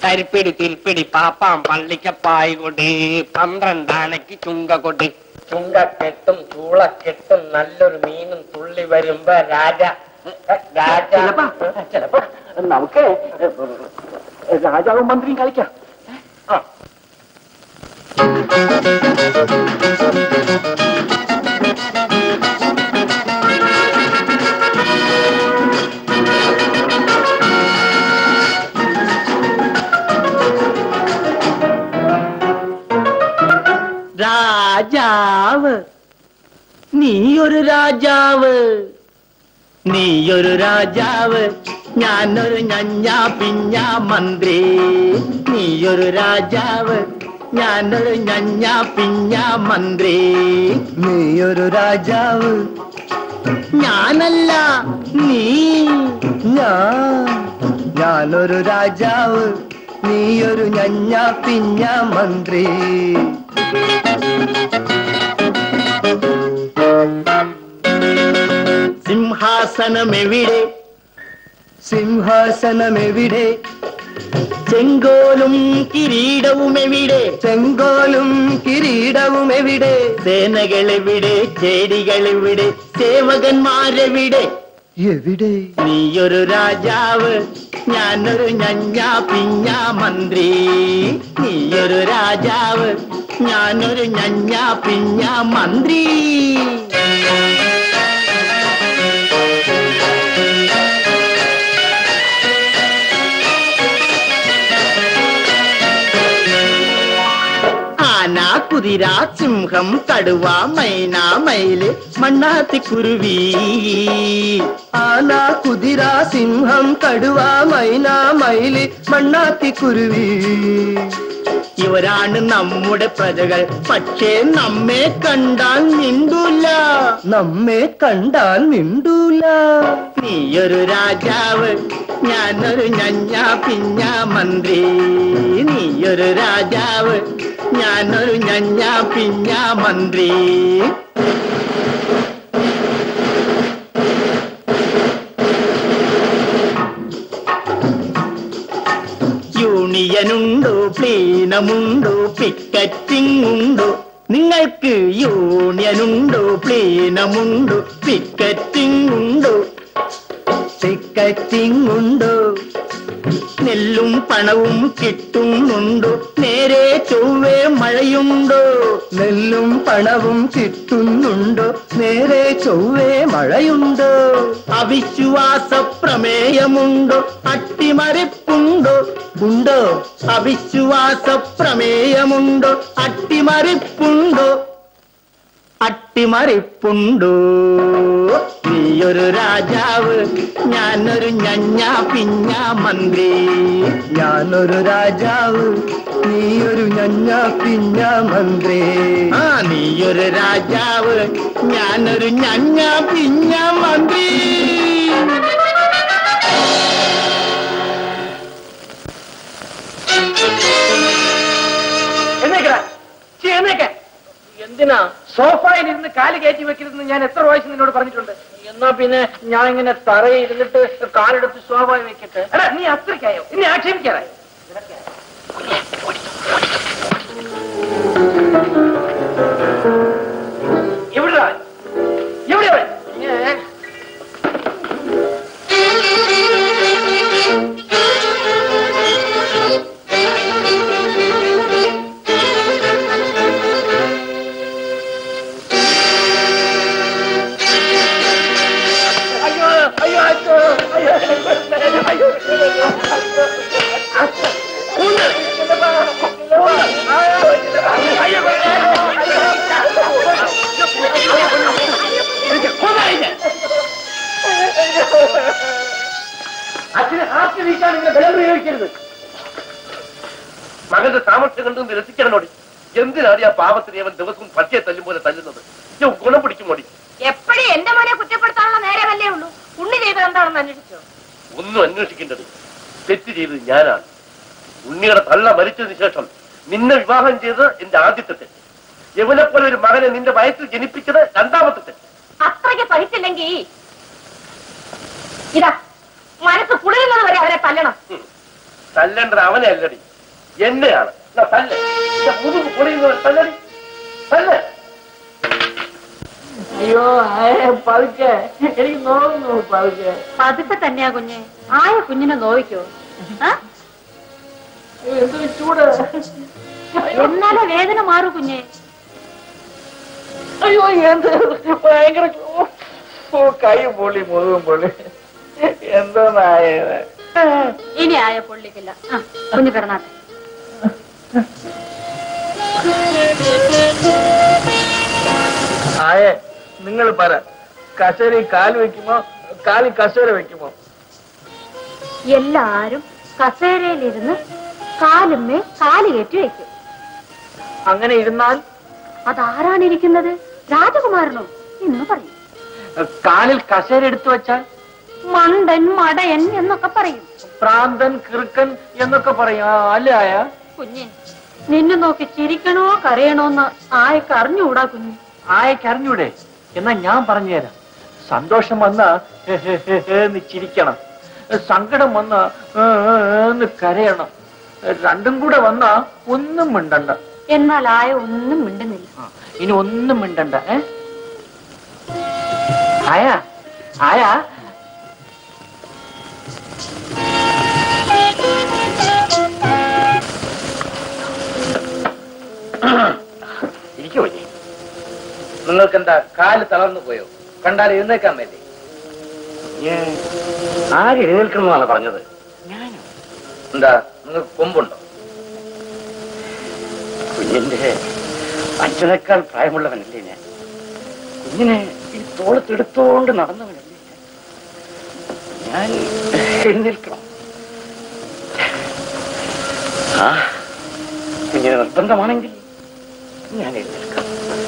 തരിപ്പിടി തിരിപ്പിടി പാപ്പാം പള്ളിക്കപ്പായി കൊടി പന്ത്രണ്ടാനയ്ക്ക് ചുങ്ക കൊടി ചുങ്കക്കെട്ടും ചൂളക്കെട്ടും നല്ലൊരു മീനും തുള്ളി വരുമ്പോ രാജ രാജ ചിലപ്പോ നമുക്ക് രാജാവും മന്ത്രിയും കളിക്കാം ആ. രാജാവ് നീയൊരു രാജാവ് നീയൊരു രാജാവ് ഞാനൊരു ഞഞ്ഞ പിഞ്ഞ മന്ത്രി നീയൊരു രാജാവ് ഞാനൊരു ഞഞ്ഞ പിഞ്ഞ മന്ത്രി നീയൊരു രാജാവ് ഞാനല്ല നീ ഞാൻ ഞാനൊരു രാജാവ് നീയൊരു ഞഞ്ഞ പിഞ്ഞ മന്ത്രി സിംഹാസനമെവിടെ സിംഹാസനമെവിടെ ചെങ്കോലും കിരീടവും എവിടെ ചെങ്കോലും കിരീടവും എവിടെ സേനകളെവിടെ ചേരികളെവിടെ സേവകന്മാരെവിടെ എവിടെ നീയൊരു രാജാവ് ഞാനൊരു ഞഞ്ഞ പിഞ്ഞ മന്ത്രി നീയൊരു രാജാവ് ഞാനൊരു ഞഞ്ഞ പിഞ്ഞ മന്ത്രി ആന കുതിര സിംഹം കടുവ മൈന മയില് മണ്ണാത്തി കുരുവി ആന കുതിര സിംഹം കടുവ മൈന മയില് മണ്ണാത്തി കുരുവി ഇവരാണ് നമ്മുടെ പ്രജകൾ പക്ഷേ നമ്മെ കണ്ടാൽ മിണ്ടൂല നമ്മെ കണ്ടാൽ മിണ്ടൂല നീയൊരു രാജാവ് ഞാനൊരു ഞഞ്ഞ പിഞ്ഞ മന്ത്രി നീയൊരു രാജാവ് ഞാനൊരു ഞഞ്ഞ പിഞ്ഞ മന്ത്രി യൂണിയനുണ്ടോ പ്ലീനമുണ്ടോ പിക്കറ്റിംഗ് ഉണ്ടോ നിങ്ങൾക്ക് യൂണിയനുണ്ടോ പ്ലീനമുണ്ടോ പിക്കറ്റിംഗ് ഉണ്ടോ ടിക്കറ്റിംഗ് ഉണ്ടോ നെല്ലും പണവും കിട്ടുന്നുണ്ടോ നേരെ ചൊവ്വേ മഴയുണ്ടോ നെല്ലും പണവും കിട്ടുന്നുണ്ടോ നേരെ ചൊവ്വേ മഴയുണ്ടോ അവിശ്വാസ പ്രമേയമുണ്ടോ അട്ടിമറിപ്പുണ്ടോ ഉണ്ടോ അവിശ്വാസ പ്രമേയമുണ്ടോ അട്ടിമറിപ്പുണ്ടോ അട്ടിമറിപ്പുണ്ടോ നീയൊരു രാജാവ് ഞാനൊരു ഞഞ്ഞ പിഞ്ഞ മന്ത്രി ഞാനൊരു രാജാവ് നീയൊരു ഞഞ്ഞ പിഞ്ഞ മന്ത്രി ആ നീയൊരു രാജാവ് ഞാനൊരു ഞഞ്ഞ പിഞ്ഞ മന്ത്രി എന്നേക്കടാ എന്നേക്ക എന്തിനാ സോഫയിൽ ഇരുന്ന് കാല് കയറ്റി വെക്കരുതെന്ന് ഞാൻ എത്ര പ്രാവശ്യം നിന്നോട് പറഞ്ഞിട്ടുണ്ട് എന്നാ പിന്നെ ഞാൻ ഇങ്ങനെ തറയിൽ ഇരുന്നിട്ട് കാലെടുത്ത് സോഫയിൽ വെക്കട്ടെ എടാ നീ അത്രയ്ക്കായോ ഇനി ആക്ഷേപിക്കാറായോ എവിടെടാ എവിടെ അവൻ? ഏ? അയ്യോ അയ്യോ അയ്യോ അയ്യോ അയ്യോ ഊന്ന്. അയ്യോ അച്ഛന് ഹാർട്ട് വീക്കാണ് ഇങ്ങനെ ബലം പ്രയോഗിക്കരുത് മകന്റെ സാമർഥ്യം കണ്ടും രസിക്കണോടി എന്തിനാണ് ആ പാവത്തിനെ അവൻ ദിവസവും പട്ടിയെ തല്ലും പോലെ തല്ലുന്നത് ഞാൻ ഗുണം പിടിക്കുമോടി എപ്പോഴും എന്റെ മോനെ കുറ്റപ്പെടുത്താനുള്ള നേരമല്ലേ ഉള്ളൂ ഉണ്ണി ചെയ്തത് എന്താണെന്ന് അന്വേഷിച്ചോ ഒന്നും അന്വേഷിക്കേണ്ടത് തെറ്റ് ചെയ്തത് ഞാനാണ് ഉണ്ണിയുടെ തള്ള മരിച്ചതിന് ശേഷം നിന്നെ വിവാഹം ചെയ്ത് എന്റെ ആദ്യത്തെ തെറ്റ് യവനെപ്പോലെ ഒരു മകനെ നിന്റെ വയസ്സിൽ ജനിപ്പിച്ചത് രണ്ടാമത്തെ തെറ്റ് അത്രയ്ക്ക് സഹിച്ചില്ലെങ്കിൽ ഇതാ മനസ്സ് കുളിരുന്നത് വരെ അവരെ തല്ലണം തല്ലേണ്ടത് അവനെ അല്ലടി എന്നെയാണ് എന്നാ തല്ല് ഇതാ മുതുക് പൊളിയുന്നവൻ തല്ലടി തല്ല് അയ്യോ ആയ പതുക്കെ എനിക്ക് നോക്കുന്നു പതുക്കെ പതുക്കെ തന്നെയാ കുഞ്ഞെ ആയ കുഞ്ഞിനെ നോവിക്കോ ആ? എന്ത് ചൂട് എന്നാലേ വേദന മാറൂ കുഞ്ഞെ അയ്യോ എന്ത് ഭയങ്കര ചൂ- ഓ കൈ പൊള്ളി മുതുകും പൊള്ളി എന്തോന്നായത് ഇനി ആയ പൊള്ളിക്കില്ല ആ കുഞ്ഞു കിടന്നാട്ടെ ആയേ നിങ്ങൾ പറ കസേര കാല് വെക്കുമോ കാലി കസേര വെക്കുമോ എല്ലാരും കസേരയിലിരുന്ന് കാലുമ്മേ കാല് കയറ്റി വെക്കും അങ്ങനെ ഇരുന്നാൽ അതാരാണ് ഇരിക്കുന്നത് രാജകുമാരനോ എന്ന് പറയും കാലിൽ കസേര എടുത്തു വെച്ചാൽ മണ്ടൻ മടയൻ എന്നൊക്കെ പറയും പ്രാന്തൻ കിറുക്കൻ എന്നൊക്കെ പറയും ആ, അല്ലേ ആയ കുഞ്ഞെ നിന്നെ നോക്കി ചിരിക്കണോ കരയണോന്ന് ആയക്ക് അറിഞ്ഞുകൂടാ കുഞ്ഞ് ആയക്ക് അറിഞ്ഞൂടെ എന്നാ ഞാൻ പറഞ്ഞുതരാം സന്തോഷം വന്ന എന്ന് ചിരിക്കണം സങ്കടം വന്ന എന്ന് കരയണം രണ്ടും കൂടെ വന്ന ഒന്നും മിണ്ടണ്ട എന്നാൽ ആയ ഒന്നും മിണ്ടുന്നില്ല ആ, ഇനി ഒന്നും മിണ്ടണ്ട ഏ ആയ ആയ ഇരിക്കുമോ നീ നിങ്ങൾക്ക് എന്താ കാല് തളർന്നു പോയോ കണ്ടാൽ എഴുന്നേക്കാൻ വേണ്ടി ആര് എഴുന്നേൽക്കണമെന്നാണ് പറഞ്ഞത് ഞാനോ എന്താ നിങ്ങൾക്ക് കൊമ്പുണ്ടോ കുഞ്ഞിന്റെ അച്ഛനേക്കാൾ പ്രായമുള്ളവനല്ലേ ഞാൻ കുഞ്ഞിനെ ഈ തോളത്തെടുത്തോണ്ട് നടന്നവനല്ലേ ഞാൻ ഞാൻ എഴുന്നേൽക്കണം ആ കുഞ്ഞിന് നിർബന്ധമാണെങ്കിൽ ഞാൻ എഴുന്നേൽക്കാം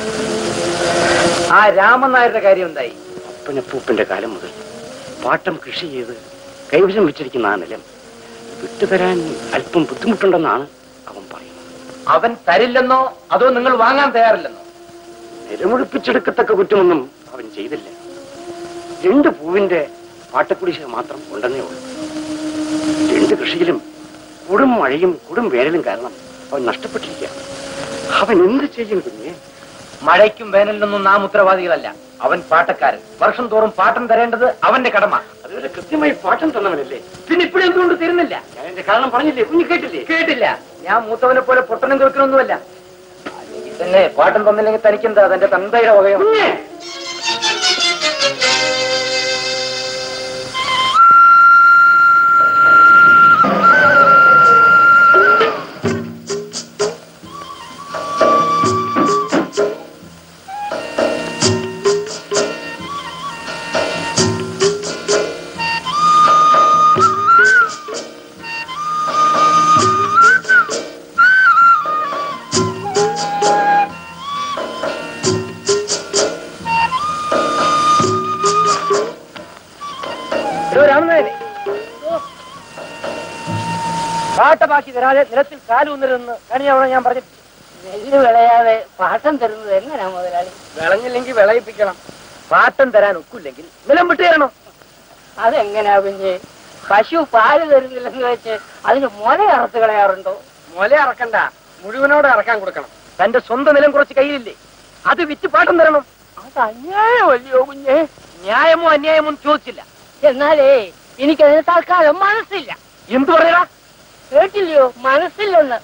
ആ രാമൻ നായരുടെ കാര്യം എന്തായി അപ്പനപ്പൂപ്പന്റെ കാലം മുതൽ പാട്ടം കൃഷി ചെയ്ത് കൈവശം വെച്ചിരിക്കുന്ന ആ നിലം വിട്ടുതരാൻ അല്പം ബുദ്ധിമുട്ടുണ്ടെന്നാണ് അവൻ പറയുന്നത് അവൻ തരില്ലെന്നോ അതോ നിങ്ങൾ വാങ്ങാൻ തയ്യാറില്ലെന്നോ നിലമുഴിപ്പിച്ചെടുക്കത്തക്ക കുറ്റമൊന്നും അവൻ ചെയ്തില്ല രണ്ട് പൂവിന്റെ പാട്ടക്കുടിശ്ശിക മാത്രം ഉണ്ടെന്നേ ഉള്ളൂ രണ്ട് കൃഷിയിലും കൊടും മഴയും കൊടും വേനലും കാരണം അവൻ നഷ്ടപ്പെട്ടിരിക്കുകയാണ് അവൻ എന്ത് ചെയ്യും കുഞ്ഞെ മഴയ്ക്കും വേനലിനൊന്നും നാം ഉത്തരവാദികളല്ല അവൻ പാട്ടക്കാരൻ വർഷം തോറും പാട്ടം തരേണ്ടത് അവന്റെ കടമ അതുവരെ കൃത്യമായി പാട്ടം തന്നവനല്ലേ പിന്നെ ഇപ്പോഴും എന്തുകൊണ്ട് തരുന്നില്ല ഞാൻ എന്റെ കാരണം പറഞ്ഞില്ലേ കുഞ്ഞു കേട്ടില്ലേ കേട്ടില്ല ഞാൻ മൂത്തവനെ പോലെ പൊട്ടനും കേൾക്കണമൊന്നുമല്ല തന്നെ പാട്ടം തന്നില്ലെങ്കിൽ തനിക്കെന്താ തന്റെ തന്തയുടെ വകയോ രാമനായനെ പാട്ട ബാക്കി തരാതെ നിലത്തിൽ കാലൂന്നരുന്ന് കഴിഞ്ഞവണ ഞാൻ പറഞ്ഞു നെല്ല് വിളയാതെ പാട്ടം തരുന്നത് എങ്ങനെയാ മുതലാളി വിളഞ്ഞില്ലെങ്കിൽ വിളയിപ്പിക്കണം പാട്ടം തരാൻ ഒക്കില്ലെങ്കിൽ നിലം വിട്ടു തരണം അതെങ്ങനെയാ കുഞ്ഞ് പശു പാല് തരുന്നില്ലെന്ന് വെച്ച് അതിന് മുല അറുത്ത് കളയാറുണ്ടോ മുല ഇറക്കണ്ട മുഴുവനോടെ ഇറക്കാൻ കൊടുക്കണം തന്റെ സ്വന്തം നിലം കുറച്ച് കയ്യിലില്ലേ അത് വിറ്റ് പാട്ടം തരണം അത് അന്യായമല്ലയോ കുഞ്ഞ് ന്യായമോ അന്യായമോ ഒന്നും ചോദിച്ചില്ല എന്നാലേ എനിക്കതിന് തൽക്കാലം മനസ്സില്ല എന്തു പറയാ കേട്ടില്ലയോ മനസ്സില്ലെന്ന്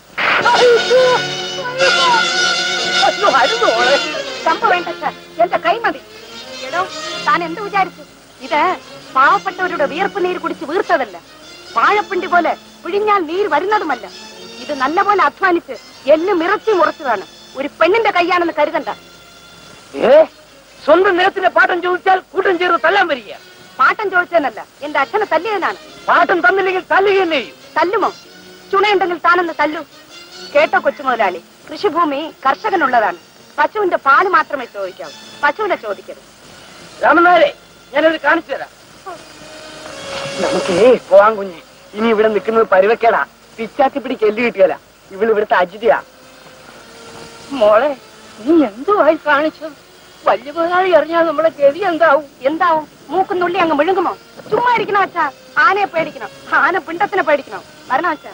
സംഭവേണ്ട എന്റെ കൈമതി എടോ താൻ എന്ത് വിചാരിച്ചു ഇത് പാവപ്പെട്ടവരുടെ വിയർപ്പ് നീര് കുടിച്ച് വീർത്തതല്ല വാഴപ്പിണ്ടി പോലെ പിഴിഞ്ഞാൽ നീര് വരുന്നതുമല്ല ഇത് നല്ലപോലെ അധ്വാനിച്ച് എല്ലും ഇറച്ചി മുറച്ചതാണ് ഒരു പെണ്ണിന്റെ കൈയാണെന്ന് കരുതണ്ട ഏ സ്വന്തം നിലത്തിന്റെ പാട്ടം ചോദിച്ചാൽ കൂട്ടം ചേർന്ന് തല്ലാൻ വരിക പാട്ടം ചോദിച്ചതെന്നല്ല എന്റെ അച്ഛനെ തല്ലിയതിനാണ് പാട്ടം തന്നില്ലെങ്കിൽ തല്ലുക തന്നെ ചെയ്യും തല്ലുമോ ചുണയുണ്ടെങ്കിൽ താനൊന്ന് തല്ലു കേട്ടോ കൊച്ചു മുതലാളി കൃഷിഭൂമി കർഷകനുള്ളതാണ് പശുവിന്റെ പാല് മാത്രമേ ചോദിക്കാവൂ പശുവിനെ ചോദിക്കരുത് രാമനാരെ ഞാനത് കാണിച്ചു തരാം നമുക്കേ പോവാൻ കുഞ്ഞ് ഇനി ഇവിടെ നിൽക്കുന്നത് പരുവക്കേടാ പിച്ചാത്തി പിടിക്ക് എല്ല് കിട്ടിയല്ല ഇവൾ ഇവിടുത്തെ അജിതയാ മോളെ നീ എന്തുവായി കാണിച്ചു വലിയ മുതലാളി അറിഞ്ഞാൽ നമ്മുടെ ഗതി എന്താവും എന്താവും മൂക്കുന്നുള്ളി അങ്ങ് വിഴുങ്ങുമോ ചുമ്മാ ഇരിക്കണം അച്ഛാ ആനയെ പേടിക്കണം ആന പിണ്ടത്തിനെ പേടിക്കണം വരണം അച്ഛാ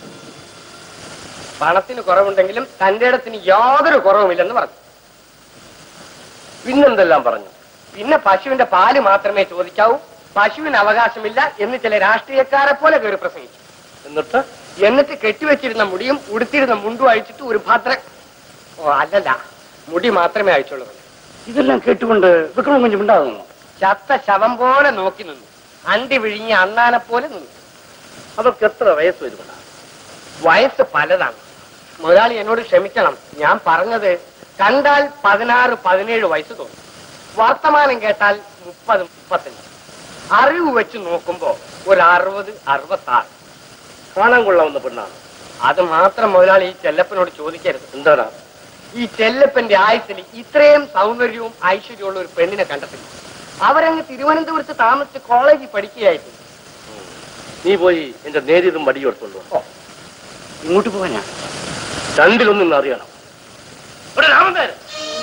പണത്തിന് കുറവുണ്ടെങ്കിലും തന്റെ ഇടത്തിന് യാതൊരു കുറവുമില്ലെന്ന് പറഞ്ഞു പിന്നെന്തെല്ലാം പറഞ്ഞു പിന്നെ പശുവിന്റെ പാല് മാത്രമേ ചോദിക്കാവൂ പശുവിന് അവകാശമില്ല എന്ന് ചില രാഷ്ട്രീയക്കാരെ പോലെ കയറി പ്രസംഗിച്ചു എന്നിട്ട് എന്നിട്ട് കെട്ടിവെച്ചിരുന്ന മുടിയും ഉടുത്തിരുന്ന മുണ്ടും അഴിച്ചിട്ട് ഒരു ഭദ്ര ഓ അല്ലല്ല മുടി മാത്രമേ അഴിച്ചുള്ളൂ ഇതെല്ലാം കേട്ടുകൊണ്ട് വിക്രമം കുഞ്ഞും ഉണ്ടാകുന്നു ചത്ത ശവം പോലെ നോക്കി നിന്നു അണ്ടി വിഴിഞ്ഞ അണ്ണാനെ പോലെ നിന്നു അവർക്ക് എത്ര വയസ്സ് വരുമടാ വയസ്സ് പലതാണ് മുതലാളി എന്നോട് ക്ഷമിക്കണം ഞാൻ പറഞ്ഞത് കണ്ടാൽ പതിനാറ് പതിനേഴ് വയസ്സ് തോന്നും വർത്തമാനം കേട്ടാൽ മുപ്പത് മുപ്പത്തഞ്ച് അറിവ് വെച്ച് നോക്കുമ്പോ ഒരു അറുപത് അറുപത്തി ആറ് കാണാൻ കൊള്ളാവുന്ന പെണ്ണാണ് അത് മാത്രം മുതലാളി ഈ ചെല്ലപ്പനോട് ചോദിക്കരുത് എന്താടാ ഈ ചെല്ലപ്പന്റെ ആയുസിൽ ഇത്രയും സൗന്ദര്യവും ഐശ്വര്യമുള്ള ഒരു പെണ്ണിനെ കണ്ടെത്തില്ല അവരങ്ങ് തിരുവനന്തപുരത്ത് താമസിച്ച് കോളേജിൽ പഠിക്കുകയായിരുന്നു നീ പോയി എന്റെ നേരിതും വടിയെടുത്തോണ്ട് വാ. ഇങ്ങോട്ട് പോവാനാ രണ്ടിലൊന്നും അറിയണം ഇവിടെ രാമനായർ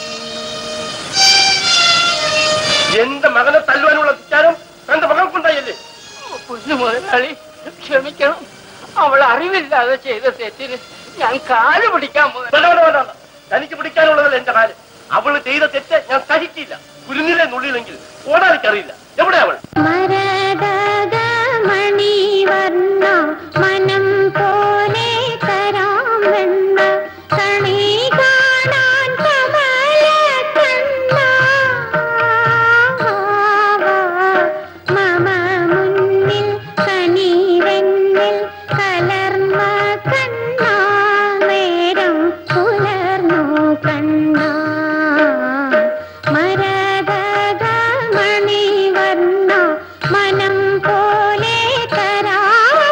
എന്റെ മകനെ തല്ലുവാനുള്ള വിചാരം എന്റെ മകൾക്കുണ്ടായില്ലേ പൊന്നു മുതലാളി ക്ഷമിക്കണം അവൾ അറിവില്ലാതെ ചെയ്ത തെറ്റിന് ഞാൻ കാല് പിടിക്കാൻ മുതൽ വേണ്ട, വേണ്ട, വേണ്ട, വേണ്ട. തനിക്ക് പിടിക്കാനുള്ളതല്ല എന്റെ കാല് അവള് ചെയ്ത തെറ്റ് ഞാൻ സഹിക്കില്ല കുരുന്നിലെ നുള്ളിയില്ലെങ്കിൽ ഓടാനിക്കറിയില്ല എവിടെ അവൾ മരതകമണിവർണ്ണ മനം പോലെ തരാം വെണ്ണ കണി കാണാൻ കമലക്കണ്ണ മമ മുന്നിൽ കനിവെണ്ണിൽ കലർന്ന കണ്ണ നേരം പുലർന്നു കണ്ണ മരതകമണിവർണ്ണ മനം പോലെ കരാ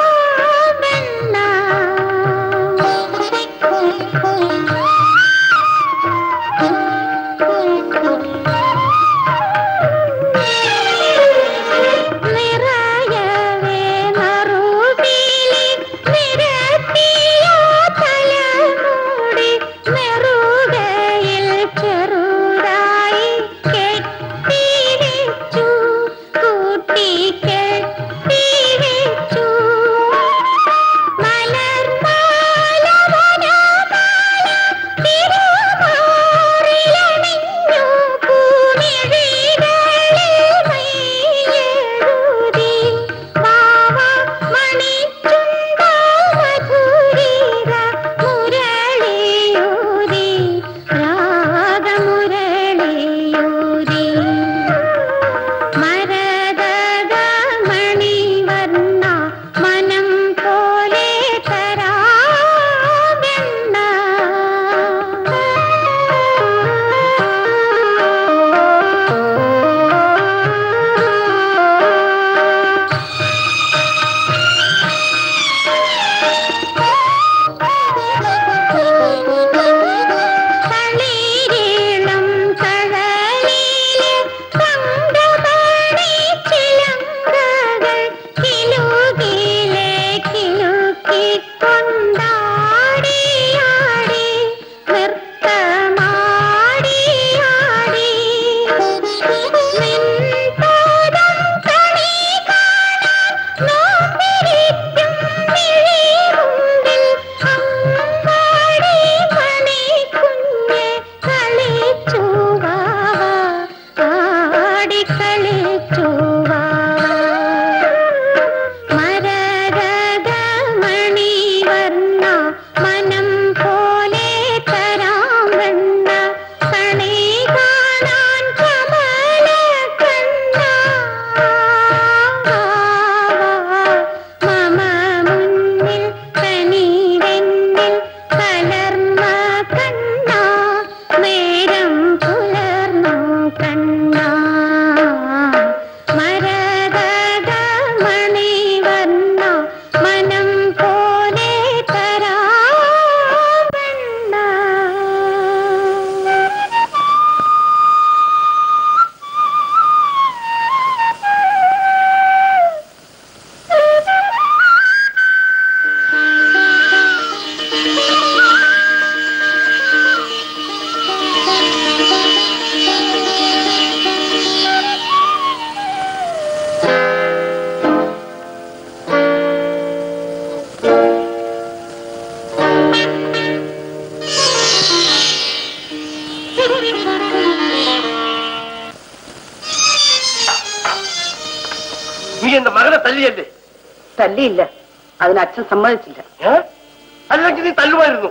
തല്ലിയില്ല അതിന് അച്ഛൻ സമ്മതിച്ചില്ല ഏ? അല്ലെങ്കിൽ നീ തല്ലുമായിരുന്നു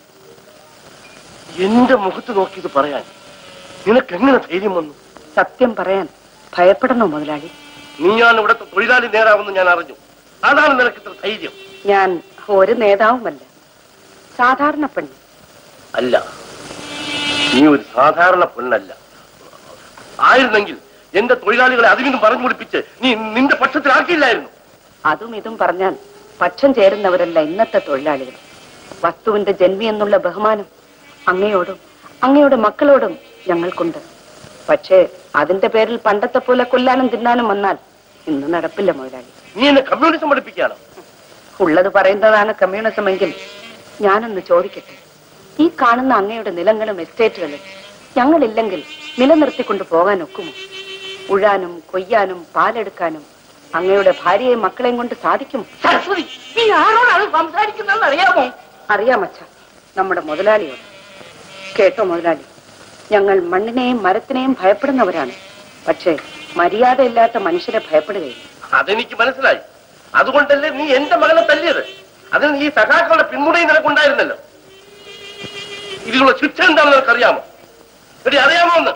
എന്റെ മുഖത്ത് നോക്കിയത് പറയാൻ നിനക്ക് എങ്ങനെ ധൈര്യം വന്നു സത്യം പറയാൻ ഭയപ്പെടണോ മുതലാളി നീയാണ് ഇവിടുത്തെ തൊഴിലാളി നേതാവെന്ന് ഞാൻ അറിഞ്ഞു അതാണ് നിനക്ക് ഇത്ര ധൈര്യം ഞാൻ ഒരു നേതാവുമല്ല സാധാരണ പെണ്ണ് അല്ല നീ ഒരു സാധാരണ പെണ്ണല്ല ആയിരുന്നെങ്കിൽ എന്റെ തൊഴിലാളികളെ അതിനും പറഞ്ഞു പിടിപ്പിച്ച് നീ നിന്റെ പക്ഷത്തിലാക്കിയില്ലായിരുന്നു അതും ഇതും പറഞ്ഞാൽ പക്ഷം ചേരുന്നവരല്ല ഇന്നത്തെ തൊഴിലാളികൾ വസ്തുവിന്റെ ജന്മി എന്നുള്ള ബഹുമാനം അങ്ങയോടും അങ്ങയുടെ മക്കളോടും ഞങ്ങൾക്കുണ്ട് പക്ഷേ അതിന്റെ പേരിൽ പണ്ടത്തെ പോലെ കൊല്ലാനും തിന്നാനും വന്നാൽ ഇന്ന് നടപ്പില്ല മുതലാളി നീ എന്നെ കമ്മ്യൂണിസം പഠിപ്പിക്കുകയാണ് ഉള്ളത് പറയുന്നതാണ് കമ്മ്യൂണിസം എങ്കിൽ ഞാനൊന്ന് ചോദിക്കട്ടെ ഈ കാണുന്ന അങ്ങയുടെ നിലങ്ങളും എസ്റ്റേറ്റുകളും ഞങ്ങളില്ലെങ്കിൽ നിലനിർത്തിക്കൊണ്ട് പോകാൻ ഒക്കുമോ ഉഴാനും കൊയ്യാനും പാലെടുക്കാനും അങ്ങയുടെ ഭാര്യയെയും മക്കളെയും കൊണ്ട് സാധിക്കുമോ സരസ്വതി നീ ആരോടാണ് സംസാരിക്കുന്നതെന്ന് അറിയാമോ അറിയാമച്ച നമ്മുടെ മുതലാളിയോട് കേട്ടോ മുതലാളി ഞങ്ങൾ മണ്ണിനെയും മരത്തിനെയും ഭയപ്പെടുന്നവരാണ് പക്ഷേ മര്യാദയില്ലാത്ത മനുഷ്യരെ ഭയപ്പെടുകയില്ല അതെനിക്ക് മനസ്സിലായി അതുകൊണ്ടല്ലേ നീ എന്റെ മകനെ തല്ലിയത് അതിന് ഈ സഖാക്കളുടെ പിന്മുറയും നിനക്കുണ്ടായിരുന്നല്ലോ ഇതിനുള്ള ശിക്ഷ എന്താണെന്ന് നിനക്കറിയാമോ എടി അറിയാമോ എന്ന്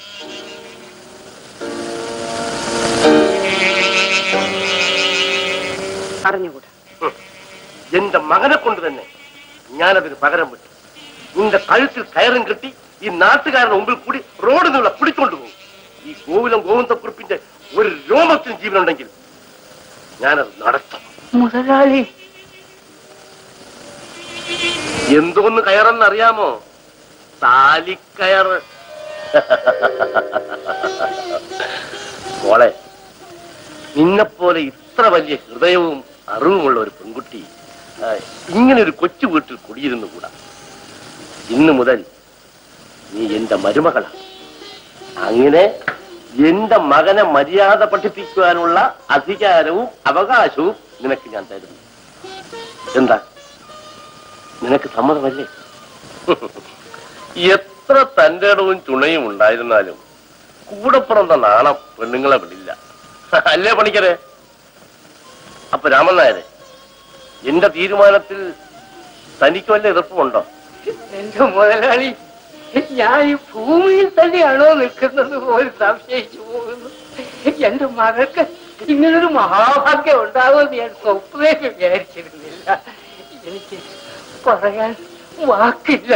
അറിഞ്ഞുകൂടാ ഹും. എന്റെ മകനെ കൊണ്ട് തന്നെ ഞാനതിന് പകരം വിട്ടു നിന്റെ കഴുത്തിൽ കയറും കെട്ടി ഈ നാട്ടുകാരുടെ മുമ്പിൽ കൂടി റോഡിൽ നിന്നുള്ള പിടിച്ചോണ്ടുപോകും ഈ ഗോകുലം ഗോവിന്ദക്കുറിപ്പിന്റെ ഒരു രോമത്തിന് ജീവനുണ്ടെങ്കിൽ ഞാനത് നടത്തും മുതലാളി എന്തോന്ന് കയറെന്നറിയാമോ താലിക്കയറ് മോളെ നിന്നെപ്പോലെ ഇത്ര വലിയ ഹൃദയവും അറിവുമുള്ള ഒരു പെൺകുട്ടി ആ, ഇങ്ങനെ ഒരു കൊച്ചു വീട്ടിൽ കുടിയിരുന്നുകൂടാ ഇന്നു മുതൽ നീ എന്റെ മരുമകളാണ് അങ്ങനെ എന്റെ മകനെ മര്യാദ പഠിപ്പിക്കുവാനുള്ള അധികാരവും അവകാശവും നിനക്ക് ഞാൻ തരുന്നു എന്താ നിനക്ക് സമ്മതമല്ലേ എത്ര തന്റെ ഇടവും ചുണയും ഉണ്ടായിരുന്നാലും കൂടെ പിറന്ന നാണം പെണ്ണുങ്ങളെ വിടില്ല അല്ലേ പണിക്കരെ അപ്പൊ രാമൻ നായരെ എന്റെ തീരുമാനത്തിൽ തനിക്ക് വല്ല എതിർപ്പുണ്ടോ എന്റെ മുതലാളി ഞാൻ ഈ ഭൂമിയിൽ തന്നെയാണോ നിൽക്കുന്നത് പോലും സംശയിച്ചു പോകുന്നു എന്റെ മകൾക്ക് ഇങ്ങനൊരു മഹാഭാഗ്യം ഉണ്ടാകുമെന്ന് ഞാൻ സ്വപ്നേക്ക് വിചാരിച്ചിരുന്നില്ല എനിക്ക് പറയാൻ വാക്കില്ല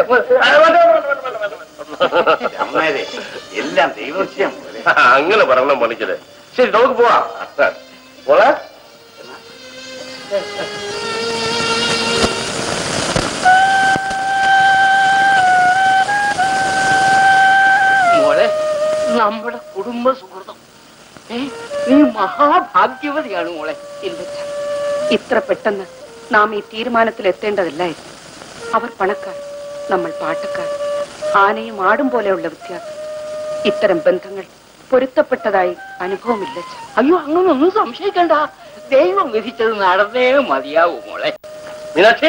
മുതലാളി എല്ലാം ദൈവസ്യം അങ്ങനെ പറയണം പണിക്കരെ ശരി നമുക്ക് പോവാം പോളെ മോളെ നമ്മുടെ കുടുംബ സുഹൃതം ഏ, നീ മഹാഭാഗ്യവതിയാണ് മോളെ ഇല്ല ഇത്ര പെട്ടെന്ന് നാം ഈ തീരുമാനത്തിൽ എത്തേണ്ടതില്ലായിരുന്നു അവർ പണക്കാർ നമ്മൾ പാട്ടക്കാർ ആനയും ആടും പോലെയുള്ള വ്യത്യാസം ഇത്തരം ബന്ധങ്ങൾ പൊരുത്തപ്പെട്ടതായി അനുഭവമില്ല അച്ഛാ. അയ്യോ അങ്ങനൊന്നും സംശയിക്കണ്ട ദൈവം വിധിച്ചത് നടന്നേ മതിയാവൂ മോളെ മീനാക്ഷി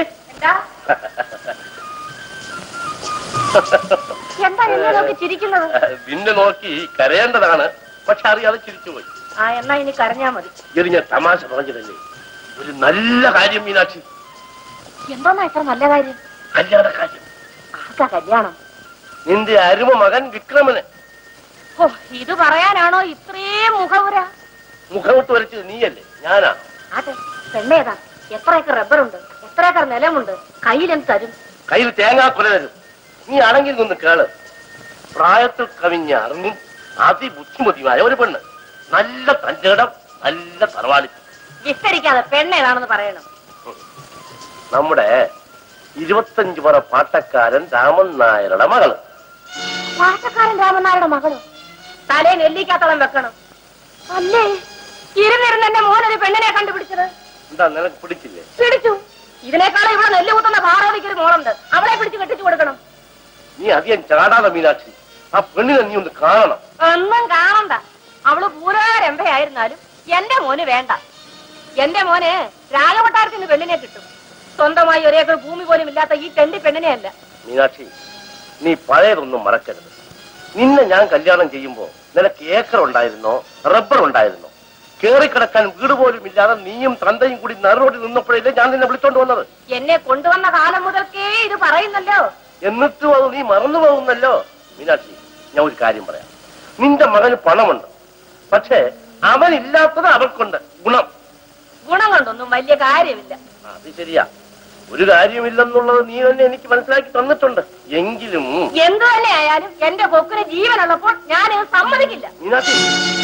എന്താ എന്നെ നോക്കി ചിരിക്കുന്നത് നിന്നെ നോക്കി കരയേണ്ടതാണ് പക്ഷെ അറിയാതെ ചിരിച്ചുപോയി ആ എന്നാ ഇനി കരഞ്ഞാ മതി ഇത് ഞാൻ തമാശ പറഞ്ഞതല്ലേ ഒരു നല്ല കാര്യം മീനാക്ഷി എന്താന്നാ ഇത്ര നല്ല കാര്യം കല്യാണ കാര്യം ആർക്കാ കല്യാണം നിന്റെ അരുമ മകൻ വിക്രമന് ഓ ഇത് പറയാനാണോ ഇത്രയും മുഖവുര മുഖമിട്ട് വരച്ചത് നീയല്ലേ ഞാനാ അതെ പെണ്ണേതാ എത്ര ഏക്കർ റബ്ബറുണ്ട് എത്ര ഏക്കർ നിലമുണ്ട് കയ്യിൽ എന്ത് തരും കയ്യിൽ തേങ്ങാ കൊല തരും നീ അടങ്ങിൽ നിന്ന് കേള് പ്രായത്തിൽ കവിഞ്ഞ അറിഞ്ഞും അതിബുദ്ധിമതിയുമായ ഒരു പെണ്ണ് നല്ല തന്റേടം നല്ല തറവാളി വിസ്തരിക്കാതെ പെണ്ണേതാണെന്ന് പറയണം നമ്മുടെ ഇരുപത്തഞ്ച് പറ പാട്ടക്കാരൻ രാമൻ നായരുടെ മകള് പാട്ടക്കാരൻ രാമനാരുടെ മകളോ തലേ നെല്ലിക്കാത്തളം വെക്കണം അല്ലേ ഇരുന്നിരുന്ന് എന്റെ മോനൊരു പെണ്ണിനെ കണ്ടുപിടിച്ചത് എന്താ നിനക്ക് പിടിച്ചില്ലേ പിടിച്ചു ഇതിനേക്കാളും ഇവിടെ നെല്ല് കുത്തുന്ന ഭാരതിക്ക് ഒരു മോളുണ്ട് അവളെ പിടിച്ച് കെട്ടിച്ചു കൊടുക്കണം നീ അധികം ചാടാതെ മീനാക്ഷി ആ പെണ്ണിനെ നീ ഒന്ന് കാണണം ഒന്നും കാണണ്ട അവള് പൂരാരംഭയായിരുന്നാലും എന്റെ മോന് വേണ്ട എന്റെ മോന് രാജകൊട്ടാരത്തിന് പെണ്ണിനെ കിട്ടും സ്വന്തമായി ഒരേക്കർ ഭൂമി പോലും ഇല്ലാത്ത ഈ തെണ്ടി പെണ്ണിനെ അല്ല മീനാക്ഷി നീ പഴയതൊന്നും മറക്കരുത് നിന്നെ ഞാൻ കല്യാണം ചെയ്യുമ്പോ നിനക്ക് ഏക്കർ ഉണ്ടായിരുന്നോ റബ്ബർ ഉണ്ടായിരുന്നോ കേറിക്കിടക്കാൻ വീട് പോലും ഇല്ലാതെ നീയും തന്തയും കൂടി നറുറോടി നിന്നപ്പോഴല്ലേ ഞാൻ നിന്നെ വിളിച്ചോണ്ട് വന്നത് എന്നെ കൊണ്ടുവന്ന കാലം മുതൽക്കേ ഇത് പറയുന്നല്ലോ എന്നിട്ടും അത് നീ മറന്നു പോകുന്നല്ലോ മീനാക്ഷി ഞാൻ ഒരു കാര്യം പറയാം നിന്റെ മകന് പണമുണ്ട് പക്ഷേ അവനില്ലാത്തത് അവൾക്കുണ്ട് ഗുണം ഗുണം കൊണ്ടൊന്നും വലിയ കാര്യമില്ല അത് ശരിയാ ഒരു കാര്യമില്ലെന്നുള്ളത് നീ തന്നെ എനിക്ക് മനസ്സിലാക്കി തന്നിട്ടുണ്ട് എങ്കിലും എന്തു തന്നെ ആയാലും എന്റെ കൊക്കിന് ജീവനുള്ളപ്പോൾ ഞാൻ ഇത് സമ്മതിക്കില്ല മീനാക്ഷി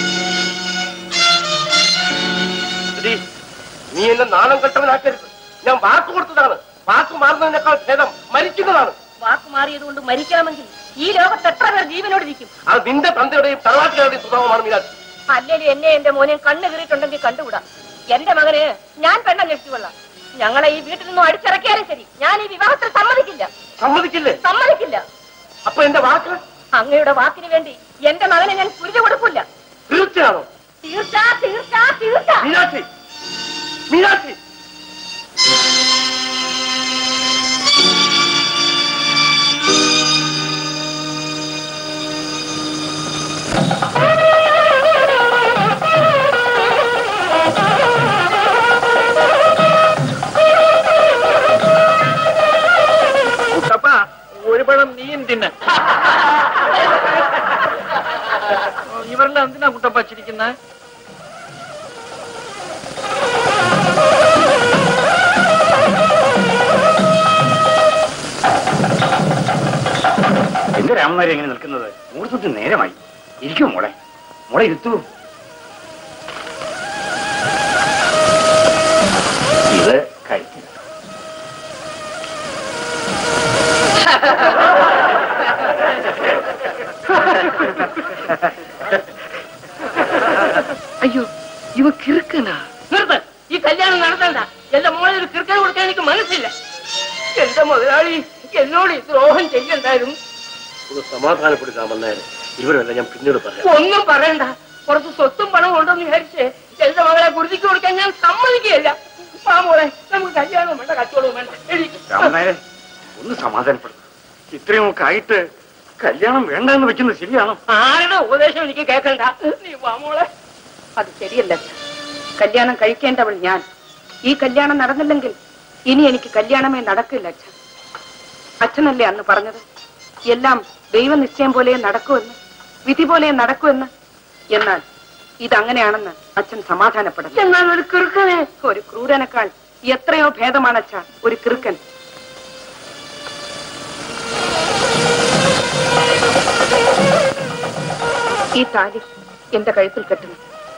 എടീ, നീ എന്നെ നാണം കെട്ടവനാക്കരുത് ഞാൻ വാക്ക് കൊടുത്തതാണ് വാക്ക് മാറുന്നതിനേക്കാൾ ഭേദം മരിക്കുന്നതാണ് വാക്ക് മാറിയത് കൊണ്ട് മരിക്കണമെങ്കിൽ ഈ ലോകത്ത് എത്ര പേർ ജീവനോടിരിക്കും അത് നിന്റെ തന്തയുടെയും തറവാട്ടുകാരുടെയും സ്വഭാവമാണ് മീനാക്ഷി അല്ലെങ്കിൽ എന്നെ എന്റെ മോനെയും കണ്ണ് കീറിയിട്ടുണ്ടെങ്കിൽ കണ്ടുകൂടാ എന്റെ മകന് ഞാൻ പെണ്ണന്വേഷിച്ചുകൊള്ളാം ഞങ്ങളെ ഈ വീട്ടിൽ നിന്നും അടിച്ചിറക്കിയാലും ശരി ഞാൻ ഈ വിവാഹത്തിൽ സമ്മതിക്കില്ല സമ്മതിക്കില്ലേ സമ്മതിക്കില്ല അപ്പൊ എന്റെ വാക്ക് അങ്ങയുടെ വാക്കിന് വേണ്ടി എന്റെ മകനെ ഞാൻ കുരുതി കൊടുക്കില്ല തീർച്ചയാണോ തീർച്ച തീർച്ച തീർച്ച മീനാക്ഷി മീനാക്ഷി കുട്ടപ്പ ഒരു പഴം നീയും തിന്നെ ഇവരെല്ലാം എന്തിനാ കുട്ടപ്പ ചിരിക്കുന്നത് എന്റെ രാമനാരി എങ്ങനെ നിൽക്കുന്നത് മുഹൂർത്തത്തിന് നേരമായി ഇരിക്കൂ മോളെ മോളെ ഇരുത്തൂ ഇത് കഴിക്കും അയ്യോ ഇവ കിറുക്കനാ നിർത്ത ഈ കല്യാണം നടത്തണ്ട എന്റെ മോളെ ഒരു കിറുക്കൻ കൊടുക്കാൻ എനിക്ക് മനസ്സില്ല എന്റെ മുതലാളി എന്നോട് ഈ ദ്രോഹം ചെയ്യണ്ടായിരുന്നു ഒന്ന് സമാധാനപ്പെടുത്താമെന്നായിരുന്നു ഇവരെല്ലാം ഞാൻ പിന്നീട് പറയാം ഒന്നും പറയണ്ട കുറച്ച് സ്വത്തും പണവും ഉണ്ടെന്ന് വിചാരിച്ച് എന്റെ മകളെ കുരുതിക്ക് കൊടുക്കാൻ ഞാൻ സമ്മതിക്കുകയില്ല ആ മോളെ നമുക്ക് കല്യാണവും വേണ്ട കച്ചവടവും വേണ്ട എഴുതി രാമനായരെ ഒന്ന് സമാധാനപ്പെടും ഇത്രയുമൊക്കെ ആയിട്ട് കല്യാണം വേണ്ട എന്ന് വെക്കുന്നത് ശരിയാണോ ആരുടെ ഉപദേശം എനിക്ക് കേൾക്കണ്ട നീ വാ മോളെ അത് ശരിയല്ല അച്ഛാ. കല്യാണം കഴിക്കേണ്ടവൾ ഞാൻ ഈ കല്യാണം നടന്നില്ലെങ്കിൽ ഇനി എനിക്ക് കല്യാണമേ നടക്കില്ല അച്ഛൻ അച്ഛനല്ലേ അന്ന് പറഞ്ഞത് എല്ലാം ദൈവനിശ്ചയം പോലെ നടക്കുമെന്ന് വിധി പോലെ നടക്കുമെന്ന് എന്നാൽ ഇതങ്ങനെയാണെന്ന് അച്ഛൻ സമാധാനപ്പെടുന്നു എന്നാൽ ഒരു കിറുക്കനെ ഒരു ക്രൂരനേക്കാൾ എത്രയോ ഭേദമാണ് അച്ഛ ഒരു കിറുക്കൻ ഈ താലി എന്റെ കഴുത്തിൽ കെട്ടുന്നു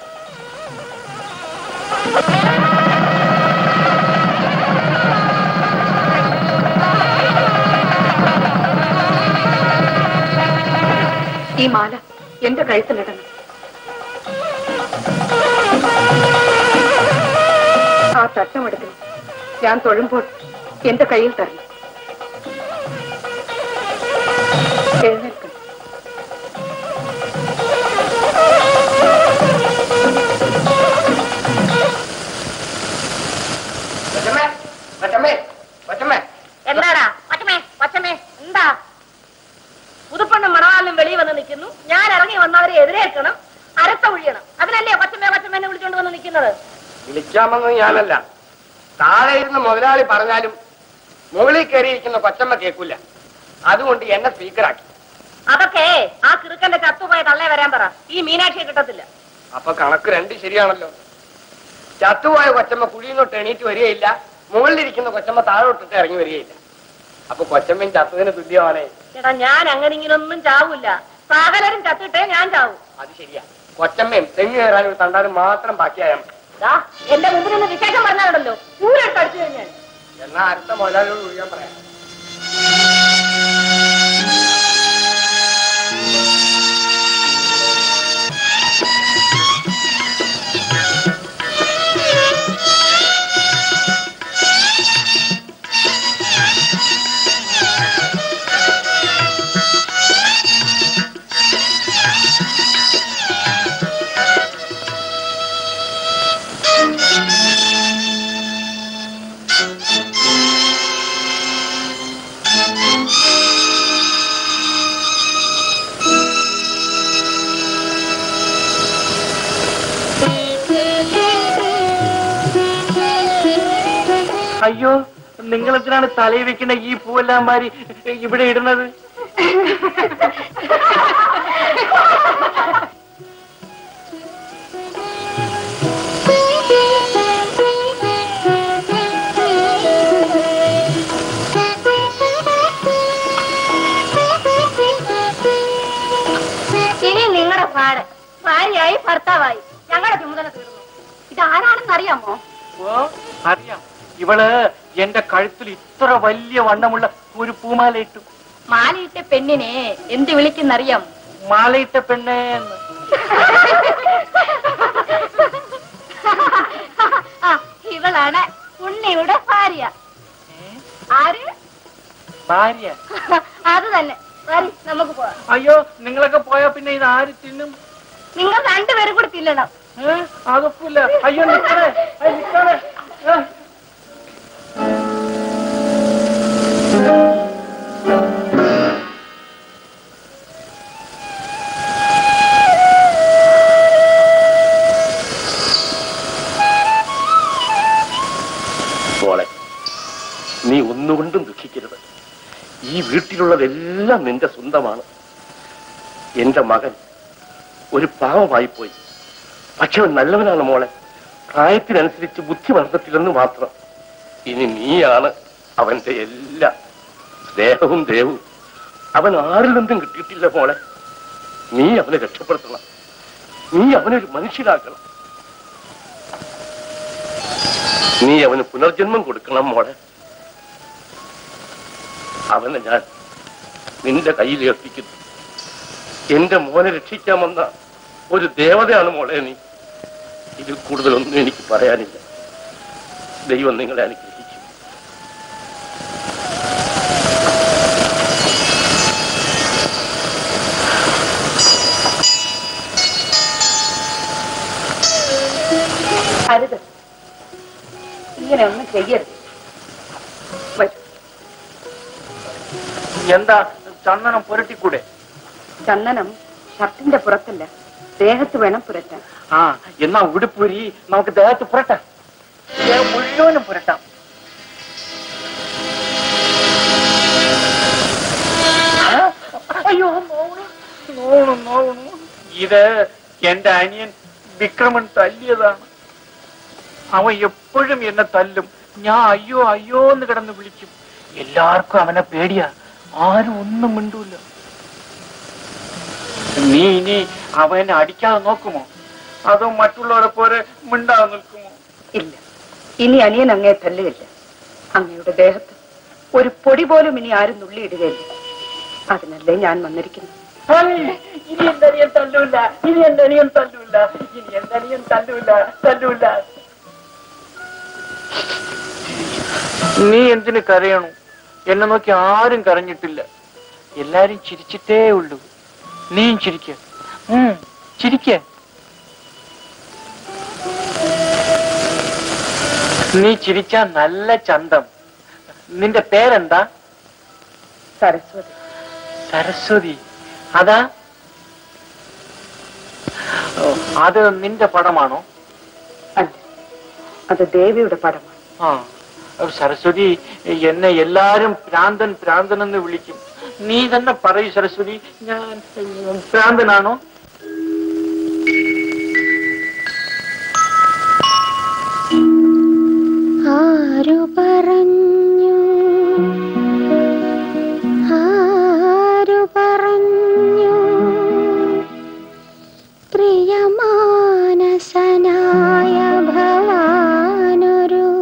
ഈ മാല എന്റെ കഴുത്തിലിടണം ആ തട്ടമെടുക്കണം ഞാൻ തൊഴുമ്പോൾ എന്റെ കയ്യിൽ തരണം എഴുന്നേൽക്കണം കൊച്ചമ്മേ കൊച്ചമ്മേ കൊച്ചമ്മേ എന്താടാ പച്ചമേ പച്ചമേ എന്താ പുതുപ്പണ്ണും മണവാളിനും വെളിയിൽ വന്ന് നിൽക്കുന്നു ഞാൻ ഇറങ്ങി വന്നവരെ എതിരേൽക്കണം അരത്ത ഒഴിയണം അതിനല്ലേ പച്ചമേ പച്ചമേനെ വിളിച്ചോണ്ട് വന്ന് നിൽക്കുന്നത് വിളിക്കാമെന്ന് ഞാനല്ല താഴെ ഇരുന്ന് മുതലാളി പറഞ്ഞാലും മുകളിൽ കയറിയിരിക്കുന്ന കൊച്ചമ്മ കേൾക്കൂല അതുകൊണ്ട് എന്നെ സ്പീക്കറാക്കി അതൊക്കെ ആ കിറുക്കന്റെ ചത്തുപോയ തള്ളേ വരാൻ പറ ഈ മീനാക്ഷിയെ കിട്ടത്തില്ല അപ്പൊ കണക്ക് രണ്ട് ശരിയാണല്ലോ ചത്തുപോയ കൊച്ചമ്മ കുഴിയിന്നോട്ട് എണീറ്റ് വരികയില്ല മുകളിലിരിക്കുന്ന കൊച്ചമ്മ താഴോട്ടിട്ട് ഇറങ്ങി വരികയില്ല അപ്പൊ കൊച്ചമ്മയും ചത്തതിന് തുല്യമാണേ എടാ ഞാൻ അങ്ങനെ ഇങ്ങനൊന്നും ചാവൂല സകലരും ചത്തിട്ടേ ഞാൻ ചാവൂ അത് ശരിയാ കൊച്ചമ്മയും തെങ്ങ് കയറാൻ ഒരു തണ്ടാനും മാത്രം ബാക്കിയായാൽ മതി. ദാ, എന്റെ മുമ്പിൽ നിന്ന് വിശേഷം പറഞ്ഞാലുണ്ടല്ലോ ചൂരെടുത്ത് അടിച്ചു കഴിഞ്ഞാൽ എന്നാ അടുത്ത മുതലാളിയോട് വിളിക്കാൻ പറയാം അയ്യോ നിങ്ങൾ എന്തിനാണ് തലയിൽ വെക്കുന്ന ഈ പൂവെല്ലാം മാറി ഇവിടെ ഇടുന്നത് ഇനി നിങ്ങളുടെ പാട് ഭാര്യയായി ഭർത്താവായി ഞങ്ങളുടെ ചുമതല തീർന്നു ഇതാരാണെന്ന് അറിയാമോ ഓ അറിയാം ഇവള് എന്റെ കഴുത്തിൽ ഇത്ര വലിയ വണ്ണമുള്ള ഒരു പൂമാല ഇട്ടു മാലയിട്ട പെണ്ണിനെ എന്ത് വിളിക്കുന്നറിയാം മാലയിട്ട പെണ്ണേ എന്ന്. ആ, ഇവളാണ് ഉണ്ണിയുടെ ഭാര്യ ആര് ഭാര്യ അത് തന്നെ വരി നമുക്ക് പോവാം അയ്യോ നിങ്ങളൊക്കെ പോയാ പിന്നെ ഇത് ആര് തിന്നും നിങ്ങൾ രണ്ടുപേരും കൂടി തിന്നണം ഏ? അതൊക്കില്ല അയ്യോ നിക്കണേ അയ്യ, നിക്കണേ ഏ? മോളെ നീ ഒന്നുകൊണ്ടും ദുഃഖിക്കരുത് ഈ വീട്ടിലുള്ളതെല്ലാം നിന്റെ സ്വന്തമാണ് എന്റെ മകൻ ഒരു പാവമായി പോയി പക്ഷെ അവൻ നല്ലവനാണ് മോളെ പ്രായത്തിനനുസരിച്ച് ബുദ്ധി വളർന്നിട്ടില്ലെന്ന് മാത്രം ഇനി നീയാണ് അവന്റെ എല്ലാം സ്നേഹവും ദേവും അവൻ ആരിൽ നിന്നും കിട്ടിയിട്ടില്ല മോളെ നീ അവനെ രക്ഷപ്പെടുത്തണം നീ അവനൊരു മനുഷ്യനാക്കണം നീ അവന് പുനർജന്മം കൊടുക്കണം മോളെ അവനെ ഞാൻ നിന്റെ കയ്യിൽ ഏൽപ്പിക്കുന്നു എന്റെ മോനെ രക്ഷിക്കാമെന്ന ഒരു ദേവതയാണ് മോളെ നീ ഇതിൽ കൂടുതലൊന്നും എനിക്ക് പറയാനില്ല ദൈവം നിങ്ങളെ അനുഗ്രഹിക്കും അരുത് ഇങ്ങനെ ഒന്നും ചെയ്യരുത് വരൂ. എന്താ ചന്ദനം പുരട്ടിക്കൂടെ ചന്ദനം ഷർട്ടിന്റെ പുറത്തല്ല ദേഹത്ത് വേണം പുരട്ടാൻ ആ എന്നാ ഉടുപ്പൂരി നമുക്ക് ദേഹത്ത് പുരട്ടാം ദേഹം മുഴുവനും പുരട്ടാം ആ, അയ്യോ നോവണു നോവണു നോവണു ഇത് എന്റെ അനിയൻ വിക്രമൻ തല്ലിയതാണ് അവൻ എപ്പോഴും എന്നെ തല്ലും ഞാൻ അയ്യോ അയ്യോ എന്ന് കിടന്ന് വിളിക്കും എല്ലാവർക്കും അവനെ പേടിയാ ആരും ഒന്നും മിണ്ടൂല നീ ഇനി അവനെ അടിക്കാതെ നോക്കുമോ അതോ മറ്റുള്ളവരെ പോലെ മിണ്ടാതെ നിൽക്കുമോ ഇല്ല ഇനി അനിയൻ അങ്ങേ തല്ലുകയില്ല അങ്ങയുടെ ദേഹത്ത് ഒരു പൊടി പോലും ഇനി ആരും നുള്ളിയിടുകയില്ല അതിനല്ലേ ഞാൻ വന്നിരിക്കുന്നു ഹേയ്, ഇനി എന്റെ അനിയൻ തല്ലൂല ഇനി എന്റെ അനിയൻ തല്ലൂല ഇനി എന്റെ അനിയൻ തല്ലൂല തല്ലൂല നീ എന്തിന് കരയണു എന്നെ നോക്കി ആരും കരഞ്ഞിട്ടില്ല എല്ലാരും ചിരിച്ചിട്ടേ ഉള്ളൂ നീയും ചിരിക്ക ഉം, ചിരിക്ക നീ ചിരിച്ച നല്ല ചന്തം നിന്റെ പേരെന്താ സരസ്വതി സരസ്വതി അതാ ഓ, അത് നിന്റെ പടമാണോ അല്ല അത് ദേവിയുടെ പടമാണ് ആ ഓ, സരസ്വതി എന്നെ എല്ലാരും പ്രാന്തൻ പ്രാന്തൻ എന്ന് വിളിക്കും നീ തന്നെ പറയൂ സരസ്വതി ഞാൻ ഉം, പ്രാന്തനാണോ ആരു പറഞ്ഞു ആരു പറഞ്ഞു പ്രിയമാനസനായ ഭവാനൊരു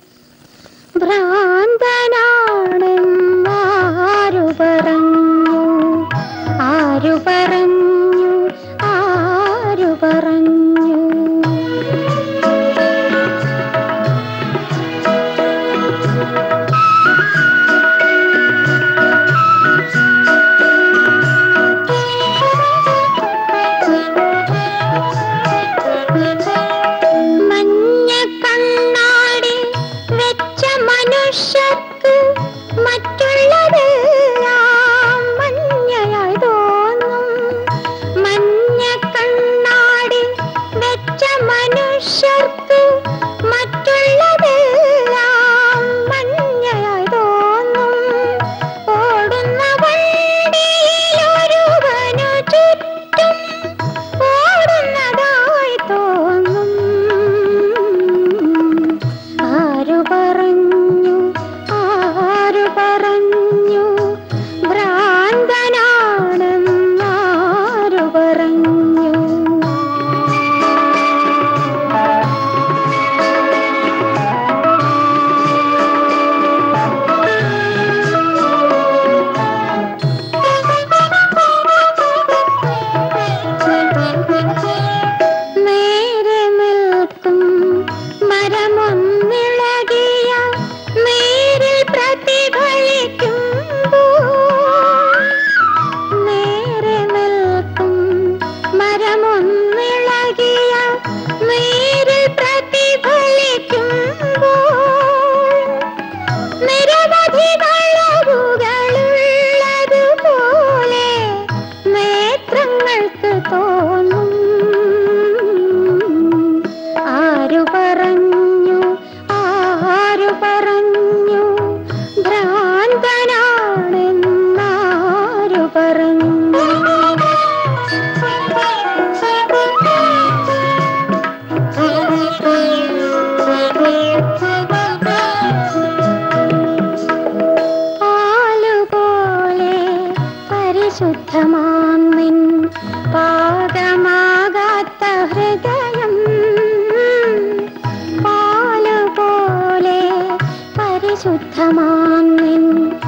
ഭ്രാന്തനാണെന്നാരു പറഞ്ഞു ആരു പറഞ്ഞു ആരു പറഞ്ഞു മഞ്ഞ കണ്ണാടി വെച്ച മനുഷ്യ ശുദ്ധമാന്നിൻ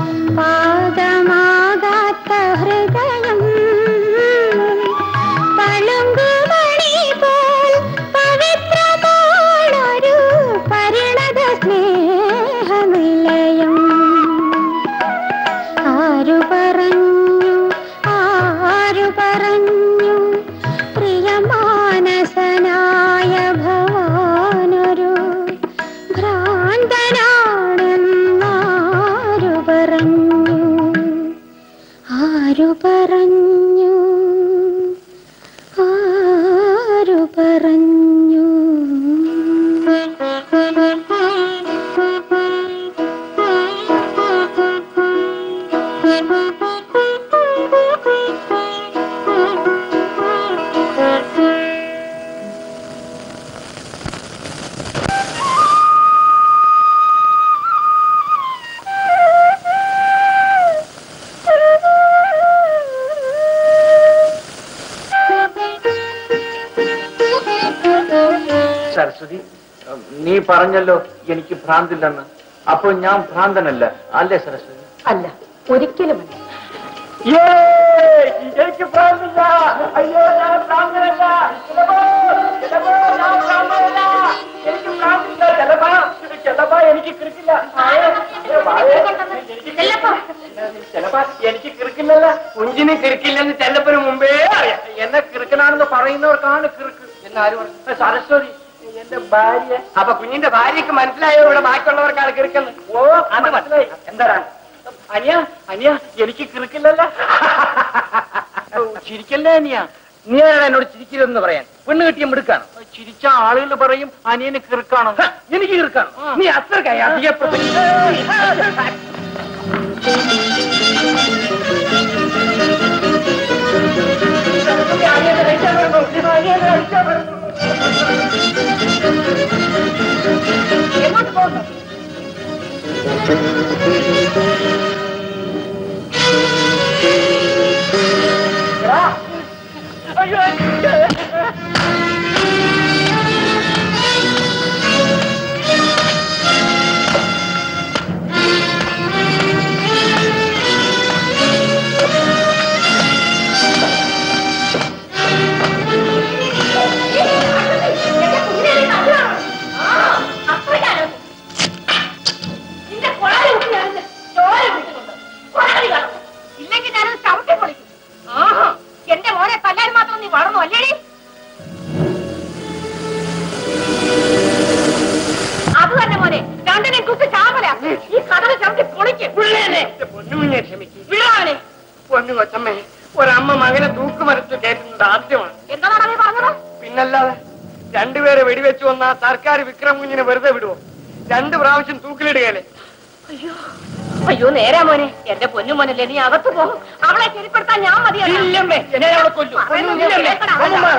പാദമാകാത്ത ഹൃദയം പളുങ്കുമണി പോൽ പവിത്രമാണൊരു പരിണത സ്നേഹനിലയം ആരു പറഞ്ഞു ആരു പറഞ്ഞു പ്രിയമാനസനായ ഭവാനൊരു ഭ്രാന്തനാണെന്നാരു പറഞ്ഞു ആരു പറഞ്ഞു ആരു പറഞ്ഞു സരസ്വതി നീ പറഞ്ഞല്ലോ എനിക്ക് ഭ്രാന്തില്ലെന്ന് അപ്പോൾ ഞാൻ ഭ്രാന്തനല്ല അല്ലേ സരസ്വതി അല്ല ഒരിക്കലുമല്ല എനിക്ക് ഭ്രാന്തില്ല അയ്യോ ഞാൻ ഭ്രാന്തനല്ല ചിലപ്പോ ചിലപ്പോ ഞാൻ ഭ്രാന്തനല്ല എനിക്ക് ഭ്രാന്തില്ല ചിലപ്പോ ചിലപ്പോ എനിക്ക് കിറുക്കില്ല ആയേ, ഏ, വായേ, എനിക്ക് ചിലപ്പോ എനിക്ക് കിറുക്കില്ലല്ല കുഞ്ചിന് കിറുക്കില്ലെന്ന് ചെല്ലപ്പന് മുമ്പേ അറിയാം എന്നെ കിറുക്കനാണെന്ന് പറയുന്നവർക്കാണ് കിറുക്ക് എന്നാരും പറഞ്ഞു സരസ്വതി എന്റെ ഭാര്യ അപ്പൊ കുഞ്ഞിന്റെ ഭാര്യക്ക് മനസ്സിലായോ ഇവിടെ ബാക്കിയുള്ളവർക്കാണ് കിറുക്കെന്ന് ഓ അത് മനസ്സിലായി എന്താണ് അനിയ അനിയ എനിക്ക് കിറുക്കില്ലല്ല ഓ, ചിരിക്കല്ലേ അനിയ നീ ആരാ എന്നോട് ചിരിക്കരുതെന്ന് പറയാൻ പെണ്ണ് കിട്ടിയ മിടുക്കാണ് ചിരിച്ച ആളുകൾ പറയും അനിയന് കിറുക്കാണ് ഹ, എനിക്ക് കിറുക്കാണ് നീ അത്ര അധികപ്പെട്ടു എങ്ങോട്ട് പോകുന്നു നിന്റെ കൊളാരി കുത്തി ഞാനിത് ചോര പിടിക്കുന്നുണ്ട്. കൊളാരി കാണും. ഇല്ലെങ്കിൽ ഞാനത് ചവിട്ടി പൊളിക്കും. ആഹാ, എന്റെ മോനെ തല്ലാൻ മാത്രം നീ വളർന്നു അല്ലേടി അത് തന്നെ മോനെ രണ്ടിനെ കുത്തി ചാവല ഈ കടല് ചവിട്ടി പൊളിക്കും പൊന്നുമിനെ ക്ഷമിക്കും വിടാനെ പൊന്നു കൊച്ചമ്മേ ഒരമ്മ മകനെ തൂക്കുമരത്ത് കയറ്റുന്നത് ആദ്യമാണ് എന്താണ് നീ പറഞ്ഞത് പിന്നല്ലാതെ രണ്ടുപേരെ വെടിവെച്ചു വന്ന സർക്കാർ വിക്രം കുഞ്ഞിനെ വെറുതെ വിടുവോ രണ്ട് പ്രാവശ്യം തൂക്കിലിടുകയല്ലേ അയ്യോ അയ്യോ നേരാ മോനെ എന്റെ പൊന്നു മോനല്ലേ നീ അകത്ത് പോകും അവളെ ശരിപ്പെടുത്താൻ ഞാൻ മതിയല്ലോ ഇല്ലമ്മേ എന്നെ അവളെ കൊല്ലു പറയുന്നത് കേൾക്കടാ.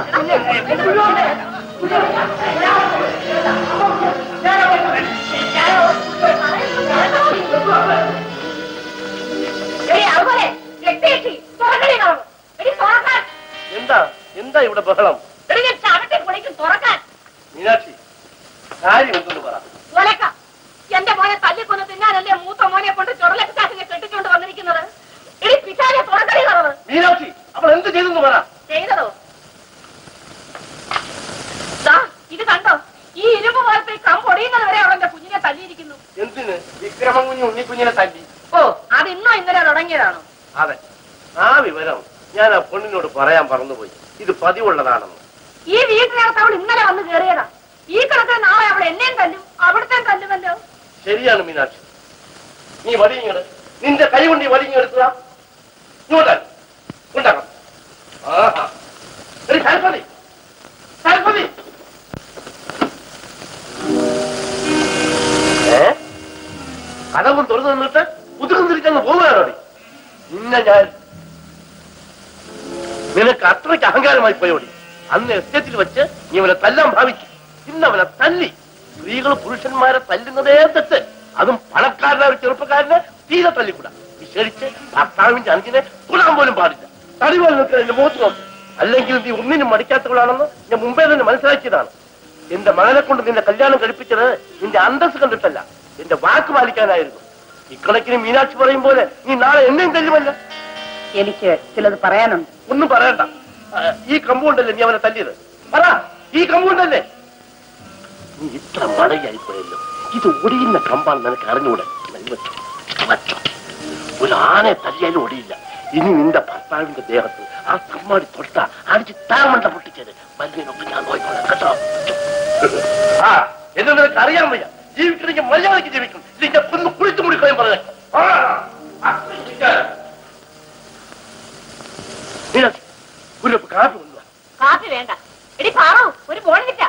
എടി, അതുപോലെ രക്തേച്ചി, തുറക്കടി കാണും. എടി, തുറക്കാൻ. എന്താ എന്താ ഇവിടെ ബഹളം എടി, ഞാൻ ചവിട്ടി പൊളിക്കും, തുറക്കാൻ. മീനാക്ഷി കാര്യം എന്തെന്ന് പറ ഒലക്ക. എന്റെ മോനെ തല്ലിക്കൊന്ന് തിന്നാനല്ലേ മൂത്ത മോനെ കൊണ്ട് ചുടലക്കാശിനെ കെട്ടിച്ചോണ്ട് വന്നിരിക്കുന്നത് എടി പിശാലെ തുറക്കടി കാണുന്നത് മീനാക്ഷി അവൾ എന്ത് ചെയ്തെന്ന് പറ ചെയ്തതോ ദാ, ഇത് കണ്ടോ ഈ ഇരുമ്പ് പോലത്തെ ഈ കമ്പൊടിയുന്നത് വരെ അവളെന്റെ കുഞ്ഞിനെ തല്ലിയിരിക്കുന്നു എന്തിന് വിക്രമൻ കുഞ്ഞ് ഉണ്ണിക്കുഞ്ഞിനെ തല്ലി ഓ അത് ഇന്നോ ഇന്നലെ തുടങ്ങിയതാണോ അതെ ആ വിവരം ഞാൻ ആ പെണ്ണിനോട് പറയാൻ പറന്നുപോയി ഇത് പതിവുള്ളതാണെന്ന് ഈ വീട്ടിനകത്ത് അവൾ ഇന്നലെ വന്ന് കയറിയതാ ഈ കണക്കിന് നാളെ അവൾ എന്നെയും തല്ലും അവിടുത്തെ തല്ലുമല്ലോ ശരിയാണ് മീനാക്ഷി നീ വടിയിങ്ങട് നിന്റെ കൈ കൊണ്ട് ഈ വടിഞ്ഞെടുക്കുക ഇങ്ങോട്ടാ ഉണ്ടാക്കാം ആഹാ എടി, സരസ്വതി സരസ്വതി ഏ കഥവും തുറന്നു നിന്നിട്ട് പുതുക്കം തിരിച്ചങ്ങ് പോവുകയാണോടി നിന്നെ ഞാൻ നിനക്ക് അത്രയ്ക്ക് അഹങ്കാരമായി പോയോടി അന്ന് എസ്റ്റേറ്റിൽ വെച്ച് നീ അവനെ തല്ലാൻ ഭാവിച്ചു ഇന്ന് അവനെ തല്ലി സ്ത്രീകൾ പുരുഷന്മാരെ തല്ലുന്നതേ തെറ്റ് അതും പണക്കാരനെ ഒരു ചെറുപ്പക്കാരനെ തീരെ തല്ലിക്കൂടാ വിശേഷിച്ച് ഭർത്താവിന്റെ അഞ്ചിനെ തൊടാൻ പോലും പാടില്ല തടി പോലെ നിൽക്കുന്ന എന്റെ മുഖത്ത് നോക്ക് അല്ലെങ്കിൽ നീ ഒന്നിനും മടിക്കാത്തവളാണെന്ന് ഞാൻ മുമ്പേ തന്നെ മനസ്സിലാക്കിയതാണ് എന്റെ മകനെ കൊണ്ട് നിന്റെ കല്യാണം കഴിപ്പിച്ചത് നിന്റെ അന്തസ് കണ്ടിട്ടല്ല എന്റെ വാക്ക് പാലിക്കാനായിരുന്നു ഇക്കണക്കിന് മീനാക്ഷി പറയും പോലെ നീ നാളെ എന്നെയും തല്ലുമല്ല എനിക്ക് ചിലത് പറയാനുണ്ട് ഒന്നും പറയണ്ട ആ, ഈ കമ്പൗണ്ടല്ലേ നീ അവനെ തല്ലിയത് പറ ഈ കമ്പൗണ്ടല്ലേ നീ ഇത്ര മടയായി പോയല്ലോ ഇത് ഒടിയുന്ന കമ്പാണ് നിനക്ക് അറിഞ്ഞൂടെ വെച്ചോ, വെച്ചോ. ഒരു ആനെ തല്ലിയാലും ഒടിയില്ല ഇനി നിന്റെ ഭർത്താവിന്റെ ദേഹത്ത് ആ തമ്മാടി തൊട്ട അടിച്ച് താമണ്ട പൊട്ടിച്ചത് മല്ലിനൊക്കെ ഞാൻ നോക്കിക്കോളാം കേട്ടോ ആ എന്നെ നിനക്ക് അറിയാൻ വയ്യ ജീവിക്കണമെങ്കിൽ മര്യാദയ്ക്ക് ജീവിക്കണം ഇതിന്റെ കുന്ന് കുളിച്ചു മുടിക്കുകയും പറഞ്ഞേ ആ, ആ, ഇരിക്കാൻ. മീനാക്ഷി, ഒരു കപ്പ് കാപ്പി കൊണ്ടുവാ കാപ്പി വേണ്ട എടി പാറു ഒരു ഫോൺ കിട്ടാ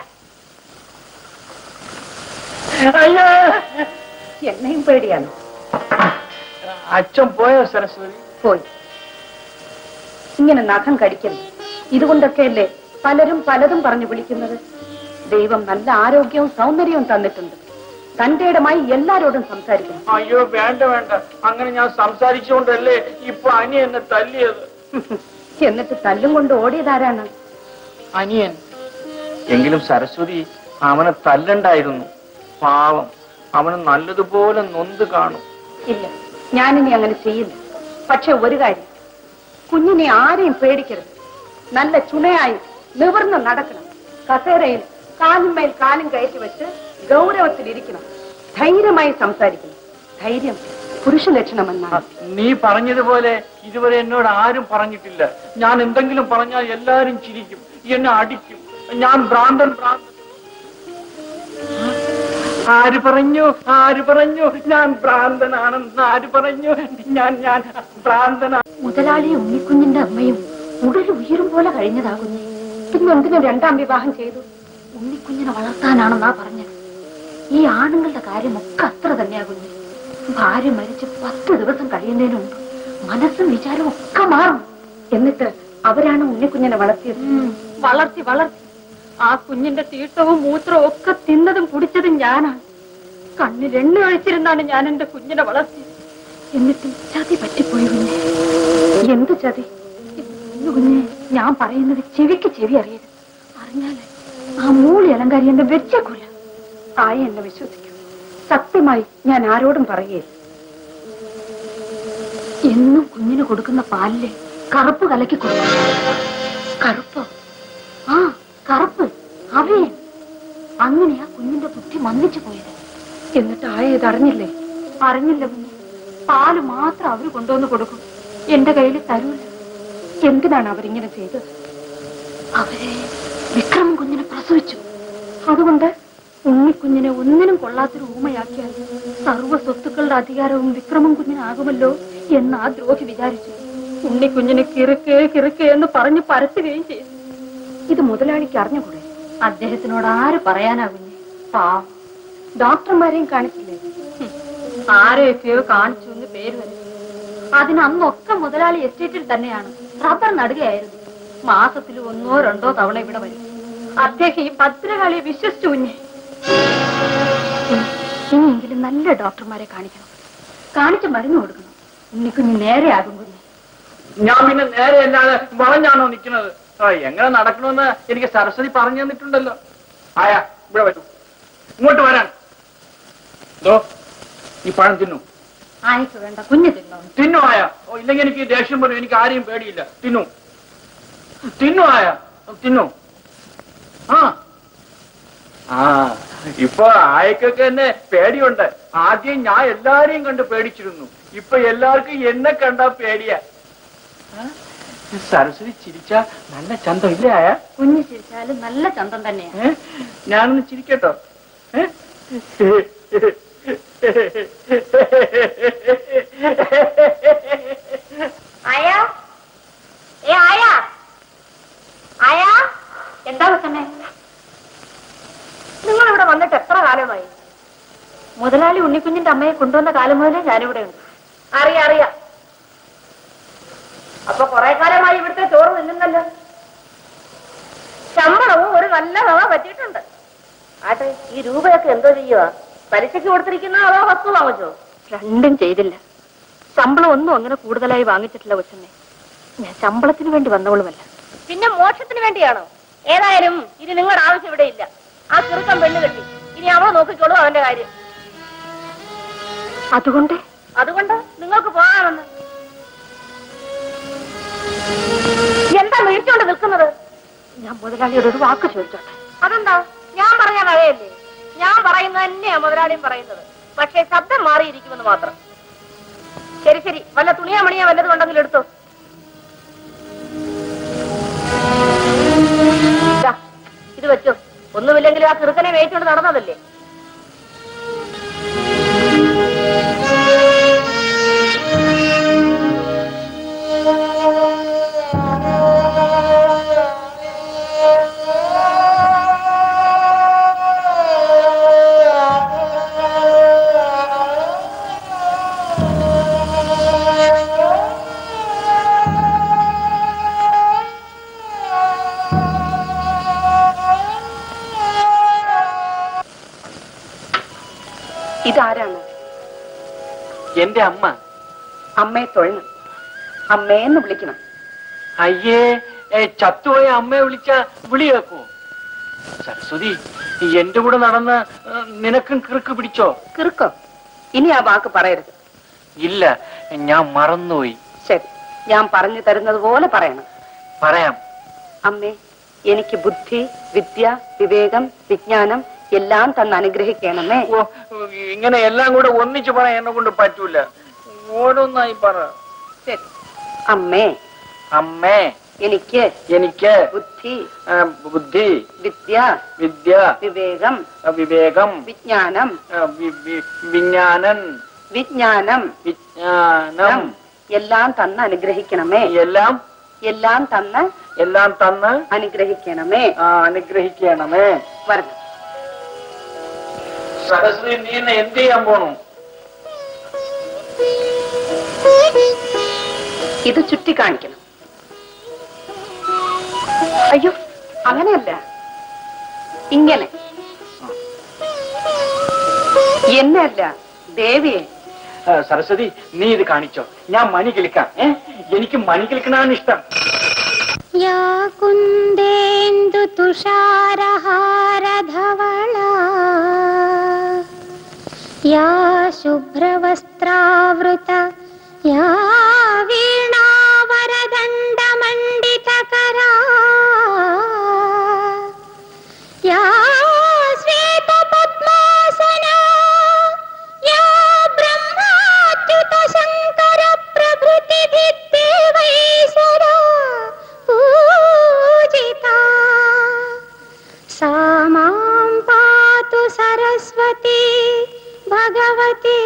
എന്നെയും പേടിയാണ് അച്ഛൻ പോയോ സരസ്വതി പോയി ഇങ്ങനെ നഖം കടിക്കരുത് ഇതുകൊണ്ടൊക്കെയല്ലേ പലരും പലതും പറഞ്ഞു വിളിക്കുന്നത് ദൈവം നല്ല ആരോഗ്യവും സൗന്ദര്യവും തന്നിട്ടുണ്ട് തന്റെ ഇടമായി എല്ലാരോടും സംസാരിക്കണം അയ്യോ വേണ്ട വേണ്ട അങ്ങനെ ഞാൻ സംസാരിച്ചുകൊണ്ടല്ലേ ഇപ്പൊ അനി എന്നെ തല്ലിയത് എന്നിട്ട് തല്ലും കൊണ്ട് ഓടിയതാരാണ് അനിയൻ എങ്കിലും സരസ്വതി അവനെ തല്ലണ്ടായിരുന്നു പാവം അവന് നല്ലതുപോലെ നൊന്ത് കാണും ഇല്ല ഞാനിനി അങ്ങനെ ചെയ്യില്ല പക്ഷെ ഒരു കാര്യം കുഞ്ഞിനെ ആരെയും പേടിക്കരുത് നല്ല ചുണയായി നിവർന്ന് നടക്കണം കസേരയിൽ കാലുമേൽ കാലും കയറ്റി വെച്ച് ഗൗരവത്തിലിരിക്കണം ധൈര്യമായി സംസാരിക്കണം ധൈര്യം പുരുഷ ലക്ഷണമെന്നാണ് നീ പറഞ്ഞതുപോലെ ഇതുവരെ എന്നോട് ആരും പറഞ്ഞിട്ടില്ല ഞാൻ എന്തെങ്കിലും പറഞ്ഞാൽ എല്ലാരും ചിരിക്കും എന്നെ അടിക്കും ഞാൻ ഭ്രാന്തൻ ഭ്രാന്തൻ ആര് പറഞ്ഞു ആര് പറഞ്ഞു ഞാൻ ഭ്രാന്തനാണെന്ന് ആര് പറഞ്ഞു ഞാൻ ഞാൻ ഭ്രാന്തനാണ് മുതലാളി ഉണ്ണിക്കുഞ്ഞിന്റെ അമ്മയും ഉടൽ ഉയരും പോലെ കഴിഞ്ഞതാകുന്നു പിന്നെ എന്തിനു രണ്ടാം വിവാഹം ചെയ്തു ഉണ്ണിക്കുഞ്ഞിനെ വളർത്താനാണെന്നാ പറഞ്ഞത് ഈ ആണുങ്ങളുടെ കാര്യമൊക്കെ അത്ര തന്നെയാകുന്നു ഭാര്യ മരിച്ച് പത്ത് ദിവസം കഴിയുന്നതിന് മുമ്പ് മനസ്സും വിചാരവും ഒക്കെ മാറും എന്നിട്ട് അവരാണ് ഉണ്ണിക്കുഞ്ഞിനെ വളർത്തിയത് വളർത്തി വളർത്തി ആ കുഞ്ഞിന്റെ തീട്ടവും മൂത്രവും ഒക്കെ തിന്നതും കുടിച്ചതും ഞാനാണ് കണ്ണിൽ എണ്ണ ഒഴിച്ചിരുന്നാണ് ഞാൻ എന്റെ കുഞ്ഞിനെ വളർത്തിയത് എന്നിട്ടും ചതി പറ്റിപ്പോയി കുഞ്ഞെ എന്ത് ചതി ഇന്ന് കുഞ്ഞെ ഞാൻ പറയുന്നത് ചെവിക്ക് ചെവി അറിയരുത് അറിഞ്ഞാല് ആ മൂളി അലങ്കാരി എന്നെ വെച്ചേക്കൂല ആയി എന്നെ വിശ്വസിക്കൂ സത്യമായി ഞാൻ ആരോടും പറയുകയില്ല എന്നും കുഞ്ഞിന് കൊടുക്കുന്ന പാലില് കറുപ്പ് കലക്കി കൊടുക്കും കറുപ്പോ ആ കറുപ്പ് അവയെ അങ്ങനെയാ കുഞ്ഞിന്റെ ബുദ്ധി മന്ദിച്ചു പോയത് എന്നിട്ട് ആയ ഇത് അറിഞ്ഞില്ലേ അറിഞ്ഞില്ല കുഞ്ഞ് പാല് മാത്രം അവര് കൊണ്ടുവന്ന് കൊടുക്കും എന്റെ കയ്യിൽ തരൂല എന്തിനാണ് അവരിങ്ങനെ ചെയ്തത് അവരെ വിക്രമൻ കുഞ്ഞിനെ പ്രസവിച്ചു അതുകൊണ്ട് ഉണ്ണിക്കുഞ്ഞിനെ ഒന്നിനും കൊള്ളാത്തൊരു ഊമയാക്കിയാൽ സർവ്വ സ്വത്തുക്കളുടെ അധികാരവും വിക്രമൻ കുഞ്ഞിനാകുമല്ലോ എന്ന് ആ ദ്രോഹി വിചാരിച്ചു ഉണ്ണിക്കുഞ്ഞിനെ കിറുക്ക് കിറുക്ക് എന്ന് പറഞ്ഞു പരത്തുകയും ചെയ്തു ഇത് മുതലാളിക്ക് അറിഞ്ഞുകൂടെ അദ്ദേഹത്തിനോട് ആര് പറയാനാകുന്നേ പാവം ഡോക്ടർമാരെയും കാണിച്ചില്ലേ ഹും. ആരെയൊക്കെയോ കാണിച്ചു എന്ന് പേര് വരും അതിന് അന്നൊക്കെ മുതലാളി എസ്റ്റേറ്റിൽ തന്നെയാണ് റബ്ബർ നടുകയായിരുന്നു മാസത്തിൽ ഒന്നോ രണ്ടോ തവണ ഇവിടെ വരും അദ്ദേഹം ഈ ഭദ്രകാളിയെ വിശ്വസിച്ചു കുഞ്ഞെ ഉം. ഇനിയെങ്കിലും നല്ല ഡോക്ടർമാരെ കാണിക്കണം കാണിച്ച് മരുന്ന് കൊടുക്കണം ഉണ്ണിക്കുഞ്ഞ് നേരെയാകും കുഞ്ഞ് ഞാൻ പിന്നെ നേരെ അല്ലാതെ വളഞ്ഞാണോ നിൽക്കുന്നത് ആ എങ്ങനെ നടക്കണമെന്ന് എനിക്ക് സരസ്വതി പറഞ്ഞു തന്നിട്ടുണ്ടല്ലോ ആയാ ഇവിടെ വരൂ ഇങ്ങോട്ട് വരാൻ ദോ ഈ പഴം തിന്നു ആയിക്ക് വേണ്ട കുഞ്ഞ് തിന്നോ തിന്നു ആയ ഓ ഇല്ലെങ്കിൽ എനിക്ക് ദേഷ്യം വരും എനിക്ക് ആരെയും പേടിയില്ല തിന്നു തിന്നു ആയ തിന്നു ആ ആ ഇപ്പൊ ആയക്കൊക്കെ എന്നെ പേടിയുണ്ട് ആദ്യം ഞാൻ എല്ലാരെയും കണ്ട് പേടിച്ചിരുന്നു ഇപ്പൊ എല്ലാവർക്കും എന്നെ കണ്ടാ പേടിയാ ആ? സരസ്വതി ചിരിച്ച നല്ല ചന്തം ഇല്ലേ ആയ കുഞ്ഞ് ചിരിച്ചാലും നല്ല ചന്തം തന്നെയാ ഏ? ഞാനൊന്ന് ചിരിക്കട്ടോ ഏ? ആയാ ഏ ആയാ ആയാ എന്താ വെക്കണേ നിങ്ങൾ ഇവിടെ വന്നിട്ട് എത്ര കാലമായി മുതലാളി ഉണ്ണിക്കുഞ്ഞിന്റെ അമ്മയെ കൊണ്ടുവന്ന കാലം മുതലേ ഞാനിവിടെ ഉണ്ട് അറിയാം അറിയാം അപ്പൊ കുറെ കാലമായി ഇവിടുത്തെ ചോറ് തിന്നുന്നല്ലോ ശമ്പളവും ഒരു നല്ല വക പറ്റിയിട്ടുണ്ട് ആട്ടെ ഈ രൂപയൊക്കെ എന്തോ ചെയ്യുക പലിശക്ക് കൊടുത്തിരിക്കുന്ന അതോ വസ്തു വാങ്ങിച്ചോ രണ്ടും ചെയ്തില്ല ശമ്പളം ഒന്നും അങ്ങനെ കൂടുതലായി വാങ്ങിച്ചിട്ടില്ല കൊച്ചമ്മേ ഞാൻ ശമ്പളത്തിന് വേണ്ടി വന്നവളുമല്ല പിന്നെ മോക്ഷത്തിന് വേണ്ടിയാണോ ഏതായാലും ഇത് നിങ്ങളുടെ ആവശ്യം ഇവിടെ ഇല്ല ആ ചെറുക്കം പെണ്ണ് കെട്ടി ഇനി അവൾ നോക്കിക്കോളൂ അവന്റെ കാര്യം അതുകൊണ്ട് അതുകൊണ്ട് നിങ്ങൾക്ക് പോകാമെന്ന് എന്താ മേടിച്ചോണ്ട് നിൽക്കുന്നത് ഞാൻ മുതലാളിയോട് ഒരു വാക്ക് ചോദിച്ചോട്ടെ അതെന്താ ഞാൻ പറയാൻ അറിയല്ലേ ഞാൻ പറയുന്നത് തന്നെയാ മുതലാളിയും പറയുന്നത് പക്ഷേ ശബ്ദം മാറിയിരിക്കുമെന്ന് മാത്രം ശരി ശരി വല്ല തുണിയാ മണിയാ വല്ലതും ഉണ്ടെങ്കിൽ എടുത്തോ ദാ, ഇത് വെച്ചോ ഒന്നുമില്ലെങ്കിലും ആ ചെറുക്കനെ മേടിച്ചോണ്ട് നടന്നതല്ലേ ഇതാരാണ് എന്റെ അമ്മ അമ്മയെ തൊഴണം അമ്മയെന്ന് വിളിക്കണം അയ്യേ ഏ, ചത്തുപോയ അമ്മയെ വിളിച്ച വിളി കേക്കോ സരസ്വതി എന്റെ കൂടെ നടന്ന് ഏ, നിനക്കും കിറുക്ക് പിടിച്ചോ കിറുക്കോ ഇനി ആ വാക്ക് പറയരുത് ഇല്ല ഞാൻ മറന്നുപോയി ശരി ഞാൻ പറഞ്ഞു തരുന്നത് പോലെ പറയണം പറയാം അമ്മേ എനിക്ക് ബുദ്ധി വിദ്യ വിവേകം വിജ്ഞാനം എല്ലാം തന്ന് അനുഗ്രഹിക്കണമേ ഓ ഇങ്ങനെ എല്ലാം കൂടെ ഒന്നിച്ച് പറയാൻ എന്നെ കൊണ്ട് പറ്റൂല ഓരോന്നായി പറ ശരി അമ്മേ അമ്മേ എനിക്ക് എനിക്ക് ബുദ്ധി ആ, ബുദ്ധി വിദ്യ വിദ്യ വിവേകം ആ, വിവേകം വിജ്ഞാനം ആ, വി- വി- വിജ്ഞാനൻ വിജ്ഞാനം വിജ്ഞാനം എല്ലാം തന്ന് അനുഗ്രഹിക്കണമേ എല്ലാം എല്ലാം തന്ന് എല്ലാം തന്ന് അനുഗ്രഹിക്കണമേ ആ, അനുഗ്രഹിക്കണമേ വരണം സരസ്വതി നീ എന്നെ എന്ത് ചെയ്യാൻ പോണു ഇത് ചുറ്റിക്കാണിക്കണം അയ്യോ അങ്ങനെയല്ല ഇങ്ങനെ എന്നെയല്ല ദേവിയെ ആ, സരസ്വതി നീ ഇത് കാണിച്ചോ ഞാൻ മണി കിളിക്കാം ഏ എനിക്ക് മണി കിളിക്കണാണ് ഇഷ്ടം या कुन्देन्दु तुषारहारधवला या शुभ्रवस्त्रावृता या वीणावरदण्डमण्डितकरा या श्वेतपद्मासना या ब्रह्माच्युतशङ्करप्रभृतिभिर्देवैः सदा पूजिता सा मां पातु सरस्वती भगवती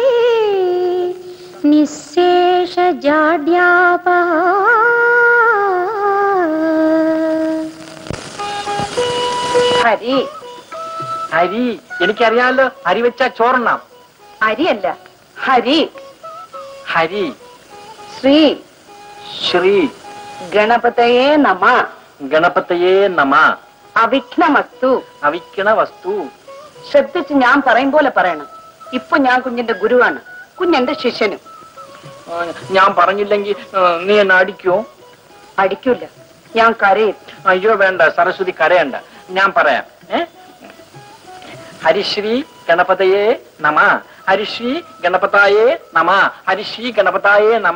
निःशेषजाड्यापः ഹരി അരി എനിക്കറിയാലോ അരി വെച്ചാ ചോറണ്ണാം അരിയല്ല ഹരി ഹരി ശ്രീ ശ്രീ ഗണപതയേ നമ ഗണപതയേ നമ അവിഘ്നമസ്തു അവിക്കണ വസ്തു ശ്രദ്ധിച്ച് ഞാൻ പറയും പോലെ പറയണം ഇപ്പൊ ഞാൻ കുഞ്ഞിന്റെ ഗുരുവാണ് കുഞ്ഞെന്റെ ശിഷ്യനും ആ, ഞാൻ പറഞ്ഞില്ലെങ്കിൽ ആ, നീ എന്നെ അടിക്കോ അടിക്കൂല ഞാൻ കരയും അയ്യോ വേണ്ട സരസ്വതി കരയണ്ട ഞാൻ പറയാം ഏ ഹരിശ്രീ ഗണപതയേ നമ ഹരിശ്രീ ഗണപതായേ നമ ഹരിശ്രീ ഗണപതായേ നമ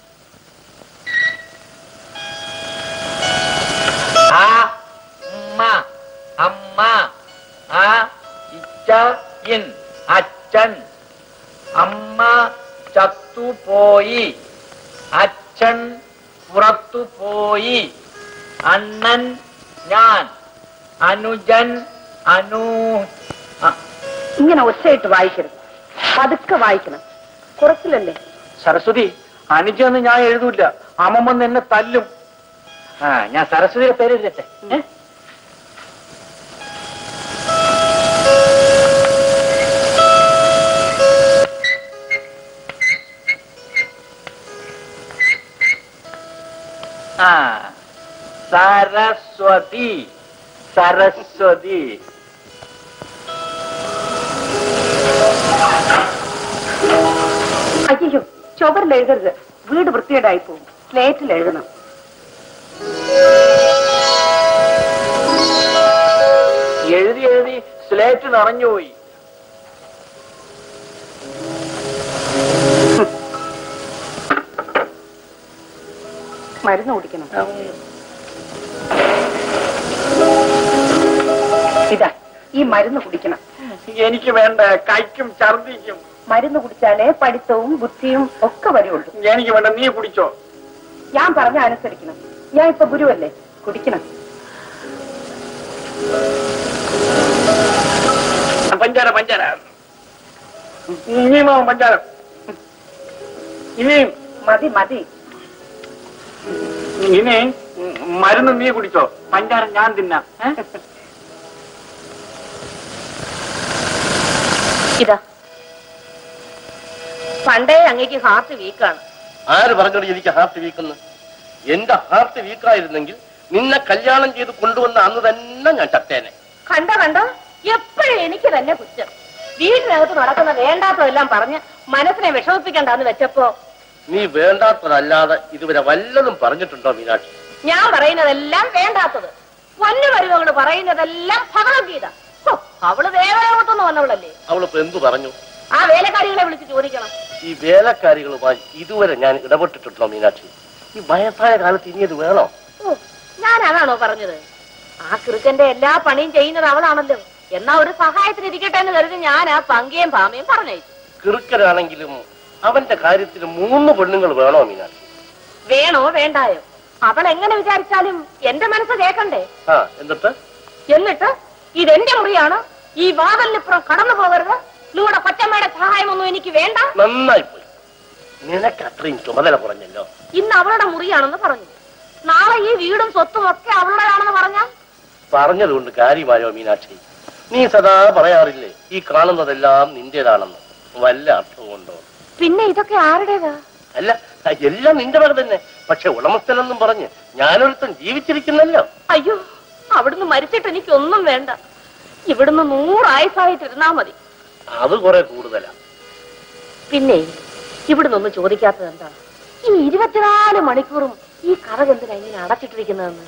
ആ ഉമ്മ അമ്മ ആ ഇച്ച ഇൻ അച്ഛൻ അമ്മ ചത്തുപോയി അച്ഛൻ പുറത്തു പോയി അണ്ണൻ ഞാൻ അനുജൻ അനു ആ, ഇങ്ങനെ ഒച്ചയിട്ട് വായിക്കരുത് പതുക്കെ വായിക്കണം കുറച്ചിലല്ലേ സരസ്വതി അനുജെന്ന് ഞാൻ എഴുതൂല അമ്മമ്മന്ന് എന്നെ തല്ലും ആ ഞാൻ സരസ്വതിയുടെ പേര് എഴുതട്ടെ ഏ? ആ സരസ്വതി സരസ്വതി അയ്യോ ചുവരിൽ എഴുതരുത് വീട് വൃത്തികേടായി പോകും സ്ലേറ്റിൽ എഴുതണം എഴുതി എഴുതി സ്ലേറ്റ് നിറഞ്ഞുപോയി മരുന്ന് കുടിക്കണം ഇതാ ഈ മരുന്ന് കുടിക്കണം എനിക്ക് വേണ്ട കൈക്കും ഛർദിക്കും മരുന്ന് കുടിച്ചാലേ പഠിത്തവും ബുദ്ധിയും ഒക്കെ വരുള്ളൂ എനിക്ക് വേണ്ട നീ കുടിച്ചോ ഞാൻ പറഞ്ഞ അനുസരിക്കണം ഞാൻ ഇപ്പൊ ഗുരുവല്ലേ കുടിക്കണം പഞ്ചാര പഞ്ചാര ഇനിയും പഞ്ചാര ഇനിയും മതി മതി ഇനി മരുന്ന് നീ കുടിച്ചോ പഞ്ചാര ഞാൻ തിന്നാം ഏ? ഇതാ പണ്ടേ അങ്ങേക്ക് ഹാർട്ട് വീക്കാണ് ആര് പറഞ്ഞോട് എനിക്ക് ഹാർട്ട് വീക്കെന്ന് എന്റെ ഹാർട്ട് വീക്കായിരുന്നെങ്കിൽ നിന്നെ കല്യാണം ചെയ്ത് കൊണ്ടുവന്ന അന്ന് തന്നെ ഞാൻ ചത്തേനെ കണ്ടോ കണ്ടോ എപ്പോഴും എനിക്ക് തന്നെ കുറ്റം വീട്ടിനകത്ത് നടക്കുന്ന വേണ്ടാത്തതെല്ലാം പറഞ്ഞ് മനസ്സിനെ വിഷമിപ്പിക്കണ്ടെന്ന് വെച്ചപ്പോ നീ വേണ്ടാത്തതല്ലാതെ ഇതുവരെ വല്ലതും പറഞ്ഞിട്ടുണ്ടോ മീനാക്ഷി ഞാൻ പറയുന്നതെല്ലാം വേണ്ടാത്തത് പൊന്നു വരുവങ്ങള് പറയുന്നതെല്ലാം ഭഗവത്ഗീത ഹോ, അവള് വേവലോകത്തൊന്നും വന്നവളല്ലേ അവളിപ്പോ എന്തു പറഞ്ഞു ആ വേലക്കാരികളെ വിളിച്ച് ചോദിക്കണം ഈ വേലക്കാരികളുമായി ഇതുവരെ ഞാൻ ഇടപെട്ടിട്ടുണ്ടോ മീനാക്ഷി ഈ വയസ്സായ കാലത്ത് ഇനി അത് വേണോ ഓ ഞാൻ അതാണോ പറഞ്ഞത് ആ കിറുക്കന്റെ എല്ലാ പണിയും ചെയ്യുന്നത് അവളാണല്ലോ എന്നാ ഒരു സഹായത്തിന് ഇരിക്കട്ടെ എന്ന് കരുതി ഞാൻ ആ പങ്കയും പാമയും പറഞ്ഞയച്ചു കിറുക്കനാണെങ്കിലും അവന്റെ കാര്യത്തിൽ മൂന്ന് പെണ്ണുങ്ങൾ വേണോ മീനാക്ഷി വേണോ വേണ്ടായോ അവൾ എങ്ങനെ വിചാരിച്ചാലും എന്റെ മനസ്സ് കേക്കണ്ടേ ആ എന്നിട്ട് എന്നിട്ട് ഇതെന്റെ മുറിയാണ് ഈ വാതലിനിപ്പുറം കടന്നു പോകരുത് നിങ്ങളുടെ കൊച്ചമ്മയുടെ സഹായമൊന്നും എനിക്ക് വേണ്ട നന്നായി പോയി നിനക്ക് അത്രയും ചുമതല കുറഞ്ഞല്ലോ ഇന്ന് അവളുടെ മുറിയാണെന്ന് പറഞ്ഞു നാളെ ഈ വീടും സ്വത്തും ഒക്കെ അവളുടെയാണെന്ന് പറഞ്ഞാൽ പറഞ്ഞതുകൊണ്ട് കാര്യമായോ മീനാക്ഷി നീ സദാ പറയാറില്ലേ ഈ കാണുന്നതെല്ലാം നിന്റേതാണെന്ന് വല്ല അർത്ഥവുമുണ്ടോ പിന്നെ ഇതൊക്കെ ആരുടേതാ അല്ല എല്ലാം നിന്റെ വക തന്നെ പക്ഷെ ഉടമസ്ഥനെന്നും പറഞ്ഞ് ഞാനൊരുത്തൻ ജീവിച്ചിരിക്കുന്നല്ലോ അയ്യോ അവിടുന്ന് മരിച്ചിട്ട് എനിക്കൊന്നും വേണ്ട ഇവിടുന്ന് നൂറായുസായിട്ടിരുന്നാ മതി അത് കുറെ കൂടുതലാ പിന്നെ ഇവിടുന്ന് ഒന്നും ചോദിക്കാത്തത് എന്താണ് ഈ ഇരുപത്തിനാല് മണിക്കൂറും ഈ കഥ എന്തിനാ ഇങ്ങനെ അടച്ചിട്ടിരിക്കുന്നതെന്ന്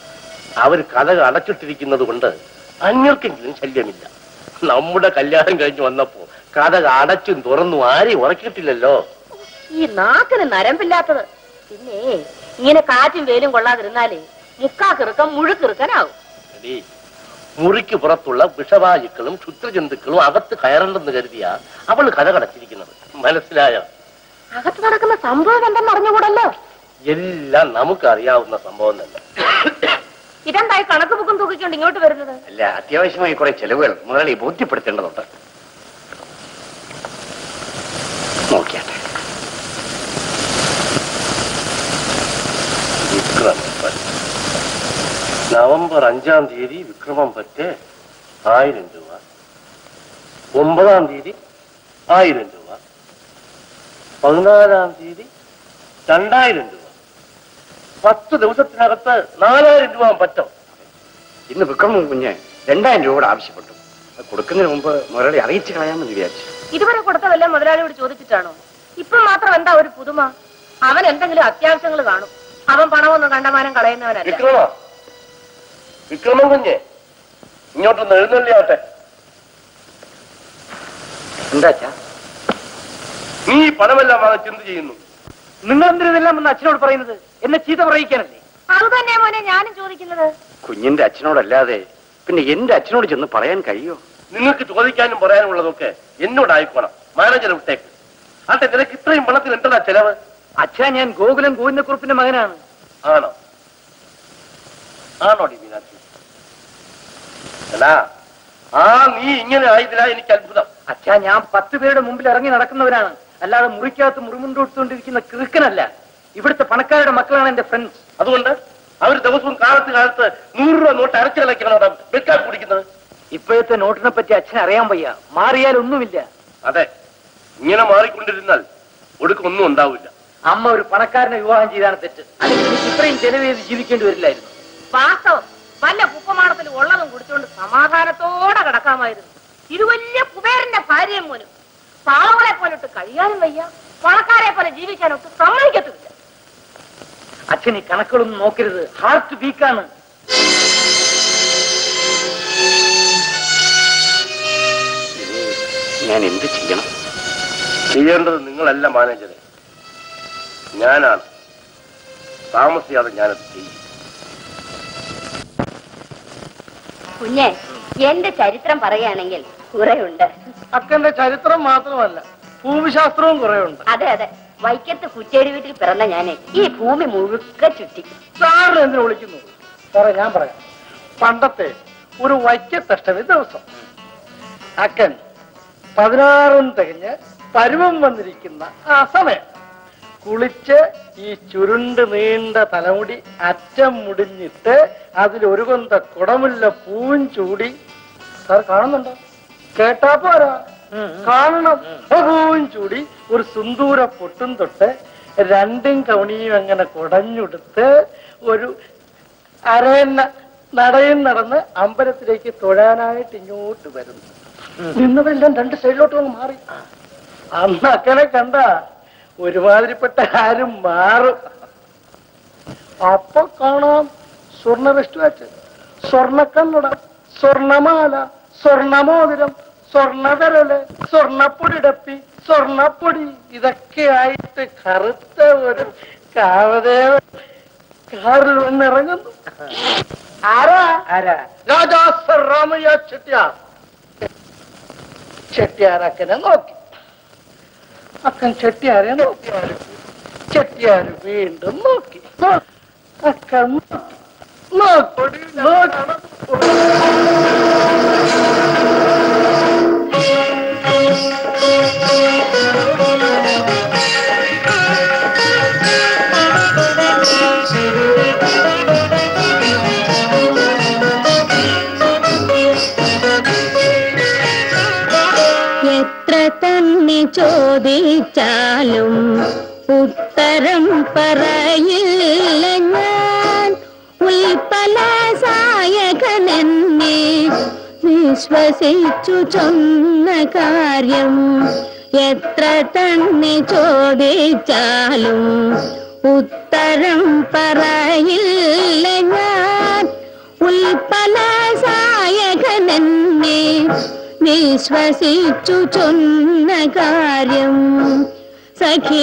അവർ കഥ അടച്ചിട്ടിരിക്കുന്നത് കൊണ്ട് അന്യർക്കെങ്കിലും ശല്യമില്ല നമ്മുടെ കല്യാണം കഴിഞ്ഞ് വന്നപ്പോ കഥ അടച്ചും തുറന്നും ആരെയും ഉറക്കിയിട്ടില്ലല്ലോ ഈ നാക്കിന് നരമ്പില്ലാത്തത് പിന്നെ ഇങ്ങനെ കാറ്റും വെയിലും കൊള്ളാതിരുന്നാലേ മുക്കാ കിറുക്കം മുഴുക്കിറുക്കനാവും എടീ, മുറിക്ക് പുറത്തുള്ള വിഷവായുക്കളും ക്ഷുദ്രജന്തുക്കളും അകത്ത് കയറണ്ടെന്ന് കരുതിയാ അവള് കഥ കടച്ചിരിക്കുന്നത് മനസ്സിലായോ അകത്ത് നടക്കുന്ന സംഭവം എന്തെന്ന് അറിഞ്ഞുകൂടല്ലോ എല്ലാം നമുക്കറിയാവുന്ന സംഭവം തന്നെ ഇതെന്തായി കണക്ക് ബുക്കും തൂക്കിക്കൊണ്ട് ഇങ്ങോട്ട് വരുന്നത് അല്ല അത്യാവശ്യമായി കുറെ ചെലവുകൾ മുതലാളി ബോധ്യപ്പെടുത്തേണ്ടതുണ്ട് നോക്കിയാട്ടെ വിക്രമം പറ്റ്. നവംബർ അഞ്ചാം തീയതി വിക്രമം പറ്റ് ആയിരം രൂപ ഒമ്പതാം തീയതി ആയിരം രൂപ പതിനാലാം തീയതി രണ്ടായിരം രൂപ പത്ത് ദിവസത്തിനകത്ത് നാലായിരം രൂപ പറ്റും ഇന്ന് വിക്രമം കുഞ്ഞ് രണ്ടായിരം രൂപ കൂടെ ആവശ്യപ്പെട്ടു അത് കൊടുക്കുന്നതിന് മുമ്പ് മുതലാളി അറിയിച്ചു കളയാമെന്ന് വിചാരിച്ചു ഇതുവരെ കൊടുത്തതെല്ലാം മുതലാളിയോട് ചോദിച്ചിട്ടാണോ ഇപ്പൊ മാത്രം എന്താ ഒരു പുതുമ അവൻ എന്തെങ്കിലും അത്യാവശ്യങ്ങൾ കാണും അവൻ പണമൊന്നും കണ്ടമാനം കളയുന്നവനല്ല വിക്രമ വിക്രമം കുഞ്ഞെ ഇങ്ങോട്ടൊന്ന് എഴുന്നള്ളിയാട്ടെ എന്താ നീ ഈ പണമെല്ലാം വാങ്ങിച്ച് എന്ത് ചെയ്യുന്നു നിങ്ങൾ എന്തിനെല്ലാം എന്ന് അച്ഛനോട് പറയുന്നത് എന്നെ ചീത്ത പറയിക്കാനല്ലേ അത് തന്നെ മോനെ ഞാനും ചോദിക്കുന്നത് കുഞ്ഞിന്റെ അച്ഛനോടല്ലാതെ പിന്നെ എന്റെ അച്ഛനോട് ചെന്ന് പറയാൻ കഴിയോ നിങ്ങൾക്ക് ചോദിക്കാനും പറയാനുള്ളതൊക്കെ എന്നോടായിക്കോണം മാനേജർ വിട്ടേക്ക് ആട്ടെ നിനക്ക് ഇത്രയും പണത്തിന് എന്താണ് ചെലവ് അച്ഛാ ഞാൻ ഗോകുലം ഗോവിന്ദക്കുറുപ്പിന്റെ മകനാണ് ആണോ ആണോ ഡി മീനാക്ഷി എടാ ആ നീ ഇങ്ങനെ ആയതിലാ എനിക്ക് അത്ഭുതം അച്ഛാ ഞാൻ പത്ത് പേരുടെ മുമ്പിൽ ഇറങ്ങി നടക്കുന്നവരാണ് അല്ലാതെ മുറിക്കകത്ത് മുറിമുണ്ടോടുത്തുകൊണ്ടിരിക്കുന്ന കിറുക്കനല്ല ഇവിടുത്തെ പണക്കാരുടെ മക്കളാണ് എന്റെ ഫ്രണ്ട്സ് അതുകൊണ്ട് അവർ ദിവസവും കാലത്ത് കാലത്ത് നൂറ് രൂപ നോട്ട് അരച്ചു കളയ്ക്കാണ് അവിടെ വെക്കാൻ കുടിക്കുന്നത് ഇപ്പോഴത്തെ നോട്ടിനെ പറ്റി അച്ഛൻ അറിയാൻ വയ്യ മാറിയാൽ ഒന്നുമില്ല അതെ ഇങ്ങനെ മാറിക്കൊണ്ടിരുന്നാൽ ഒടുക്കൊന്നും ഉണ്ടാവില്ല അമ്മ ഒരു പണക്കാരനെ വിവാഹം ചെയ്താണ് തെറ്റ് അല്ലെങ്കിൽ എനിക്ക് ഇത്രയും ചെലവ് ചെയ്ത് ജീവിക്കേണ്ടി വരില്ലായിരുന്നു വാസ്തവം വല്ല കുപ്പമാടത്തിൽ ഉള്ളതും കുടിച്ചുകൊണ്ട് സമാധാനത്തോടെ കിടക്കാമായിരുന്നു ഇത് വലിയ കുബേരന്റെ ഭാര്യയും പോലും പാവങ്ങളെ പോലിട്ട് കഴിയാനും വയ്യ പണക്കാരെ പോലെ ജീവിക്കാനൊട്ട് സമ്മതിക്കത്തുമില്ല അച്ഛൻ ഈ കണക്കുകളൊന്നും നോക്കരുത് ഹാർട്ട് വീക്കാണ് ഇനി ഞാൻ എന്ത് ചെയ്യണം ചെയ്യേണ്ടത് നിങ്ങളല്ല മാനേജറെ ഞാനാണ് താമസിയാതെ ഞാനത് ചെയ്യും കുഞ്ഞെ എന്റെ ചരിത്രം പറയുകയാണെങ്കിൽ കുറെയുണ്ട് അക്കന്റെ ചരിത്രം മാത്രമല്ല ഭൂമിശാസ്ത്രവും കുറെ ഉണ്ട് അതെ അതെ വൈക്കത്ത് കുറ്റേരി വീട്ടിൽ പിറന്ന ഞാന് ഈ ഭൂമി മുഴുക്ക ചുറ്റി സാറിന് എന്തിനു വിളിക്കുന്നു സാറേ ഞാൻ പറയാം പണ്ടത്തെ ഒരു വൈക്കത്തഷ്ടമി ദിവസം അക്കൻ പതിനാറും തികഞ്ഞ് പരുവം വന്നിരിക്കുന്ന ആ സമയം കുളിച്ച് ഈ ചുരുണ്ട് നീണ്ട തലമുടി അറ്റം മുടിഞ്ഞിട്ട് അതിൽ ഒരു കൊന്ത കുടമുല്ല പൂവും ചൂടി സാർ കാണുന്നുണ്ടോ കേട്ടാ പോരാ കാണണം ആ പൂവും ചൂടി ഒരു സുന്ദൂര പൊട്ടും തൊട്ട് രണ്ടും കവണിയും അങ്ങനെ കുടഞ്ഞുടുത്ത് ഒരു അരയന്ന നടയും നടന്ന് അമ്പലത്തിലേക്ക് തൊഴാനായിട്ട് ഇങ്ങോട്ട് വരുന്നു നിന്നവരെല്ലാം രണ്ട് സൈഡിലോട്ട് അങ്ങ് മാറി അന്ന് അക്കനെ കണ്ട ഒരുമാതിരിപ്പെട്ട ആരും മാറും അപ്പൊ കാണാം സ്വർണ്ണ വെസ്റ്റ് വെച്ച് സ്വർണ്ണക്കണ്ണട സ്വർണമാല സ്വർണമോതിരം സ്വർണവിരല് സ്വർണപ്പൊടിടപ്പി സ്വർണപ്പൊടി ഇതൊക്കെ ആയിട്ട് കറുത്ത ഒരു കാവദേവ കാറിൽ വന്നിറങ്ങുന്നു ആരാ ആരാ രാജാ സർ രാമയ്യ ചെട്ടിയാർ ചെട്ടിയാർ അക്കനെ നോക്കി അക്കൻ ചെട്ടിയാരെ നോക്കി ചെട്ടിയാർ വീണ്ടും നോക്കി അക്കൻ നോക്കി നോക്കി എത്ര തന്നെ ചോദിച്ചാലും ഉത്തരം പറയില്ല ഞാൻ ഉൽപ്പല സായകനെന്നെ വിശ്വസിച്ചു ചൊന്ന കാര്യം എത്ര തന്നെ ചോദിച്ചാലും ഉത്തരം പറയില്ല ഞാൻ ഉൽപ്പല സായകനെന്നെ വിശ്വസിച്ചു ചൊന്ന കാര്യം സഖീ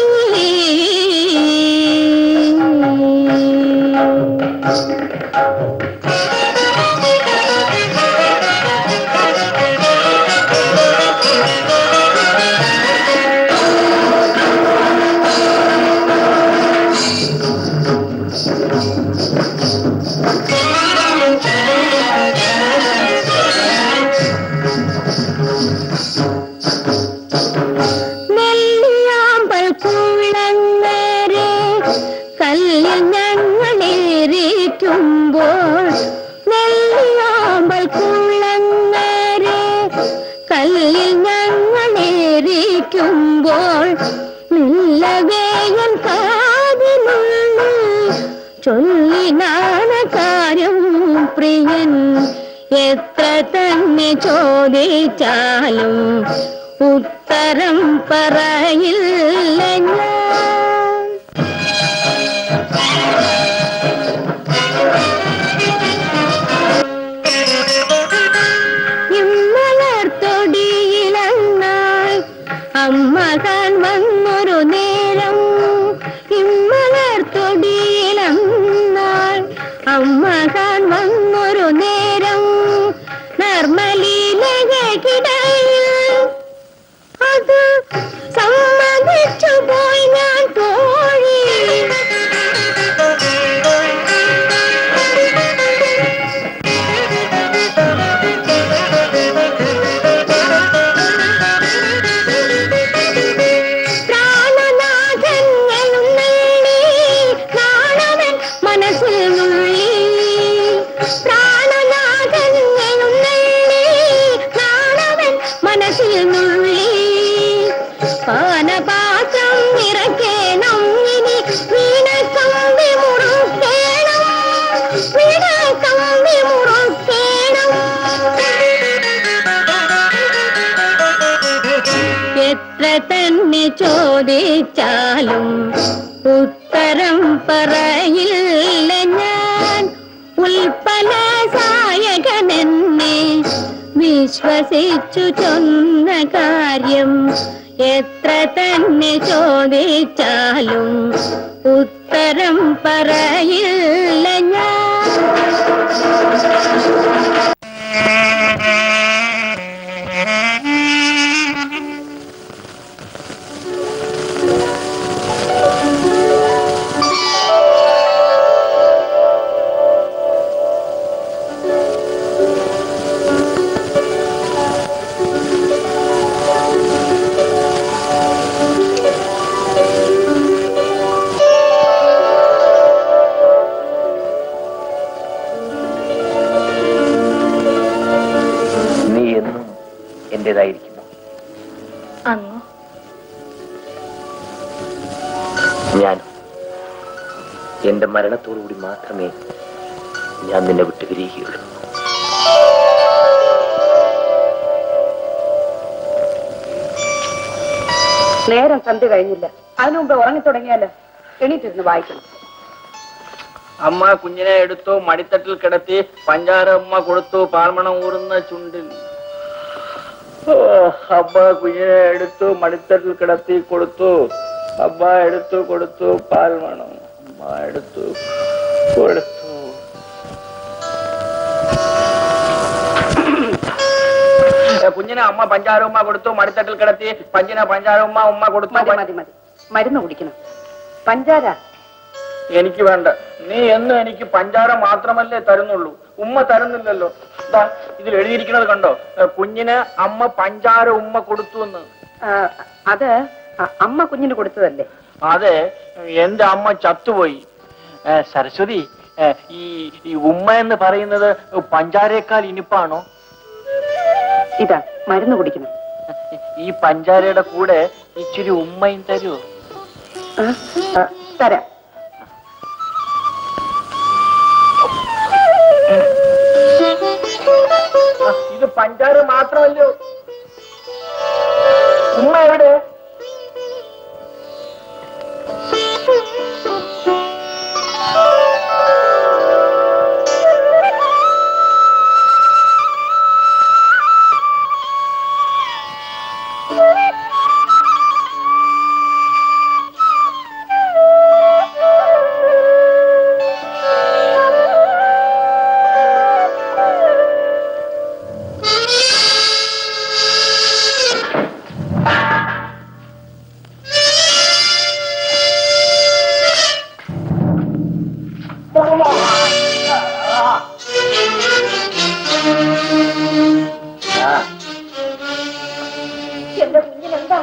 നെല്ലിയാമ്പൽ കുളങ്ങരെ കല്ലിൽ ഞങ്ങളിരിക്കുമ്പോൾ നെല്ലിയാമ്പൽ കുളങ്ങരെ കല്ലിൽ ഞങ്ങളിരിക്കുമ്പോൾ നില്ലവേയൻ കാതിനുള്ളിൽ ചൊല്ലിനാന കാര്യം പ്രിയൻ എത്ര തന്നെ ചോദിച്ചാലും ഉത്തരം പറയില്ല ഞാൻ ഇമ്മലർത്തൊടിയിലങ്ങാൾ അമ്മകാൻ വന്നൊരു നേരം ഇമ്മലർത്തൊടിയിലങ്ങാൾ അമ്മകാൻ വന്നൊരു നേരം നർമ്മലീലകിടയിൽ അത് സമ്മതിച്ചു പോയി ഞാൻ തോഴി പ്രാണനാഥൻ എഴുന്നള്ളി നാണവൻ മനസ്സിൽ നുള്ളി പ്രാണനാഥൻ എഴുന്നള്ളി നാണവൻ മനസ്സിൽ നുള്ളി പാനപാത്രം നിറയ്ക്കണം ഇനി വീണ കമ്പി മുറുക്കേണം വീണ കമ്പി മുറുക്കേണം എത്ര തന്നെ ചോദിച്ചാലും ഉത്തരം പറയില്ല ഞാൻ ഉൽപ്പല സായകനെന്നെ വിശ്വസിച്ചു ചൊന്ന കാര്യം എത്ര തന്നെ ചോദിച്ചാലും ഉത്തരം പറയില്ല ഞാൻ നീ എന്നും എന്റേതായിരിക്കുന്നു അങ്ങോ ഞാൻ എന്റെ മരണത്തോടുകൂടി മാത്രമേ ഞാൻ നിന്നെ വിട്ടു പിരിയുകയുള്ളൂ നേരം സന്ധ്യ കഴിഞ്ഞില്ല അതിനു മുമ്പ് ഉറങ്ങി തുടങ്ങിയാലോ എണീറ്റിരുന്ന് വായിക്കണം അമ്മ കുഞ്ഞിനെ എടുത്തു മടിത്തട്ടിൽ കിടത്തി പഞ്ചാര അമ്മ കൊടുത്തു പാൽമണം ഊറുന്ന ചുണ്ടിൽ ഓ, അമ്മ കുഞ്ഞിനെ എടുത്തു മടിത്തട്ടിൽ കിടത്തി കൊടുത്തു അമ്മ എടുത്തു കൊടുത്തു പാൽമണം അമ്മ എടുത്തു കൊടുത്തു ഏ, കുഞ്ഞിനെ അമ്മ പഞ്ചാര ഉമ്മ കൊടുത്തു മടിത്തട്ടിൽ കിടത്തി പഞ്ചിനെ പഞ്ചാര ഉമ്മ ഉമ്മ കൊടുത്തു മതി മതി മതി മരുന്ന് കുടിക്കണം പഞ്ചാര എനിക്ക് വേണ്ട നീ എന്നും എനിക്ക് പഞ്ചാര മാത്രമല്ലേ തരുന്നുള്ളൂ ഉമ്മ തരുന്നില്ലല്ലോ ദാ ഇതിൽ എഴുതിയിരിക്കുന്നത് കണ്ടോ ഏ, കുഞ്ഞിന് അമ്മ പഞ്ചാര ഉമ്മ കൊടുത്തു എന്ന് ആ, അത് അ- അമ്മ കുഞ്ഞിന് കൊടുത്തതല്ലേ അതെ എന്റെ അമ്മ ചത്തുപോയി ഏ, സരസ്വതി ഏ, ഈ ഈ ഉമ്മ എന്ന് പറയുന്നത് പഞ്ചാരയേക്കാൾ ഇനിപ്പാണോ ഇതാ മരുന്ന് കുടിക്കണം ഈ പഞ്ചാരയുടെ കൂടെ ഇച്ചിരി ഉമ്മയും തരുമോ ആ, ആ, തരാം ഇത് പഞ്ചാര മാത്രമല്ലോ ഉമ്മ എവിടെ എന്റെ കുഞ്ഞിനെന്താ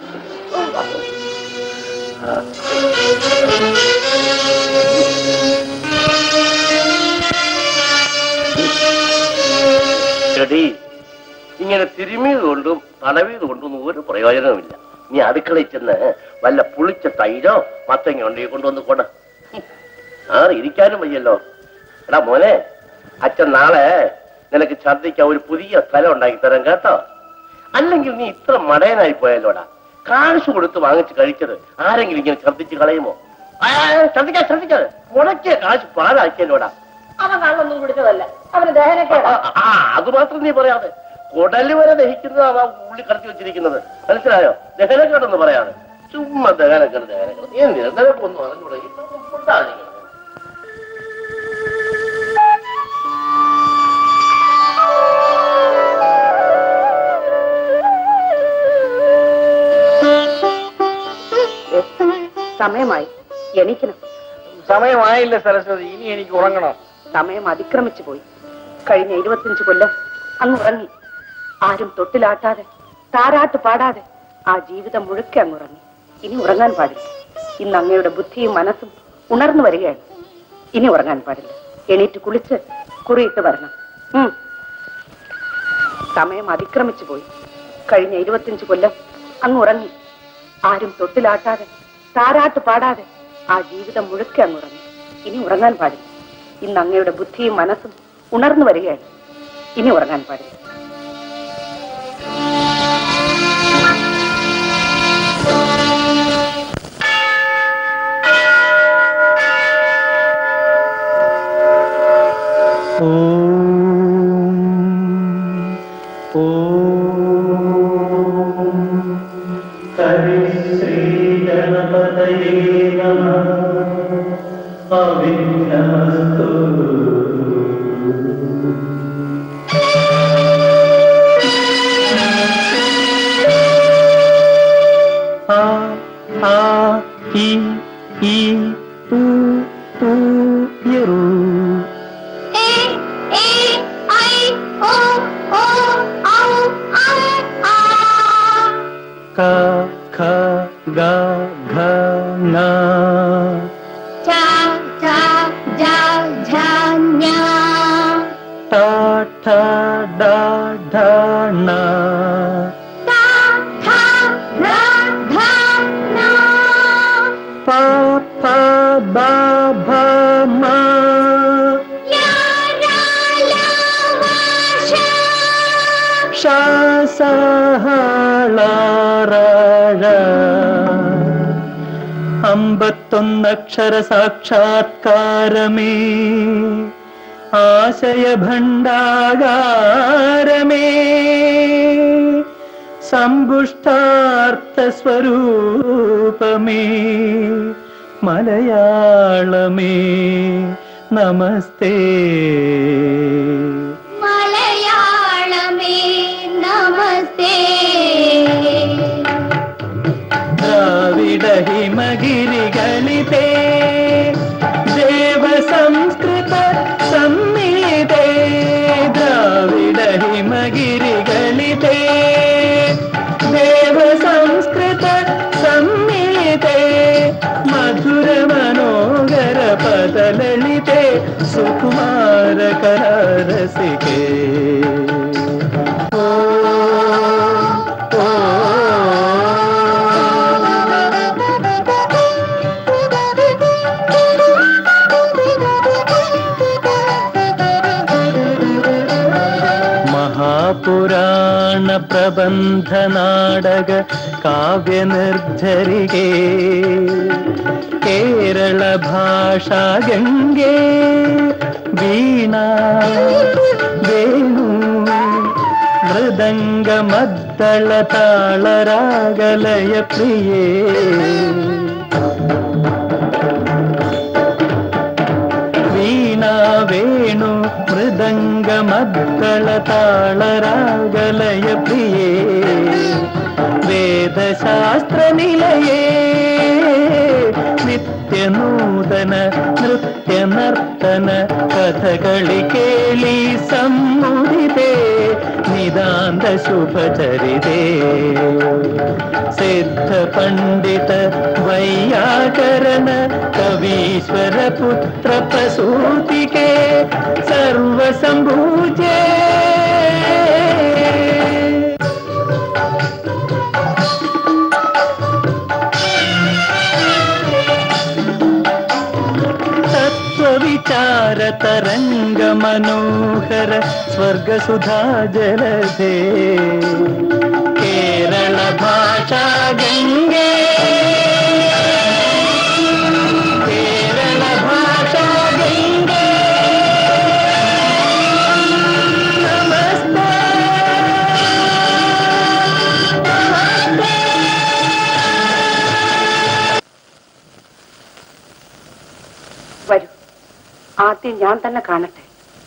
ചെടി ഇങ്ങനെ തിരുമിയത് കൊണ്ടും തടവിയത് കൊണ്ടും ഒന്നും ഒരു പ്രയോജനവുമില്ല നീ അടുക്കളയിൽ ചെന്ന് വല്ല പുളിച്ച തൈരോ മത്തങ്ങ ഉണ്ടെങ്കിൽ കൊണ്ടുവന്ന് കൊട ആറ് ഇരിക്കാനും വയ്യല്ലോ എടാ മോനെ അച്ഛൻ നാളെ നിനക്ക് ഛർദിക്കാൻ ഒരു പുതിയ സ്ഥലം ഉണ്ടാക്കി തരാം കേട്ടോ അല്ലെങ്കിൽ നീ ഇത്ര മടയനായി പോയല്ലോടാ കാശ് കൊടുത്ത് വാങ്ങിച്ച് കഴിച്ചത് ആരെങ്കിലും ഇങ്ങനെ ഛർദിച്ച് കളയുമോ ആ, ഛർദിക്കാ ഛർദിക്കാതെ മുടക്കിയ കാശ് പാഴാക്കിയല്ലോടാ അവൻ കള്ളൊന്നും കുടിച്ചതല്ല അവന് ദഹനക്കേടാ ആ, ആ, അത് മാത്രം നീ പറയാതെ കുടല് വരെ ദഹിക്കുന്നതാണ് ആ ഉള്ളി കടത്തി വെച്ചിരിക്കുന്നത് മനസ്സിലായോ ദഹനക്കേടെന്ന് പറയാതെ ചുമ്മാ ദഹനക്കേട് ദഹനക്കേട് നീ എന്തിനാ നിനക്കൊന്നും അറിഞ്ഞൂടെ ഇതൊന്നും ഫുഡാണ് നീ. സമയമായി എണീക്കണം സമയമായില്ല സരസ്വതി ഇനി എനിക്ക് ഉറങ്ങണം സമയം അതിക്രമിച്ചു പോയി കഴിഞ്ഞ ഇരുപത്തിയഞ്ച് കൊല്ലം അങ്ങ് ഉറങ്ങി ആരും തൊട്ടിലാട്ടാതെ താരാട്ട് പാടാതെ ആ ജീവിതം മുഴുക്കെ അങ്ങ് ഉറങ്ങി ഇനി ഉറങ്ങാൻ പാടില്ല ഇന്ന് അങ്ങയുടെ ബുദ്ധിയും മനസ്സും ഉണർന്നു വരികയാണ് ഇനി ഉറങ്ങാൻ പാടില്ല എണീറ്റ് കുളിച്ച് കുറിയിട്ട് വരണം ഉം. സമയം അതിക്രമിച്ചു പോയി കഴിഞ്ഞ ഇരുപത്തിയഞ്ച് കൊല്ലം അങ്ങ് ഉറങ്ങി ആരും തൊട്ടിലാട്ടാതെ താരാട്ട് പാടാതെ ആ ജീവിതം മുഴുക്കെ അങ്ങ് ഉറങ്ങി ഇനി ഉറങ്ങാൻ പാടില്ല ഇന്ന് അങ്ങയുടെ ബുദ്ധിയും മനസ്സും ഉണർന്നു വരികയാണ് ഇനി ഉറങ്ങാൻ പാടില്ല ഓം ആ ആ ഇ ഈ ഊ ഊ യറൂ ക ഖ ഗ ഘ ങ ട ഠ ഡ ഢ ണ പ ഫ ബ ഭ മ ഷ സ ഹ ള റ ഴ അമ്പത്തൊന്നക്ഷര സാക്ഷാത്കാരമേ ആശയഭണ്ഡാകാരമേ സമ്പുഷ്ടാർത്ഥ സ്വരൂപമേ മലയാളമേ നമസ്തേ മലയാളമേ നമസ്തേ ദ്രാവിഡ ഹിമഗിരികളിതേ ദേവ സംസ്കൃത സമ്മിളിതേ ദ്രാവിഡ ഹിമഗിരികളിതേ ദേവ സംസ്കൃത സമ്മിളിതേ മധുര മനോഹര പദലളിതേ സുകുമാര കലാരസികേ ഓ ഓ മഹാപുരാണ പ്രബന്ധ നാടക കാവ്യനിർദ്ധരികേ കേരള ഭാഷാ ഗംഗേ വീണ വേണു മൃദംഗ മദ്ദള താളരാഗലയ പ്രിയേ വീണ വേണു മൃദംഗ മദ്ദള താളരാഗലയ പ്രിയേ വേദശാസ്ത്ര നിലയേ നിത്യനൂതന നൃത്യ നർത്തന കഥകളി കേളി സമ്മുദിതേ നിതാന്ത ശുഭചരിതേ സിദ്ധ പണ്ഡിത വൈയാകരണ കവീശ്വര പുത്ര പ്രസൂതികേ സർവസംഭൂജേ തത്വവിചാര തരംഗ മനോഹര സ്വർഗസുധാ ജലധേ കേരള ഭാഷാ ഗംഗേ കേരള ഭാഷാ ഗംഗേ നമസ്തേ വരൂ ആദ്യം ഞാൻ തന്നെ കാണട്ടെ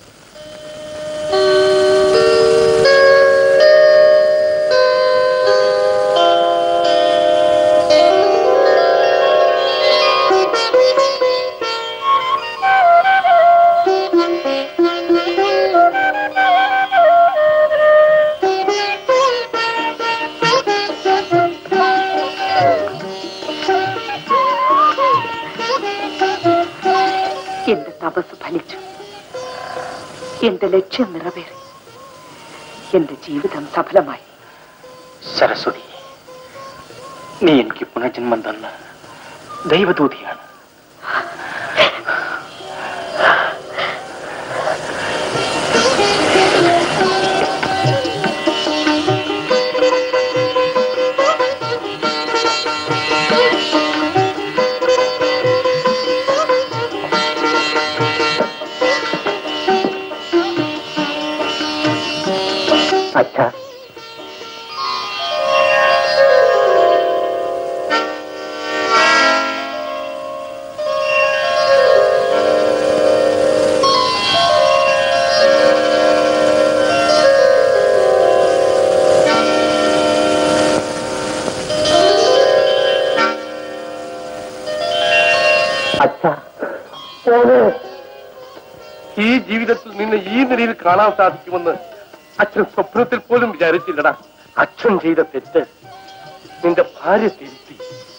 എന്റെ തപസ് ഫലിച്ചു എന്റെ ലക്ഷ്യം നിറവേറി എന്റെ ജീവിതം സഫലമായി സരസ്വതി നീ എനിക്ക് പുനർജന്മം തന്ന ദൈവദൂതിയാണ് അച്ഛാ അച്ഛാ മോനെ ഈ ജീവിതത്തിൽ നിന്നെ ഈ നിലയിൽ കാണാൻ സാധിക്കുമെന്ന് അച്ഛൻ സ്വപ്നത്തിൽ പോലും വിചാരിച്ചില്ലടാ അച്ഛൻ ചെയ്ത തെറ്റ് നിന്റെ ഭാര്യ തിരുത്തി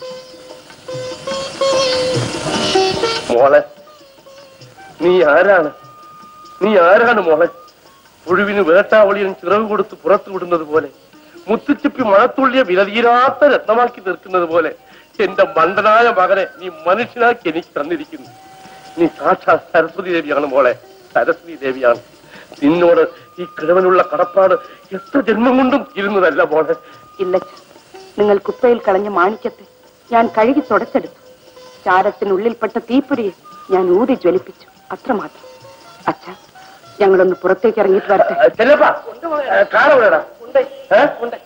മോളെ നീ ആരാണ് നീ ആരാണ് മോളെ പുഴുവിന് വേട്ടാവളിയും ചിറവ് കൊടുത്ത് പുറത്തു വിടുന്നത് പോലെ മുത്തുച്ചിപ്പി മഴത്തുള്ളിയെ വിലതീരാത്ത രത്നമാക്കി തീർക്കുന്നത് പോലെ എന്റെ മണ്ടനായ മകനെ നീ മനുഷ്യനാക്കി എനിക്ക് തന്നിരിക്കുന്നു നീ സാക്ഷാത് സരസ്വതി ദേവിയാണ് മോളെ സരസ്വതി ദേവിയാണ് നിന്നോട് ഈ കിഴവനുള്ള കടപ്പാട് എത്ര ജന്മം കൊണ്ടും ഇരുന്നതല്ല മോളെ ഇല്ല നിങ്ങൾ കുപ്പയിൽ കളഞ്ഞ മാണിക്യത്തെ ഞാൻ കഴുകി തുടച്ചെടുത്തു ചാരത്തിനുള്ളിൽപ്പെട്ട തീപ്പൊരിയെ ഞാൻ ഊതി ജ്വലിപ്പിച്ചു അത്രമാത്രം അച്ഛ ഞങ്ങളൊന്ന് പുറത്തേക്ക് ഇറങ്ങിയിട്ട് വരട്ടെ ചെല്ലപ്പാ കാറവിടെടാ ഏ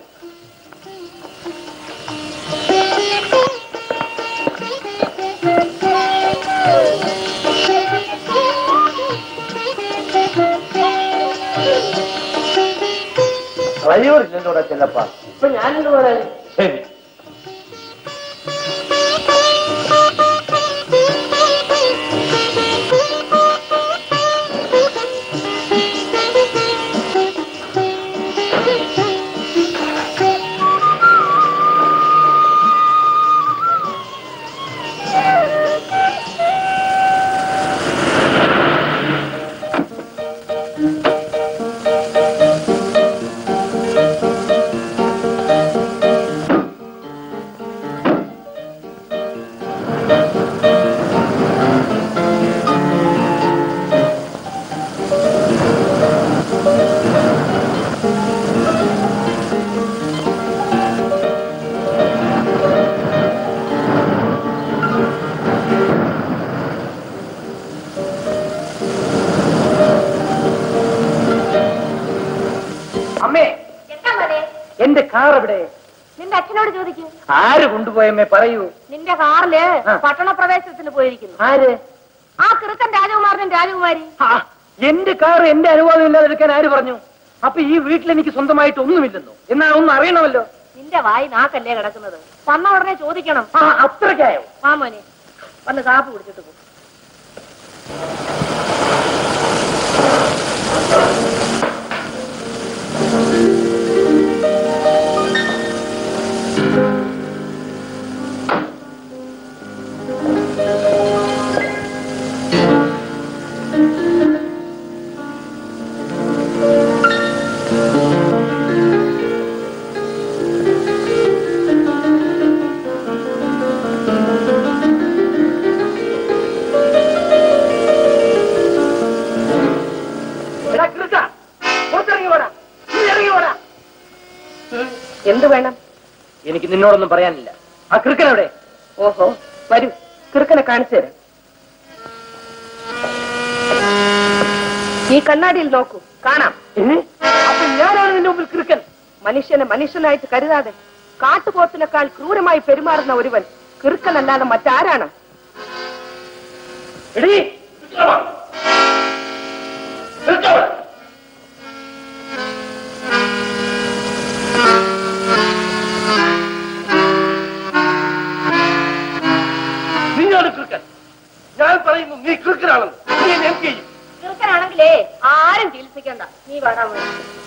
വഴിയോടില്ലല്ലോടാ ചെല്ലപ്പാ ഇപ്പൊ ഞാനെന്ത് പറയാൻ ശരി അമ്മേ എന്താ മോനെ എന്റെ കാർ എവിടെ നിന്റെ അച്ഛനോട് ചോദിക്കൂ ആര് കൊണ്ടുപോയമ്മേ പറയൂ നിന്റെ കാറില് ആ. പട്ടണ പ്രവേശനത്തിന് പോയിരിക്കുന്നു ആര് ആ കിറുക്കൻ രാജകുമാരനും രാജകുമാരി ആ, എന്റെ കാർ എന്റെ അനുവാദം ഇല്ലാതെ എടുക്കാൻ ആര് പറഞ്ഞു അപ്പൊ ഈ വീട്ടിൽ എനിക്ക് സ്വന്തമായിട്ട് ഒന്നുമില്ലെന്നോ എന്നാ ഒന്ന് അറിയണമല്ലോ നിന്റെ വായി നാക്കല്ലേ കിടക്കുന്നത് വന്ന ഉടനെ ചോദിക്കണം ആ അത്രയ്ക്കായോ ആ മോനെ വന്ന് കാപ്പ് കുടിച്ചിട്ട് പോ എടാ കൃഷ്ണ പുറത്തിറങ്ങി പോടാ നീ ഇറങ്ങി പോടാ എന്ത് വേണം എനിക്ക് നിന്നോടൊന്നും പറയാനില്ല ആ കൃക്കൻ എവിടെ ഓഹോ വരൂ കിറുക്കനെ കാണിച്ചു തരാം ഈ കണ്ണാടിയിൽ നോക്കൂ കാണാം ഏ? അപ്പൊ ഞാനാണ് നിന്റെ മുമ്പിൽ കൃക്കൻ മനുഷ്യനെ മനുഷ്യനായിട്ട് കരുതാതെ കാട്ടുപോത്തിനേക്കാൾ ക്രൂരമായി പെരുമാറുന്ന ഒരുവൻ കിറുക്കനല്ലാതെ മറ്റാരാണ് എടീ നീയാണ് കൃക്കൻ ഞാൻ പറയുന്നു നീ കൃക്കനാണെന്ന് നീ എന്നെ എന്ത് ചെയ്യും കിറുക്കനാണെങ്കിലേ ആരും ചികിത്സിക്കണ്ട നീ വേണം മോനെ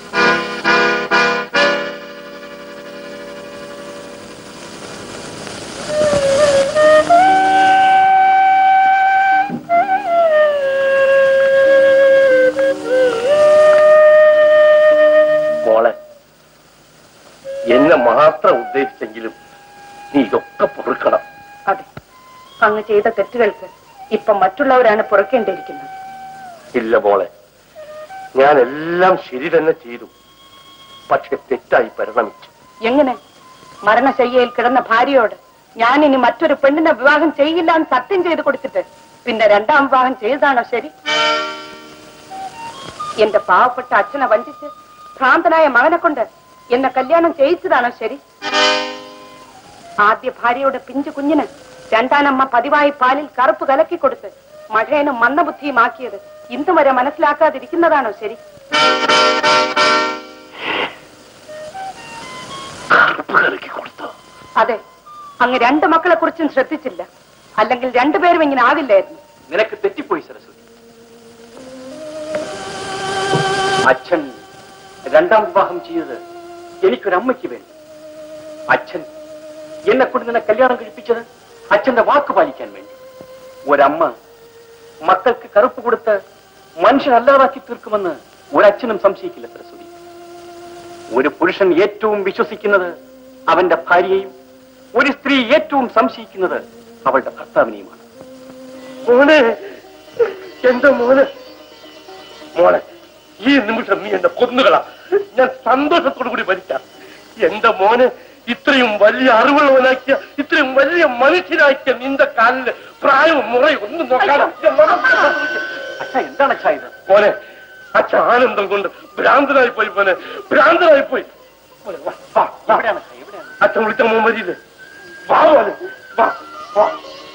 മോളെ എന്നെ മാത്രം ഉദ്ദേശിച്ചെങ്കിലും നീ ഇതൊക്കെ പൊറുക്കണം അതെ അങ്ങ് ചെയ്ത തെറ്റുകൾക്ക് ഇപ്പൊ മറ്റുള്ളവരാണ് പുറക്കേണ്ടിയിരിക്കുന്നത് ഇല്ല മോളെ ഞാൻ എല്ലാം ശരി തന്നെ ചെയ്തു പക്ഷെ തെറ്റായി പരിണമിച്ചു എങ്ങനെ മരണശയ്യയിൽ കിടന്ന ഭാര്യയോട് ഞാൻ ഇനി മറ്റൊരു പെണ്ണിനെ വിവാഹം ചെയ്യില്ല എന്ന് സത്യം ചെയ്ത് കൊടുത്തിട്ട് പിന്നെ രണ്ടാം വിവാഹം ചെയ്തതാണോ ശരി എന്റെ പാവപ്പെട്ട അച്ഛനെ വഞ്ചിച്ച് ഭ്രാന്തനായ മകനെ കൊണ്ട് എന്നെ കല്യാണം ചെയ്യിച്ചതാണോ ശരി ആദ്യ ഭാര്യയുടെ പിഞ്ചു കുഞ്ഞിന് രണ്ടാനമ്മ പതിവായി പാലിൽ കറുപ്പ് കലക്കി കൊടുത്ത് മഴയനും മന്ദബുദ്ധിയുമാക്കിയത് ഇന്നു വരെ മനസ്സിലാക്കാതിരിക്കുന്നതാണോ ശരി കറുപ്പ് കലക്കി കൊടുത്തു അതെ അങ്ങ് രണ്ട് മക്കളെ കുറിച്ചും ശ്രദ്ധിച്ചില്ല അല്ലെങ്കിൽ രണ്ടുപേരും ഇങ്ങനെ ആവില്ലായിരുന്നു നിനക്ക് തെറ്റിപ്പോയി സരസ്വതി അച്ഛൻ രണ്ടാം വിവാഹം ചെയ്തത് എനിക്കൊരമ്മയ്ക്ക് വേണ്ടി അച്ഛൻ എന്നെ കൊണ്ട് നിന്നെ കല്യാണം കഴിപ്പിച്ചത് അച്ഛന്റെ വാക്ക് പാലിക്കാൻ വേണ്ടി ഒരമ്മ മക്കൾക്ക് കറുപ്പ് കൊടുത്ത് മനുഷ്യനല്ലാതാക്കി തീർക്കുമെന്ന് ഒരച്ഛനും സംശയിക്കില്ല സരസ്വതി ഒരു പുരുഷൻ ഏറ്റവും വിശ്വസിക്കുന്നത് അവന്റെ ഭാര്യയെയും ഒരു സ്ത്രീ ഏറ്റവും സംശയിക്കുന്നത് അവളുടെ ഭർത്താവിനെയുമാണ് മോനെ എന്റെ മോനെ മോളെ ഈ നിമിഷം നീ എന്നെ കൊന്നുകളാ ഞാൻ സന്തോഷത്തോടു കൂടി മരിക്കാം എന്റെ മോനെ ഇത്രയും വലിയ അറിവുള്ളവനാക്കിയ ഇത്രയും വലിയ മനുഷ്യനാക്കിയ നിന്റെ കാലില് പ്രായവും മുറയും ഒന്നും നോക്കാതെ അച്ഛ എന്താണ് അച്ഛാ ഇത് മോനെ അച്ഛ ആനന്ദം കൊണ്ട് ഭ്രാന്തനായി പോയി മോനെ ഭ്രാന്തനായി പോയി മോനെ, വാ, വാ, വാ. എവിടെയാണ് അച്ഛാ എവിടെയാണ് അച്ഛൻ വിളിച്ച മോൻ വരിയില്ലേ വാ മോനെ വാ വാ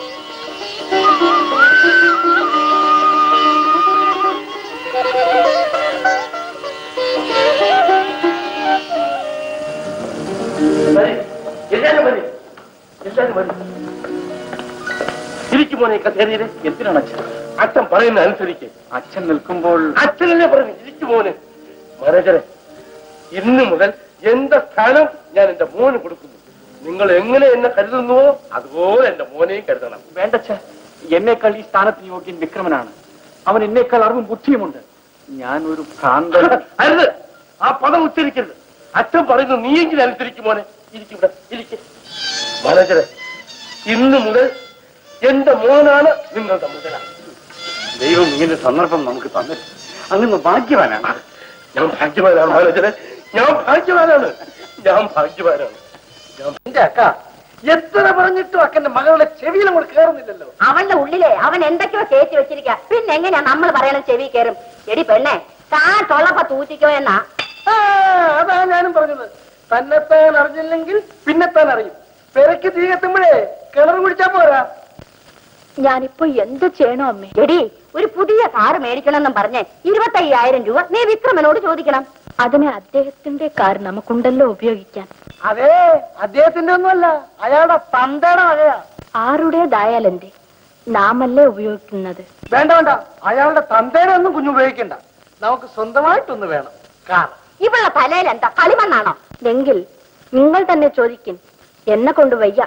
വരി. എല്ലാരും വരി. എല്ലാരും വരി. ഇരിക്കും മോനെ കസേരയില് എന്തിനാണ് അച്ഛൻ അച്ഛൻ പറയുന്ന അനുസരിക്ക് അച്ഛൻ നിൽക്കുമ്പോൾ അച്ഛനല്ലേ പറഞ്ഞു ഇരിക്കും മോനെ മാനേജറെ ഇന്ന് മുതൽ എന്റെ സ്ഥാനം ഞാൻ എന്റെ മോന് കൊടുക്കുന്നു നിങ്ങൾ എങ്ങനെ എന്നെ കരുതുന്നുവോ അതുപോലെ എന്റെ മോനെയും കരുതണം വേണ്ടച്ച എന്നേക്കാൾ ഈ സ്ഥാനത്തിന് യോഗ്യൻ വിക്രമനാണ് അവൻ എന്നേക്കാൾ അറിവും ബുദ്ധിയുമുണ്ട് ഞാൻ ഒരു ഭ്രാന്തൻ അരുത് ആ പദം ഉച്ചരിക്കരുത് അച്ഛൻ പറയുന്നു നീയെങ്കിലും അനുസരിക്കും മോനെ ഇരിക്കും ഇവിടെ ഇരിക്കും മാനേജറെ ഇന്ന് മുതൽ എന്റെ മോനാണ് നിങ്ങളുടെ മുതലാണ് ദൈവം ഇങ്ങനെ സന്ദർഭം നമുക്ക് തന്നില്ല അങ്ങനെ ഭാഗ്യവാനാണ് ഞാൻ ഭാഗ്യവാനാണ് മാനേജറെ ഞാൻ ഭാഗ്യവാനാണ് ഞാൻ ഭാഗ്യവാനാണ് എന്റെ അക്ക എത്ര പറഞ്ഞിട്ടും അക്കന്റെ മകളുടെ ചെവിയിൽ നമ്മൾ കയറുന്നില്ലല്ലോ അവളുടെ ഉള്ളിലെ അവൻ എന്തൊക്കെയോ കയറ്റി വെച്ചിരിക്ക പിന്നെ എങ്ങനെയാ നമ്മൾ പറയണ ചെവി കയറും എടി പെണ്ണെ താ തൊള്ളപ്പ തൂറ്റിക്കോ എന്നാ ആ, അതാ ഞാനും പറഞ്ഞത് തന്നെത്താൻ അറിഞ്ഞില്ലെങ്കിൽ പിന്നെത്താൻ അറിയും പെരക്ക് തീ കത്തുമ്പോഴേ കിണർ കുടിച്ചാ പോരാ ഞാനിപ്പോ എന്ത് ചെയ്യണോ അമ്മേ എടി ഒരു പുതിയ കാറ് മേടിക്കണമെന്നും പറഞ്ഞ് ഇരുപത്തയ്യായിരം രൂപ നീ വിക്രമനോട് ചോദിക്കണം അതിന് അദ്ദേഹത്തിന്റെ കാർ നമുക്കുണ്ടല്ലോ ഉപയോഗിക്കാൻ അതെ അദ്ദേഹത്തിന്റെ ഒന്നുമല്ല അയാളുടെ തന്തയുടെ വകയാ ആരുടേതായാലെന്തേ നാമല്ലേ ഉപയോഗിക്കുന്നത് വേണ്ട വേണ്ട അയാളുടെ തന്തയുടെ ഒന്നും കുഞ്ഞു ഉപയോഗിക്കണ്ട നമുക്ക് സ്വന്തമായിട്ടൊന്ന് വേണം കാർ ഇവളുടെ തലയിൽ എന്താ കളിമണ്ണാണോ എങ്കിൽ നിങ്ങൾ തന്നെ ചോദിക്കും എന്നെ കൊണ്ട് വയ്യ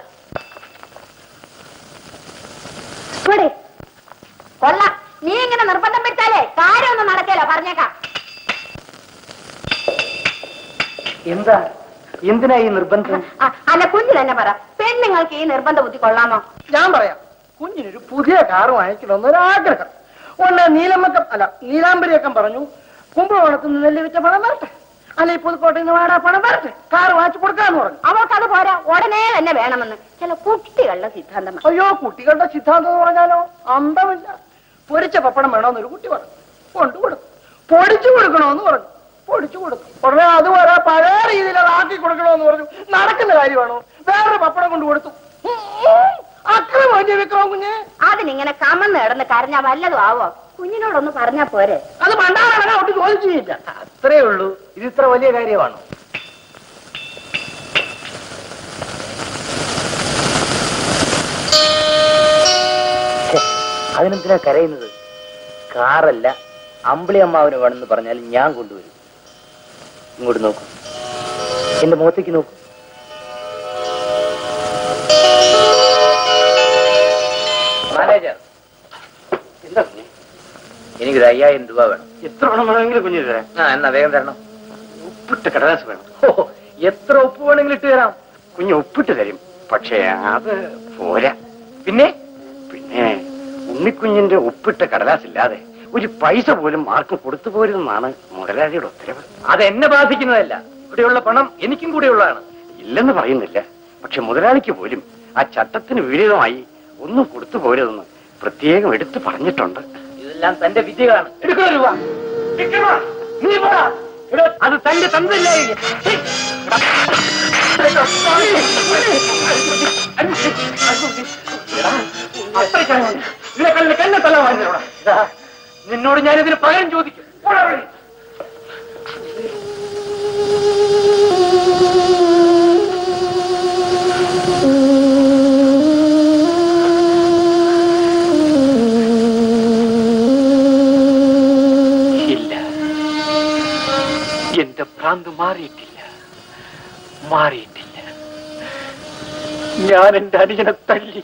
ഇവിടെ കൊള്ളാം നീ ഇങ്ങനെ നിർബന്ധം പിടിച്ചാലേ കാര്യമൊന്നും നടക്കല്ലോ പറഞ്ഞേക്കാം എന്താ എന്തിനാ ഈ നിർബന്ധം ആ, അല്ല കുഞ്ഞു തന്നെ പറ പെണ്ണുങ്ങൾക്ക് ഈ നിർബന്ധ ബുദ്ധി കൊള്ളാമോ ഞാൻ പറയാം കുഞ്ഞിനൊരു പുതിയ കാർ വാങ്ങിക്കണമെന്ന് ഒരാഗ്രഹം ഒന്ന് നീലമ്മക്കം അല്ല നീലാംബരിയക്കം പറഞ്ഞു കുംഭകോണത്ത് നിന്ന് നെല്ല് വിറ്റ പണം വരട്ടെ അല്ല ഈ പുതുക്കോട്ടയിൽ നിന്ന് വാടാ പണം വരട്ടെ കാർ വാങ്ങിച്ചു കൊടുക്കാന്ന് പറഞ്ഞു അവൾക്കത് പോരാ ഉടനെ തന്നെ വേണമെന്ന് ചില കുട്ടികളുടെ സിദ്ധാന്തമാണ് അയ്യോ കുട്ടികളുടെ സിദ്ധാന്തം എന്ന് പറഞ്ഞാലോ അന്തമില്ല പൊരിച്ച പപ്പടം വേണമെന്നൊരു കുട്ടി പറഞ്ഞു കൊണ്ടു കൊടുത്തു പൊടിച്ചു കൊടുക്കണമെന്ന് പറഞ്ഞു പൊടിച്ചു കൊടുത്തു ഉടനെ അത് പോരാ പഴയ രീതിയിൽ അത് ആക്കി കൊടുക്കണമെന്ന് പറഞ്ഞു നടക്കുന്ന കാര്യമാണോ വേറെ പപ്പടം കൊണ്ട് കൊടുത്തു അക്രമം വിക്രമം കുഞ്ഞ് അതിനിങ്ങനെ കമന്ന് കിടന്ന് കരഞ്ഞാ വല്ലതും ആവോ കുഞ്ഞിനോടൊന്ന് പറഞ്ഞാ പോരെ അത് മണ്ടാറാണ് അവിടെ ചോദിച്ചില്ല അത്രേ ഉള്ളൂ ഇത് ഇത്ര വലിയ കാര്യമാണോ അതിനെന്തിനാ കരയുന്നത് കാറല്ല അമ്പിളി അമ്മാവിന് വേണമെന്ന് പറഞ്ഞാൽ ഞാൻ കൊണ്ടുവരും ഇങ്ങോട്ട് നോക്കൂ എന്റെ മുഖത്തേക്ക് നോക്കൂ മാനേജർ എന്താ കുഞ്ഞെ? എനിക്കൊരു അയ്യായിരം രൂപ വേണം എത്ര പണം വേണമെങ്കിലും കുഞ്ഞു തരാം ആ എന്നാ വേഗം തരണം ഉപ്പിട്ട കടലാസ് വേണം ഓ എത്ര ഉപ്പ് വേണമെങ്കിലും ഇട്ട് തരാം കുഞ്ഞ് ഉപ്പിട്ട് തരും പക്ഷേ അത് പോരാ പിന്നെ പിന്നെ ഉണ്ണിക്കുഞ്ഞിന്റെ ഉപ്പിട്ട കടലാസ് ഇല്ലാതെ ഒരു പൈസ പോലും ആർക്കും കൊടുത്തു പോരുതെന്നാണ് മുതലാളിയുടെ ഉത്തരവ് അത് എന്നെ ബാധിക്കുന്നതല്ല ഇവിടെയുള്ള പണം എനിക്കും കൂടെയുള്ളതാണ് ഇല്ലെന്ന് പറയുന്നില്ല പക്ഷെ മുതലാളിക്ക് പോലും ആ ചട്ടത്തിന് വിപരീതമായി ഒന്നും കൊടുത്തു പോരുതെന്ന് പ്രത്യേകം എടുത്തു പറഞ്ഞിട്ടുണ്ട് ഇതെല്ലാം തന്റെ വിദ്യകളാണ് എടുക്കണ രൂപ വിക്രമ, നീ പോടാ. എടോ, അത് തന്റെ തന്തല്ലേ ഇതിനെക്കാളിൽ കന്നെ തല വാങ്ങിയോടാ നിന്നോട് ഞാനിതിന് പകരം ചോദിക്കും പോടാ വെളി. ഭ്രാന്ത് മാറിയിട്ടില്ല മാറിയിട്ടില്ല ഞാൻ എന്റെ അനുജനെ തല്ലി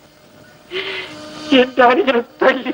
എന്റെ അനുജനെ തല്ലി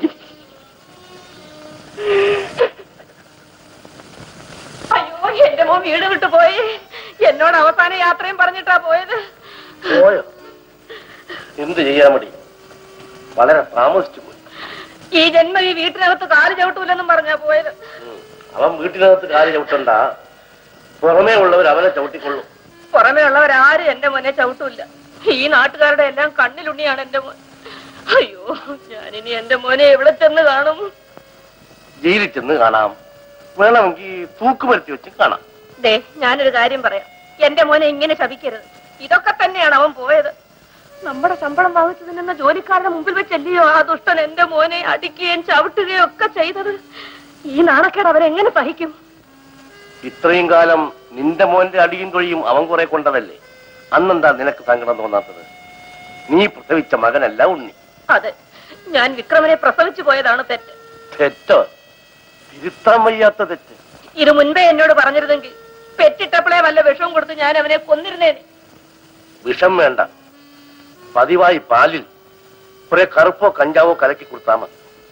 അയ്യോ എന്റെ മോൻ വീട് വിട്ടു പോയി എന്നോട് അവസാന യാത്രയും പറഞ്ഞിട്ടാ പോയത് പോയോ എന്ത് ചെയ്യാൻ മടി വളരെ താമസിച്ചു പോയി ഈ ജന്മം ഈ വീട്ടിനകത്ത് കാല് ചവിട്ടൂലെന്നും പറഞ്ഞാ പോയത് ഉം. അവൻ വീട്ടിനകത്ത് കാല് ചവിട്ടണ്ട പുറമേ ഉള്ളവർ അവനെ ചവിട്ടിക്കൊള്ളും പുറമേ ഉള്ളവരാരും എന്റെ മോനെ ചവിട്ടൂല ഈ നാട്ടുകാരുടെ എല്ലാം കണ്ണിലുണ്ണിയാണ് എന്റെ മോൻ അയ്യോ ഞാനിനി എന്റെ മോനെ എവിടെ ചെന്ന് കാണും ജയിലിൽ ചെന്ന് കാണാം വേണമെങ്കിൽ തൂക്കുമരത്തി വെച്ച് കാണാം ദേ ഞാനൊരു കാര്യം പറയാം എന്റെ മോനെ ഇങ്ങനെ ശപിക്കരുത് ഇതൊക്കെ തന്നെയാണ് അവൻ പോയത് നമ്മുടെ ശമ്പളം വാങ്ങിച്ചു തിന്നുന്ന ജോലിക്കാരുടെ മുമ്പിൽ വെച്ചല്ലയോ ആ ദുഷ്ടൻ എന്റെ മോനെ അടിക്കുകയും ചവിട്ടുകയും ഒക്കെ ചെയ്തത് ഈ നാണക്കേട് അവരെങ്ങനെ സഹിക്കും ഇത്രയും കാലം നിന്റെ മോന്റെ അടിയും തൊഴിയും അവൻ കുറെ കൊണ്ടതല്ലേ അന്നെന്താ നിനക്ക് സങ്കടം തോന്നാത്തത് നീ പ്രസവിച്ച മകനല്ല ഉണ്ണി അതെ ഞാൻ വിക്രമനെ പ്രസവിച്ചു പോയതാണ് തെറ്റ് തെറ്റോ തിരുത്താൻ വയ്യാത്ത തെറ്റ് ഇത് മുൻപേ എന്നോട് പറഞ്ഞിരുന്നെങ്കിൽ പെറ്റിട്ടപ്പോഴേ വല്ല വിഷവും കൊടുത്ത് ഞാൻ അവനെ കൊന്നിരുന്നേനെ വിഷം വേണ്ട പതിവായി പാലിൽ കുറെ കറുപ്പോ കഞ്ചാവോ കലക്കി കൊടുത്താ മതി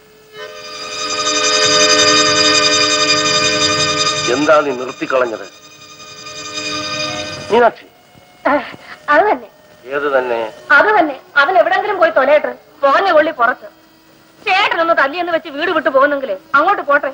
എന്താ നീ നിർത്തിക്കളഞ്ഞത് മീനാക്ഷി അത് തന്നെ ഏത് തന്നെ അത് തന്നെ അവൻ എവിടെങ്കിലും പോയി തൊലയട്ടെ പോന്നെ കൊള്ളി പുറത്ത് ചേട്ടനൊന്ന് തല്ലിയെന്ന് വെച്ച് വീട് വിട്ടു പോകുന്നെങ്കിലേ അങ്ങോട്ട് പോട്ടെ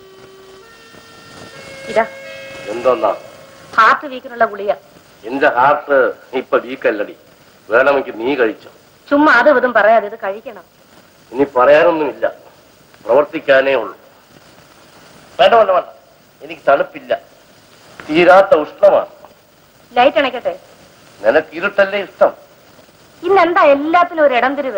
ഇതാ എന്തോന്നാ ഹാർട്ട് വീക്കിനുള്ള ഗുളിക എന്റെ ഹാർട്ട് ഇപ്പൊ വീക്കല്ലടി വേണമെങ്കിൽ നീ കഴിച്ചോ ചുമ്മാ അത് ഇതും പറയാതെ ഇത് കഴിക്കണം ഇനി പറയാനൊന്നുമില്ല പ്രവർത്തിക്കാനേ ഉള്ളൂ വേണ്ട വേണ്ട വേണ്ട എനിക്ക് തണുപ്പില്ല തീരാത്ത ഉഷ്ണമാണ് ലൈറ്റ് അണയ്ക്കട്ടെ നിനക്ക് ഇരുട്ടല്ലേ ഇഷ്ടം ഇന്നെന്താ എല്ലാത്തിനും ഒരു ഇടം തിരിവ്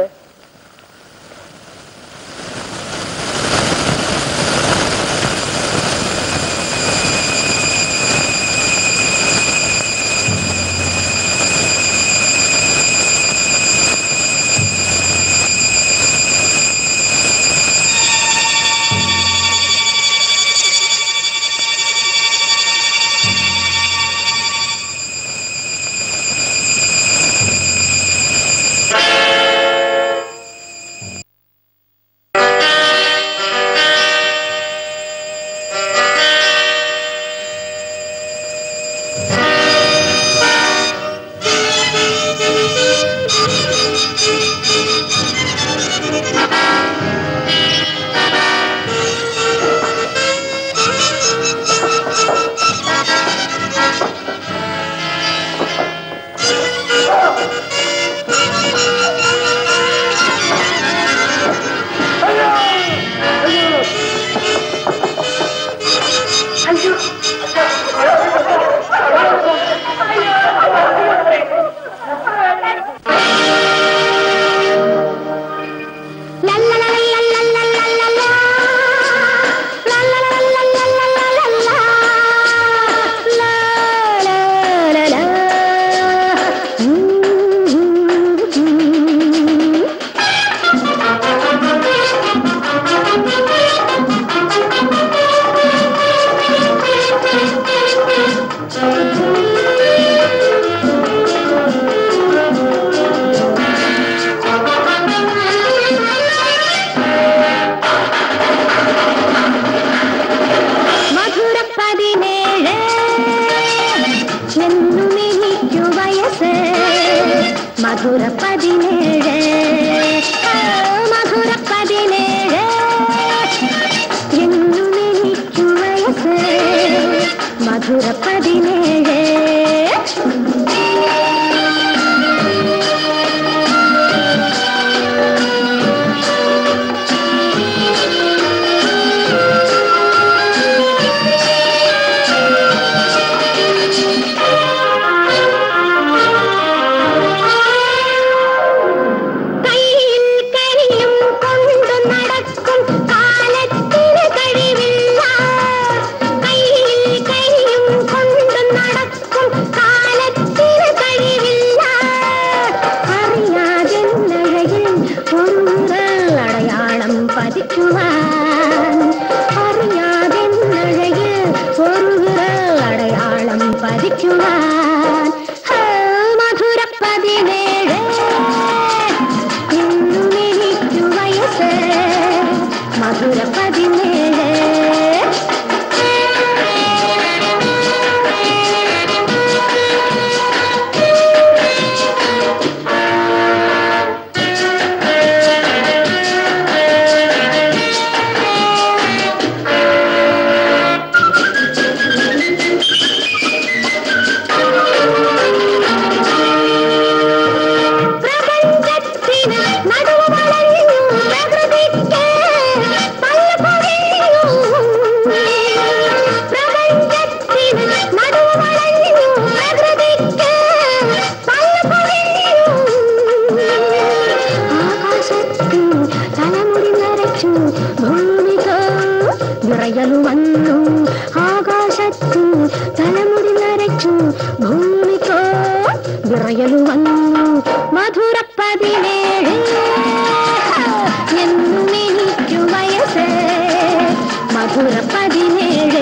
മധുര പതിനേഴ് എന്നും എനിക്കു വയസ്സ് മധുര പതിനേഴ് ആ, മധുര പതിനേഴ് എന്നും എനിക്കു വയസ്സ് മധുര പതിനേഴ് കയ്യിൽ കരിയും കൊണ്ടു നടക്കും കാലത്തിന് കഴിവില്ല കയ്യിൽ കരിയും കൊണ്ടു നടക്കും നടുവ് വളഞ്ഞു പ്രകൃതിക്ക് പല്ല് പൊഴിഞ്ഞു പ്രപഞ്ചത്തിന് നടുവ് വളഞ്ഞു പ്രകൃതിക്ക് പല്ല് പൊഴിഞ്ഞു ആകാശത്ത് തലമുടി നരച്ചു ഭൂമിക്ക് വിറയലു വന്നു ആകാശത്ത് തലമുടി നരച്ചു ഭൂമിക്ക് വിറയലു വന്നു മധുര പതിനേഴ് എന്നും എനിക്കു വയസ്സ് മധുര പതിനേഴ്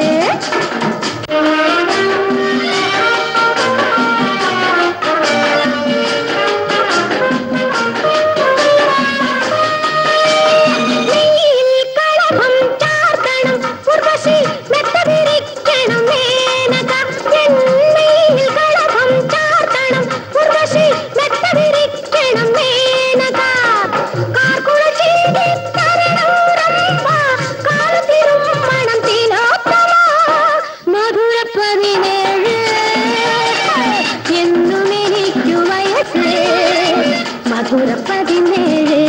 നെയ്യിൽ കളഭം ചാർത്തണം ഉർവശി മെത്തവിരിക്കണം മേനക നെയ്യിൽ കളഭം ചാർത്തണം ഉർവശി മെത്തവിരിക്കണം മേനക കാർക്കുള ചീടി തരണം രമ്പ കാലത്തിരും മണം തിലോത്തമ മധുര പതിനേഴ് എന്നും എനിക്കു വയസ്സ് മധുര പതിനേഴ്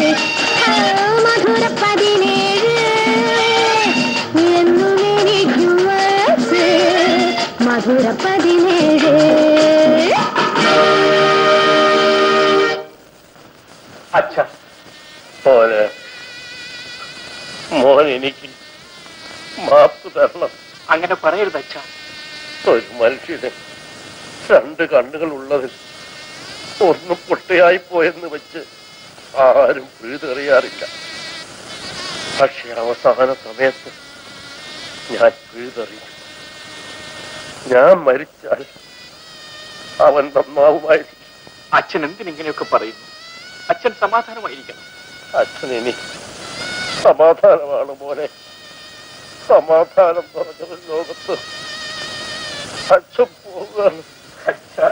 മധുര പതിനേഴ് എന്നും എനിക്കു വയസ്സ് മധുര പതിനേഴ് അച്ഛ മോന് മോൻ എനിക്ക് മാപ്പ് തരണം അങ്ങനെ പറയരുത് അച്ഛ ഒരു മനുഷ്യന് രണ്ട് കണ്ണുകൾ ഉള്ളതിൽ ഒന്ന് പൊട്ടയായി പോയെന്ന് വെച്ച് ആരും പിഴുതെറിയാറില്ല പക്ഷെ അവസാന സമയത്ത് ഞാൻ പിഴുതെറിയും ഞാൻ മരിച്ചാൽ അവൻ നന്നാവുമായിരിക്കും അച്ഛൻ എന്തിനിങ്ങനെയൊക്കെ പറയുന്നു അച്ഛൻ സമാധാനമായിരിക്കണം അച്ഛൻ ഇനി സമാധാനമാണ് മോനെ സമാധാനം പറഞ്ഞ ലോകത്ത് അച്ഛൻ പോവുകയാണ് അച്ഛാ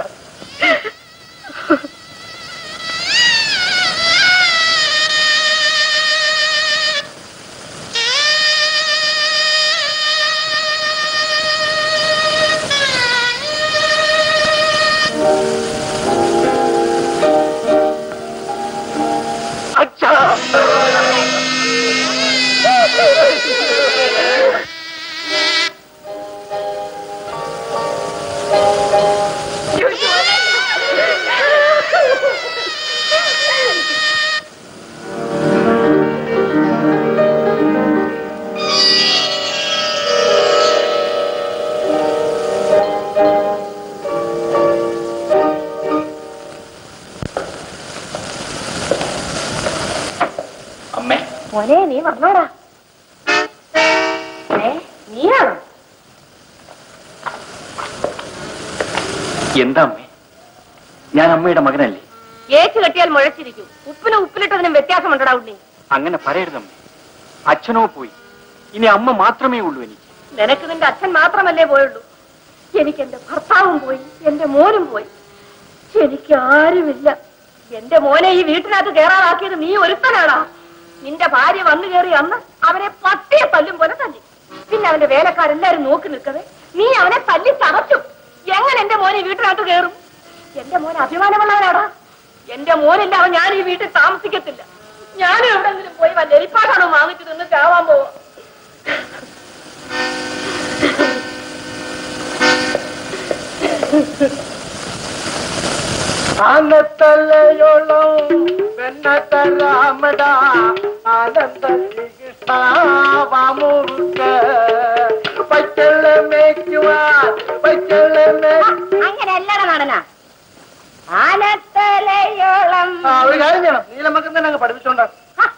അച്ഛാ അമ്മേ മോനെ നീ വന്നോടാ ഏ നീയാണോ എന്താ അമ്മേ ഞാൻ അമ്മയുടെ മകനല്ലേ ഏച്ചു കെട്ടിയാൽ മുഴച്ചിരിക്കും ഉപ്പിനും ഉപ്പിലിട്ടതിനും വ്യത്യാസമുണ്ടടാ ഉണ്ണി അങ്ങനെ പറയരുതമ്മേ അച്ഛനോ പോയി ഇനി അമ്മ മാത്രമേ ഉള്ളൂ എനിക്ക് നിനക്ക് നിന്റെ അച്ഛൻ മാത്രമല്ലേ പോയുള്ളൂ എനിക്ക് എന്റെ ഭർത്താവും പോയി എന്റെ മോനും പോയി എനിക്ക് ആരുമില്ല എന്റെ മോനെ ഈ വീട്ടിനകത്ത് കയറാറാക്കിയത് നീ ഒരുത്തനാടാ നിന്റെ ഭാര്യ വന്നു കയറി അന്ന് അവനെ പട്ടിയെ തല്ലും പോലെ തല്ലി പിന്നെ അവന്റെ വേലക്കാരെല്ലാരും നോക്കി നിൽക്കവേ നീ അവനെ തല്ലി ചതച്ചു എങ്ങനെ എന്റെ മോനെ ഈ വീട്ടിനകത്ത് കയറും എന്റെ മോൻ അഭിമാനമുള്ളവനാടാ എന്റെ മോനില്ലാതെ ഞാൻ ഈ വീട്ടിൽ താമസിക്കത്തില്ല ഞാനും എവിടെങ്കിലും പോയി വല്ല എരിപ്പാടാണോ വാങ്ങിച്ചു നിന്ന് ചാവാൻ പോവാ ആനത്തലയോളം വെണ്ണത്തരാമട ആനന്ദ ശ്രീകൃഷ്ണവാമുറുക്ക പച്ചള്ള മേക്കുവാൻ പച്ചള്ള അങ്ങനെ അല്ലട നടന ആനത്തലയോളം ഒരു കാര്യം ചെയ്യണം നീലമക്കം തന്നെ അങ്ങ് പഠിപ്പിച്ചോണ്ടാ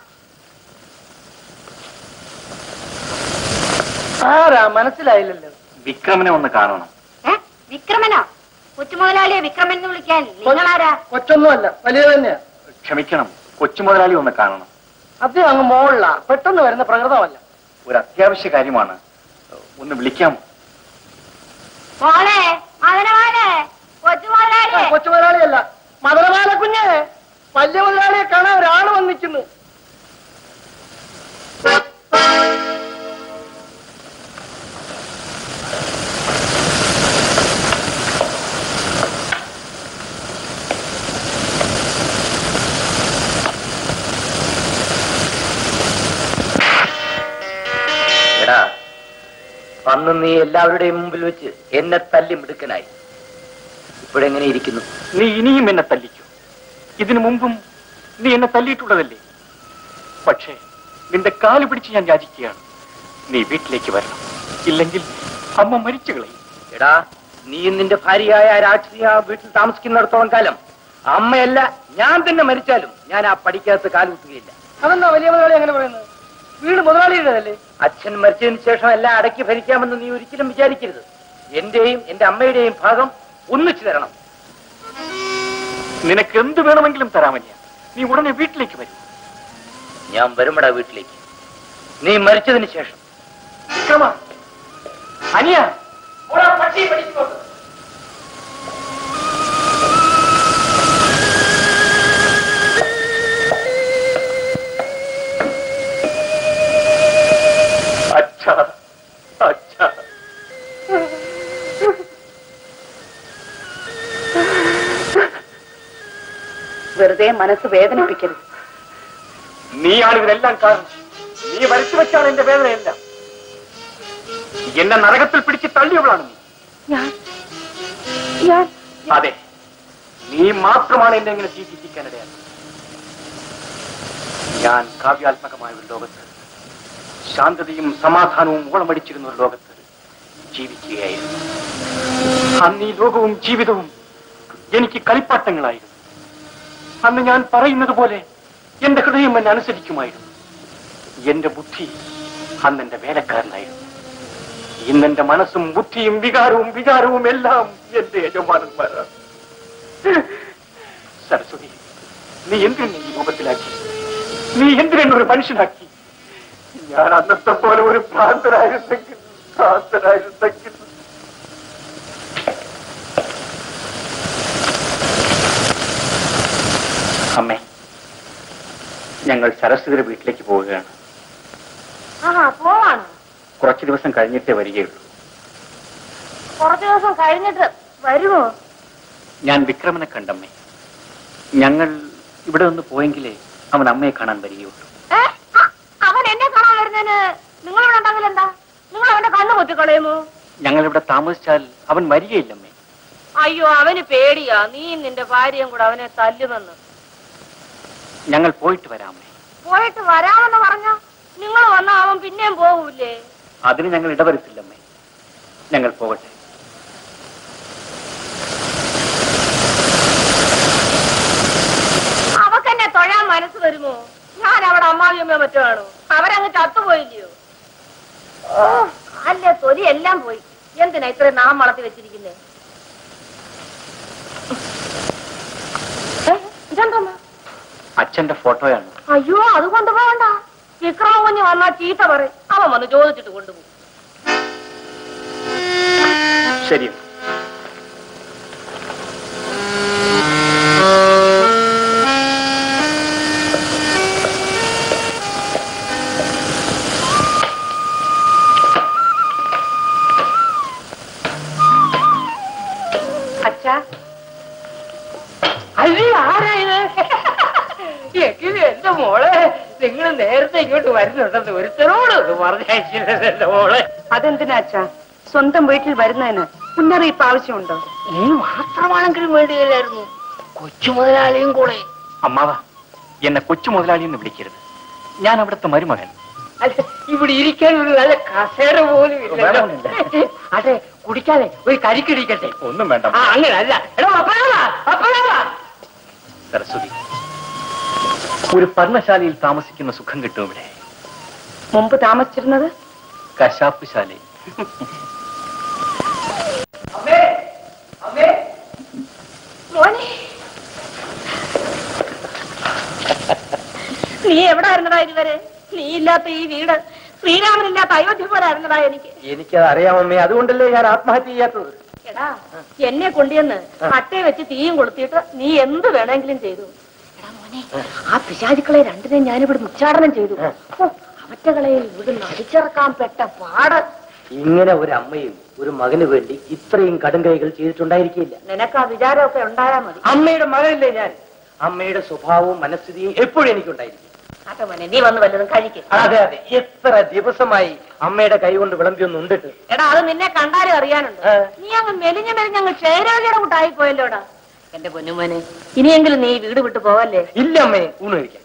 ആരാ മനസ്സിലായില്ലല്ലോ വിക്രമനെ ഒന്ന് കാണണം ഏ? വിക്രമനോ കൊച്ചുമുതലാളിയെ വിക്രമൻ എന്ന് വിളിക്കാൻ നിങ്ങളാരാ കൊച്ചൊന്നുമല്ല വലിയ തന്നെയാ ക്ഷമിക്കണം കൊച്ചു മുതലാളി ഒന്ന് കാണണം അത് അങ്ങ് മോളിലാ പെട്ടെന്ന് വരുന്ന പ്രകൃതമല്ല ഒരു അത്യാവശ്യ കാര്യമാണ് ഒന്ന് വിളിക്കാമോ മോളെ മകനമാനെ കൊച്ചുമുതലാളിയെ കൊച്ചു മുതലാളിയല്ല മദനമാല കുഞ്ഞ് വലിയ മുതലാളിയെ കാണാൻ ഒരാള് വന്നിക്കുന്നു അന്ന് നീ എല്ലാവരുടെയും മുമ്പിൽ വെച്ച് എന്നെ തല്ലി മിടുക്കനായി ഇപ്പോഴെങ്ങനെ ഇരിക്കുന്നു നീ ഇനിയും എന്നെ തല്ലിക്കൂ ഇതിനു മുമ്പും നീ എന്നെ തല്ലിയിട്ടുള്ളതല്ലേ പക്ഷേ നിന്റെ കാല് പിടിച്ച് ഞാൻ യാചിക്കുകയാണ് നീ വീട്ടിലേക്ക് വരണം ഇല്ലെങ്കിൽ അമ്മ മരിച്ചു കളയും എടാ നീ നിന്റെ ഭാര്യയായ രാക്ഷസിയ വീട്ടിൽ താമസിക്കുന്നിടത്തോളം കാലം അമ്മയല്ല ഞാൻ തന്നെ മരിച്ചാലും ഞാൻ ആ പഠിക്കകത്ത് കാലുകുത്തുകയില്ല അതെന്താ വലിയ മുതലാളി അങ്ങനെ പറയുന്നത് വീട് മുതലാളിയുടേതല്ലേ അച്ഛൻ മരിച്ചതിന് ശേഷം എല്ലാം അടക്കി ഭരിക്കാമെന്ന് നീ ഒരിക്കലും വിചാരിക്കരുത് എന്റെയും എന്റെ അമ്മയുടെയും ഭാഗം ഒന്നിച്ചു തരണം നിനക്ക് എന്ത് വേണമെങ്കിലും തരാമല്ല നീ ഉടനെ വീട്ടിലേക്ക് വരും ഞാൻ വരുമടാ വീട്ടിലേക്ക് നീ മരിച്ചതിന് ശേഷം വിക്രമ അനിയ പക്ഷി പഠിക്കുന്നുണ്ട് അച്ഛാ അച്ഛാ വെറുതെ മനസ്സ് വേദനിപ്പിക്കരുത് നീയാണ് ഇതിനെല്ലാം കാരണം നീ വരച്ചു വെച്ചാണ് എന്റെ വേദനയെല്ലാം എന്നെ നരകത്തിൽ പിടിച്ച് തള്ളിയവളാണ് നീ ഞാൻ ഞാൻ അതെ നീ മാത്രമാണ് എന്നെ ഇങ്ങനെ ജീവിപ്പിക്കാനിടയായത് ഞാൻ കാവ്യാത്മകമായ ഒരു ലോകത്ത് ശാന്തതയും സമാധാനവും ഓളമടിച്ചിരുന്ന ഒരു ലോകത്ത് ജീവിക്കുകയായിരുന്നു അന്ന് ഈ ലോകവും ജീവിതവും എനിക്ക് കളിപ്പാട്ടങ്ങളായിരുന്നു അന്ന് ഞാൻ പറയുന്നത് പോലെ എന്റെ ഹൃദയം എന്നെ അനുസരിക്കുമായിരുന്നു എന്റെ ബുദ്ധി അന്ന് എന്റെ വേലക്കാരനായിരുന്നു ഇന്നെന്റെ മനസ്സും ബുദ്ധിയും വികാരവും വികാരവും എല്ലാം എന്റെ യജമാനന്മാരാണ് സരസ്വതി നീ എന്തിനെ ഈ രൂപത്തിലാക്കി നീ എന്തിനെ ഒരു മനുഷ്യനാക്കി ഞാൻ അന്നത്തെ പോലെ ഒരു ഭ്രാന്തനായിരുന്നെങ്കിൽ ഭ്രാന്തനായിരുന്നെങ്കിൽ അമ്മേ ഞങ്ങൾ സരസ്വതിയുടെ വീട്ടിലേക്ക് പോവുകയാണ് ആ പോവാണ് കുറച്ചു ദിവസം കഴിഞ്ഞിട്ടേ വരികയുള്ളൂ കുറച്ചു ദിവസം കഴിഞ്ഞിട്ട് വരുമോ ഞാൻ വിക്രമനെ കണ്ടമ്മേ ഞങ്ങൾ ഇവിടെ നിന്ന് പോയെങ്കിലേ അവൻ അമ്മയെ കാണാൻ വരികയുള്ളൂ ഏ? അ- അവൻ എന്നെ കാണാൻ വരുന്നതിന് നിങ്ങൾ ഇവിടെ ഉണ്ടെങ്കിൽ എന്താ നിങ്ങൾ അവന്റെ കണ്ണു പൊത്തിക്കളയുമോ ഞങ്ങൾ ഇവിടെ താമസിച്ചാൽ അവൻ വരികയില്ലമ്മേ അയ്യോ അവന് പേടിയാ നീ നിന്റെ ഭാര്യയും കൂടെ അവനെ തല്ലുമെന്ന് ഞങ്ങൾ പോയിട്ട് വരാമേ പോയിട്ട് വരാമെന്ന് പറഞ്ഞ നിങ്ങൾ വന്നാ അവൻ പിന്നെയും പോകൂലേ അതിന് ഞങ്ങൾ ഇടവരുത്തില്ലമ്മേ ഞങ്ങൾ പോകട്ടെ അവക്കെന്നെ തൊഴാൻ മനസ്സ് വരുമോ ഞാൻ അവിടെ അമ്മാവിയമ്മ മറ്റോ ആണോ അവരങ്ങ് ചത്തുപോയില്ലയോ ഓ അല്ലേ തൊലി എല്ലാം പോയി എന്തിനാ ഇത്രയും നാം വളർത്തി വെച്ചിരിക്കുന്നേ ഏ, ഇതെന്താ അച്ഛന്റെ ഫോട്ടോയാണ് അയ്യോ അത് കൊണ്ടുപോകണ്ട വിക്രമ കുഞ്ഞ് വന്നാ ചീത്ത പറയും അവൻ വന്ന് ചോദിച്ചിട്ട് കൊണ്ടുപോകും ശരി അച്ഛാ അല്ലേ ആരാ ഇത് എങ്കിലും എന്റെ മോളെ നിങ്ങൾ നേരത്തെ ഇങ്ങോട്ട് വരുന്നുണ്ടെന്ന് ഒരുത്തരോട് ഒന്ന് പറഞ്ഞയച്ചില്ലല്ലോ മോളെ അതെന്തിനാ അച്ഛാ സ്വന്തം വീട്ടിൽ വരുന്നതിന് മുന്നറിയിപ്പ് ആവശ്യമുണ്ടോ നീ മാത്രമാണെങ്കിലും വേണ്ടിയില്ലായിരുന്നു കൊച്ചു മുതലാളിയും കൂടെ അമ്മാവ എന്നെ കൊച്ചു മുതലാളി എന്ന് വിളിക്കരുത് ഞാൻ അവിടുത്തെ മരുമകൻ അതെ ഇവിടെ ഇരിക്കാൻ ഒരു നല്ല കസേര പോലും ഇല്ല വേണമെന്നില്ല. അതെ കുടിക്കാതെ ഒരു കരിക്കിടിക്കട്ടെ ഒന്നും വേണ്ട ആ അങ്ങനല്ല എടോ അപ്പഴാ അപ്പഴാ സരസ്വതി ഒരു പർണശാലയിൽ താമസിക്കുന്ന സുഖം കിട്ടും ഇവിടെ മുമ്പ് താമസിച്ചിരുന്നത് കശാപ്പ് ശാലയിൽ മോനെ നീ എവിടെ ആയിരുന്നടാ ഇതുവരെ നീ ഇല്ലാത്ത ഈ വീട് ശ്രീരാമനില്ലാത്ത അയോധ്യ പോലെ ആയിരുന്നടാ എനിക്ക് എനിക്കത് അറിയാമമ്മേ അതുകൊണ്ടല്ലേ ഞാൻ ആത്മഹത്യ ചെയ്യാത്തത് എടാ എന്നെ കൊണ്ടുവന്ന് അട്ടയെ വെച്ച് തീയും കൊളുത്തിയിട്ട് നീ എന്ത് വേണമെങ്കിലും ചെയ്തു എടാ മോനെ ആ പിശാചുക്കളെ രണ്ടിനെയും ഞാനിവിടെ ഉച്ചാടനം ചെയ്തു ഓ, അവറ്റകളെ ഇവിടുന്ന് അടിച്ചിറക്കാൻ പെട്ട പാട് ഇങ്ങനെ ഒരു അമ്മയും ഒരു മകന് വേണ്ടി ഇത്രയും കടുംകൈകൾ ചെയ്തിട്ടുണ്ടായിരിക്കില്ല നിനക്ക് ആ വിചാരമൊക്കെ ഉണ്ടായാ മതി അമ്മയുടെ മകനല്ലേ ഞാൻ അമ്മയുടെ സ്വഭാവവും മനസ്ഥിതിയും എപ്പോഴും എനിക്കുണ്ടായിരിക്കും ആട്ടെ മോനെ നീ വന്ന് വല്ലതും കഴിക്കും അതെ അതെ എത്ര ദിവസമായി അമ്മയുടെ കൈ കൊണ്ട് വിളമ്പിയൊന്നും ഉണ്ടിട്ട് എടാ അത് നിന്നെ കണ്ടാലും അറിയാനുണ്ട് ഏ. നീ അങ്ങ് മെലിഞ്ഞ മെലിഞ്ഞ അങ്ങ് ക്ഷേരോഗിയുടെ കൂട്ടായി പോയല്ലോടാ എന്റെ പൊന്നുമോനെ ഇനിയെങ്കിലും നീ വീട് വിട്ടു പോവല്ലേ ഇല്ല അമ്മേ ഊണ് കഴിക്കാം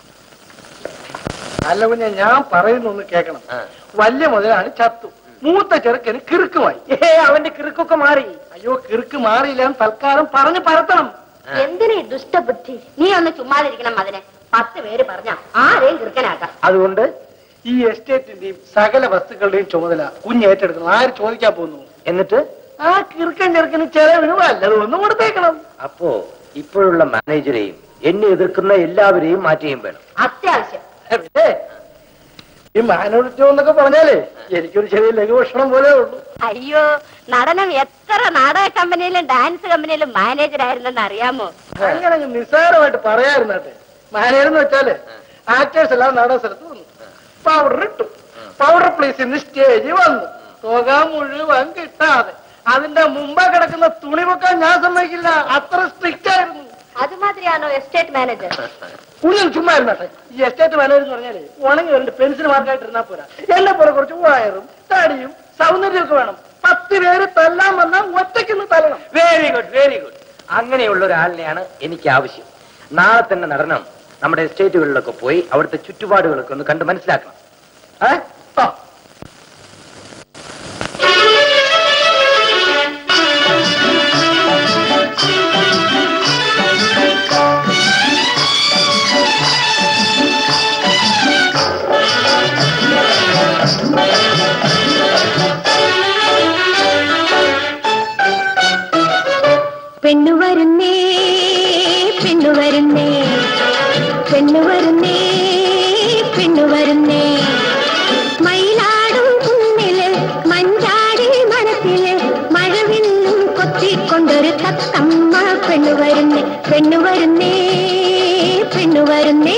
അല്ല കുഞ്ഞെ ഞാൻ പറയുന്നൊന്ന് കേൾക്കണം വലിയ മുതലാണ് ചത്തു മൂത്ത ചെറുക്കന് കിറുക്കുമായി ഏ അവന്റെ കിറുക്കൊക്കെ മാറി അയ്യോ കിറുക്ക് മാറിയില്ല എന്ന് തൽക്കാലം പറഞ്ഞു പരത്തണം എന്തിനീ ദുഷ്ടബുദ്ധി നീ ഒന്ന് ചുമ്മാതിരിക്കണം അതിനെ പത്ത് പേര് പറഞ്ഞ ആരെയും കിറുക്കനാക്കാം അതുകൊണ്ട് ഈ എസ്റ്റേറ്റിന്റെയും സകല വസ്തുക്കളുടെയും ചുമതല കുഞ്ഞ് ഏറ്റെടുക്കണം ആര് ചോദിക്കാൻ പോകുന്നു എന്നിട്ട് ആ കിറുക്കൻ ചെറുക്കന് ചെലവിന് വല്ലതും ഒന്ന് കൊടുത്തേക്കണം അപ്പോ ഇപ്പോഴുള്ള മാനേജരെയും എന്നെ എതിർക്കുന്ന എല്ലാവരെയും മാറ്റുകയും വേണം അത്യാവശ്യം പിന്നെ ഈ മാനോളിറ്റോ എന്നൊക്കെ പറഞ്ഞാലേ എനിക്കൊരു ചെറിയ ലഘുഭക്ഷണം പോലെ ഉള്ളൂ അയ്യോ നടനം എത്ര നാടക കമ്പനിയിലും ഡാൻസ് കമ്പനിയിലും മാനേജർ ആയിരുന്നെന്ന് അറിയാമോ അങ്ങനെ അങ്ങ് നിസ്സാരമായിട്ട് പറയാറുന്നട്ടെ മാനേജർ എന്ന് വെച്ചാല് ആക്ടേഴ്സ് എല്ലാം നാടക സ്ഥലത്ത് വന്നു പൗഡർ ഇട്ടു പൗഡർ പ്ലേസ് ഇന്ന് സ്റ്റേജ് വന്നു തുക മുഴുവൻ കിട്ടാതെ അതിന്റെ മുമ്പേ കിടക്കുന്ന തുണി പൊക്കാൻ ഞാൻ സമ്മതിക്കില്ല അത്ര സ്ട്രിക്റ്റ് ആയിരുന്നു അതുമാതിരിയാണോ എസ്റ്റേറ്റ് മാനേജർ കൂടുതൽ ചുമ്മാ ഇരുന്നട്ടെ ഈ എസ്റ്റേറ്റ് മാനേജർ എന്ന് പറഞ്ഞാല് ഉണങ്ങി രണ്ട് പെൻസിൽ മാർക്കായിട്ട് ഇരുന്നാ പോരാ എന്നെ പോലെ കുറച്ച് വയറും തടിയും സൗന്ദര്യവും ഒക്കെ വേണം പത്ത് പേര് തല്ലാൻ വന്നാൽ ഒറ്റയ്ക്കൊന്ന് തല്ലണം വെരി ഗുഡ് വെരി ഗുഡ് അങ്ങനെയുള്ള ഒരാളിനെയാണ് എനിക്ക് ആവശ്യം നാളെ തന്നെ നടനം നമ്മുടെ എസ്റ്റേറ്റുകളിലൊക്കെ പോയി അവിടുത്തെ ചുറ്റുപാടുകളൊക്കെ ഒന്ന് കണ്ട് മനസ്സിലാക്കണം ഏ? ആ. പെണ്ണു വരുന്നേ പെണ്ണു വരുന്നേ പെണ്ണു വരുന്നേ പെണ്ണു വരുന്നേ മയിലാടും കുന്നില് മഞ്ചാടി മനത്തില് മഴവില്ലും കൊത്തിക്കൊണ്ടൊരു തത്തമ്മ പെണ്ണു വരുന്നേ പെണ്ണു വരുന്നേ പെണ്ണു വരുന്നേ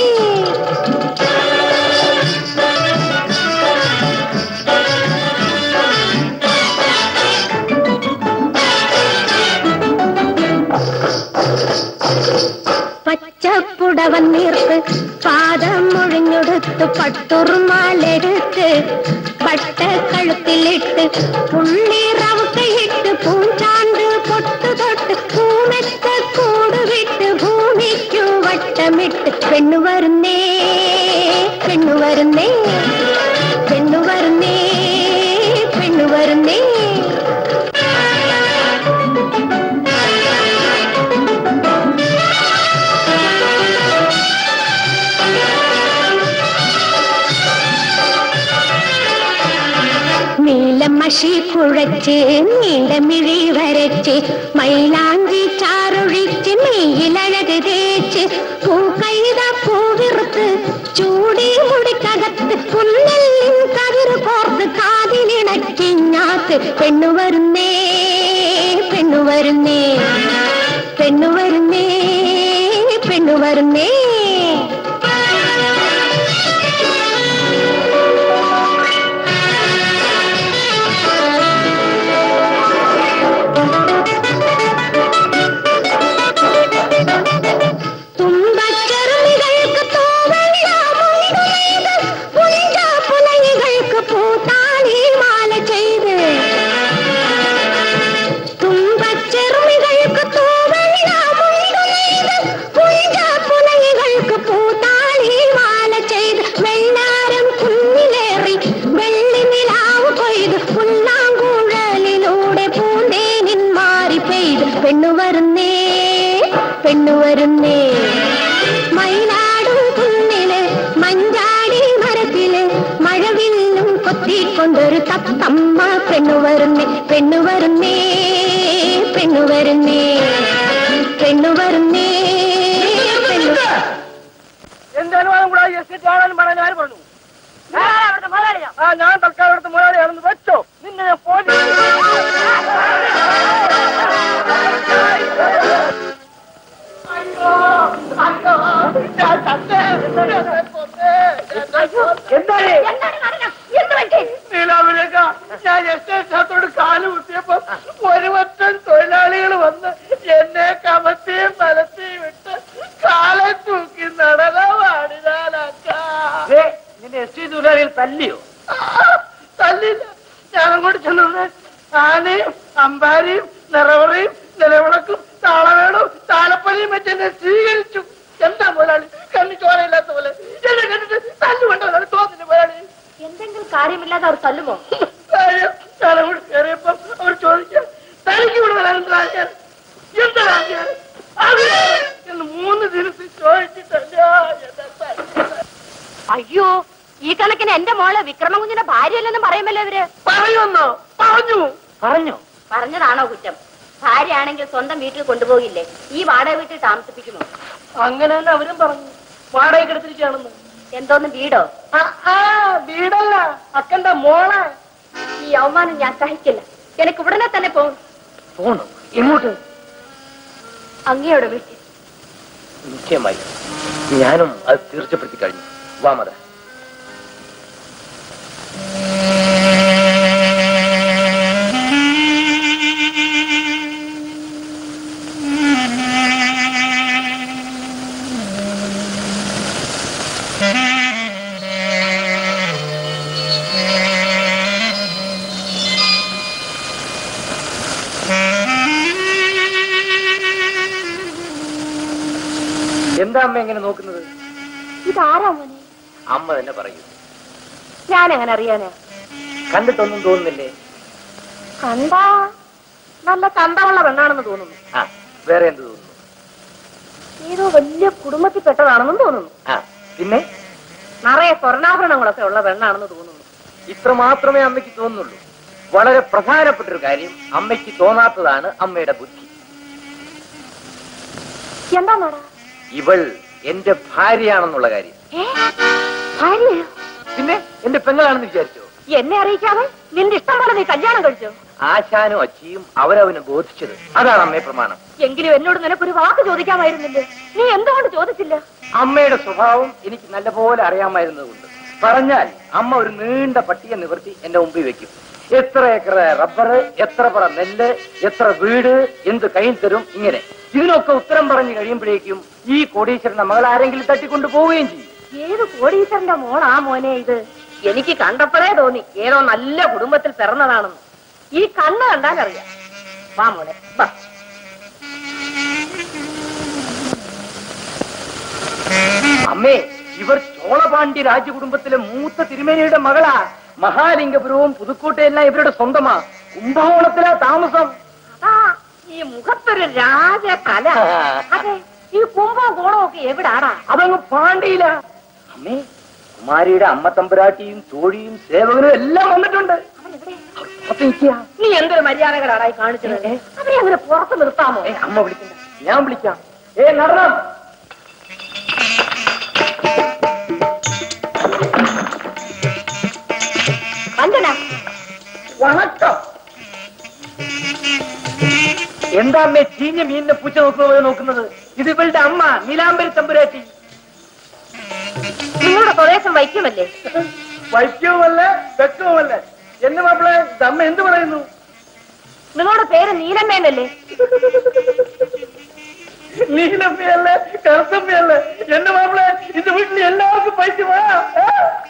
പച്ചപ്പുടവൻ നീർത്ത് പാദം മുഴിഞ്ഞൊടുത്ത് പട്ടുറുമാലെടുത്ത് പട്ട കഴുത്തിലിട്ട് പുള്ളി റവുക്കയിട്ട് പൂഞ്ചാണ്ട് പൊട്ടു തൊട്ട് പൂമെത്ത കൂട് വിട്ട് ഭൂമിക്കു വട്ടമിട്ട് പെണ്ണു വരുന്നേ പെണ്ണു വരുന്നേ പെണ്ണു വരുന്നേ പെണ്ണു വരുന്നേ നീലമഷി കുഴച്ച് നീലമിഴി വരച്ച് മൈലാഞ്ചി ചാറൊഴിച്ച് മെയ്യിലഴക് തേച്ച് പൂക്കൈത പൂവിറുത്ത് ചൂടി മുടിക്കകത്ത് പുല്ലല്ലിൻ കതിര് കോർത്ത് കാതിലിണക്കിഞ്ഞാത്ത് പെണ്ണു വരുന്നേ പെണ്ണു വരുന്നേ പെണ്ണു വരുന്നേ പെണ്ണു വരുന്നേ തുമ്പച്ചെറുമികൾക്ക് തൂവെള്ളാമുണ്ടുമെയ്ത് പുഞ്ചപുലയികൾക്ക് പൂത്താലി മാല ചെയ്ത് തുമ്പച്ചെറുമികൾക്ക് തൂവെള്ളാമുണ്ടുമെയ്ത് പുഞ്ചപുലയികൾക്ക് പൂത്താലി മാല ചെയ്ത് വെള്ളാരം കുന്നിലേറി വെള്ളി നിലാവ് കൊയ്ത് പുല്ലാങ്കുഴലിലൂടെ പൂന്തേനിൻ മാറി പെയ്ത് പെണ്ണു വരുന്നേ പെണ്ണു വരുന്നേ മയിലാടും കുന്നില് മഞ്ചാടി മരത്തില് മഴവില്ലും കൊത്തിക്കൊണ്ടൊരു തത്തമ്മ പെണ്ണു വരുന്നേ പെണ്ണു വരുന്നേ പെണ്ണു വരുന്നേ പെണ്ണു വരുന്നേ പെണ്ണു എന്റെ അനുവാദം കൂടാതെ എസ്റ്റേറ്റ് ആണെന്ന് പറയാൻ ആര് പറഞ്ഞു ആ ഞാൻ തൽക്കാലം അവിടുത്തെ മുതലാളിയാണെന്ന് വെച്ചോ നിന്നെ ഞാൻ എന്താണ് നീലാവിലേക്ക ഞാൻ എസ്റ്റേറ്റിനകത്തോട് കാല് കുത്തിയപ്പോ ഒരു വറ്റം തൊഴിലാളികൾ വന്ന് എന്നെ കമത്തിയും മലത്തിയും ഇട്ട് കാലെ തൂക്കി നടന പാടിനാലക്ക തമ്മിൽ തല്ലിയോ തല്ലില്ല ഞാൻ അങ്ങോട്ട് ചെന്നത് ആനയും അമ്പാരിയും നിറവറയും നിലവിളക്കും താളവേടും താളപ്പലിയും വെച്ച് എന്നെ സ്വീകരിച്ചു എന്താ മുതലാളി കണ്ണി ചോരയില്ലാത്ത പോലെ എന്നെ കണ്ടിട്ട് തല്ലുകൊണ്ട് മുതലാളി തോന്നില്ല മുതലാളി എന്തെങ്കിലും കാര്യമില്ലാതെ അവർ തല്ലുമോ കാര്യം ഞാൻ അങ്ങോട്ട് കയറിയപ്പം അവർ ചോദിക്കാം തനിക്ക് ഇവിടെ വരാൻ എന്താ ഞാൻ എന്താ ഞാൻ എന്ന് മൂന്ന് ദിവസം ചോദിച്ചിട്ടല്ല എന്നെ തല്ലിയത്. അയ്യോ ഈ കണക്കിന് എന്റെ മോള് വിക്രമകുഞ്ഞിന്റെ ഭാര്യയല്ലെന്ന് പറയുമല്ലോ ഇവര് പറയുമെന്നോ പറഞ്ഞു പറഞ്ഞോ പറഞ്ഞതാണോ കുറ്റം ഭാര്യയാണെങ്കിൽ സ്വന്തം വീട്ടിൽ കൊണ്ടുപോകില്ലേ ഈ വാടക വീട്ടിൽ താമസിപ്പിക്കുമോ അങ്ങനെ തന്നെ അവരും പറഞ്ഞു വാടക എടുത്തിരിക്കുകയാണെന്ന് എന്തോന്ന് വീടോ ആ, ആ വീടല്ല അക്കന്റെ മോളെ ഈ അവമാനം ഞാൻ സഹിക്കില്ല എനിക്ക് ഉടനെ തന്നെ പോകും പോണു എങ്ങോട്ട് അങ്ങയുടെ വീട്ടിൽ നിശ്ചയമായി ഞാനും അത് തീർച്ചപ്പെടുത്തി കഴിഞ്ഞു വാ മത എന്താ അമ്മ എങ്ങനെ നോക്കുന്നത് ഇതാരാ മോനെ അമ്മ തന്നെ പറയൂ ഞാൻ എങ്ങനെ അറിയാനാ കണ്ടിട്ടൊന്നും തോന്നുന്നില്ലേ കണ്ടാ നല്ല കണ്ടമുള്ള പെണ്ണാണെന്ന് തോന്നുന്നു ആ വേറെ എന്ത് തോന്നുന്നു ഏതോ വലിയ കുടുംബത്തിൽപ്പെട്ടതാണെന്നും തോന്നുന്നു ആ പിന്നെ നിറയെ സ്വർണ്ണാഭരണങ്ങളൊക്കെ ഉള്ള പെണ്ണാണെന്ന് തോന്നുന്നു ഇത്ര മാത്രമേ അമ്മയ്ക്ക് തോന്നുന്നുള്ളൂ വളരെ പ്രധാനപ്പെട്ട ഒരു കാര്യം അമ്മയ്ക്ക് തോന്നാത്തതാണ് അമ്മയുടെ ബുദ്ധി എന്താ നട ഇവൾ എന്റെ ഭാര്യയാണെന്നുള്ള കാര്യം ഏ ഭാര്യയോ പിന്നെ എന്റെ പെങ്ങളാണെന്ന് വിചാരിച്ചോ എന്നെ അറിയിക്കാതെ നിന്റെ ഇഷ്ടം പോലെ നീ കല്യാണം കഴിച്ചോ ആശാനും അച്ചിയും അവരവന് ബോധിച്ചത് അതാണ് അമ്മയെ പ്രമാണം എങ്കിലും എന്നോട് നിനക്കൊരു വാക്ക് ചോദിക്കാമായിരുന്നില്ലേ നീ എന്തുകൊണ്ട് ചോദിച്ചില്ല അമ്മയുടെ സ്വഭാവം എനിക്ക് നല്ലപോലെ അറിയാമായിരുന്നതുകൊണ്ട് പറഞ്ഞാൽ അമ്മ ഒരു നീണ്ട പട്ടിക നിവർത്തി എന്റെ മുമ്പിൽ വെക്കും എത്ര ഏക്കർ റബ്ബർ എത്ര പറ നെല്ല് എത്ര വീട് എന്ത് കയ്യിൽ തരും ഇങ്ങനെ ഇതിനൊക്കെ ഉത്തരം പറഞ്ഞു കഴിയുമ്പോഴേക്കും ഈ കോടീശ്വരന്റെ മകൾ ആരെങ്കിലും തട്ടിക്കൊണ്ടു പോവുകയും ചെയ്യും ഏത് കോടീശ്വരന്റെ മോളാ മോനെ ഇത് എനിക്ക് കണ്ടപ്പോഴേ തോന്നി ഏതോ നല്ല കുടുംബത്തിൽ പിറന്നതാണെന്ന് ഈ കണ്ണ് കണ്ടാൽ അറിയാം വാ മോനെ വാ അമ്മേ ഇവർ ചോളപാണ്ഡ്യ രാജകുടുംബത്തിലെ മൂത്ത തിരുമേനിയുടെ മകളാ മഹാലിംഗപുരവും പുതുക്കോട്ടയെല്ലാം ഇവരുടെ സ്വന്തമാ കുംഭകോണത്തിലാ താമസം ആ ഈ മുഖത്തൊരു രാജകല അതെ ഈ കുംഭവും കോണവും ഒക്കെ എവിടാടാ അതങ്ങ് പാണ്ഡ്യയില അമ്മേ കുമാരിയുടെ അമ്മ തമ്പുരാട്ടിയും തോഴിയും സേവകനും എല്ലാം വന്നിട്ടുണ്ട് അവർ പുറത്ത് നിൽക്കുക. നീ എന്തൊരു മര്യാദകളാടായി കാണിച്ചത് അവരെ അങ്ങനെ പുറത്ത് നിർത്താമോ ഏ, അമ്മ വിളിക്കണ്ട ഞാൻ വിളിക്കാം ഏ നടണം വഞ്ചന വണക്കം എന്താ അമ്മേ ചീഞ്ഞ മീനിനെ പൂച്ച നോക്കുന്ന പോലെ നോക്കുന്നത് ഇത് ഇവളുടെ അമ്മ നീലാംബരി തമ്പുരാട്ടി നിങ്ങളുടെ സ്വദേശം വൈക്കുമല്ലേ വൈക്കവുമല്ല വെക്കവുമല്ല എന്നെ മാപ്പിളെ അമ്മ എന്ത് പറയുന്നു നിങ്ങളുടെ പേര് നീലമ്മേനല്ലേ നീലമ്മയല്ലേ കറുത്തമ്മയല്ലേ എന്റെ മാപ്പിളെ ഇത് വീട്ടിൽ എല്ലാവർക്കും പൈസ വാ ആ.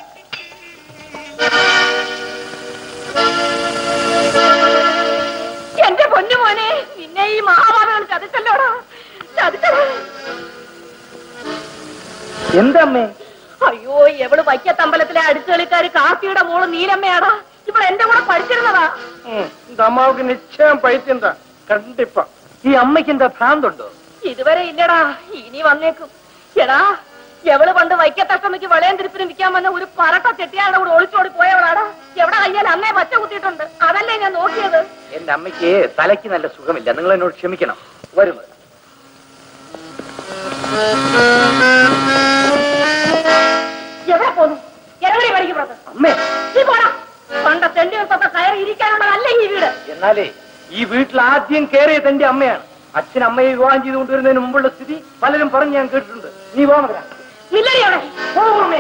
എന്റെ പൊന്നു മോനെ നിന്നെ ഈ മഹാഭാരതങ്ങൾ ചതിച്ചല്ലോടാ ചതിച്ചല്ലോ എന്തമ്മേ അയ്യോ എവള് വൈക്കത്തമ്പലത്തിലെ അടുക്കളിക്കാര് കാർത്തിയുടെ മോള് നീലമ്മയാടാ ഇവിടെ എന്റെ കൂടെ പഠിച്ചിരുന്നതാ അമ്മാവുക്ക് നിശ്ചയം പൈത്യന്താ കണ്ടിപ്പ ഈ അമ്മയ്ക്ക് എന്താ ഭ്രാന്തുണ്ടോ ഇതുവരെ ഇല്ലടാ ഇനി വന്നേക്കും എടാ എവള് പണ്ട് വൈക്കത്തഷ്ടമിക്ക് വളയം തിരുപ്പിനും വിൽക്കാൻ വന്ന ഒരു പരട്ട ചെട്ടിയാളുടെ കൂടെ ഒളിച്ചോടി പോയവളാടാ എവിടെ കയ്യാൽ അന്നേ പച്ച കുത്തിയിട്ടുണ്ട് അതല്ലേ ഞാൻ നോക്കിയത് എന്റെ അമ്മയ്ക്ക് തലയ്ക്ക് നല്ല സുഖമില്ല നിങ്ങൾ എന്നോട് ക്ഷമിക്കണം വരും വരും. എവിടെ പോന്നു ഇറങ്ങി പഠിക്കും പുറത്ത് അമ്മേ നീ പോടാ പണ്ട തെണ്ടി തൊട്ട കയറി ഇരിക്കാനുള്ളതല്ല ഈ വീട് എന്നാലേ ഈ വീട്ടിൽ ആദ്യം കയറിയത് എന്റെ അമ്മയാണ് അച്ഛൻ അമ്മയെ വിവാഹം ചെയ്ത് കൊണ്ടുവരുന്നതിന് മുമ്പുള്ള സ്ഥിതി പലരും പറഞ്ഞ് ഞാൻ കേട്ടിട്ടുണ്ട് നീ വാ മകനാ നില്ലടി അവിടെ പോവുമേ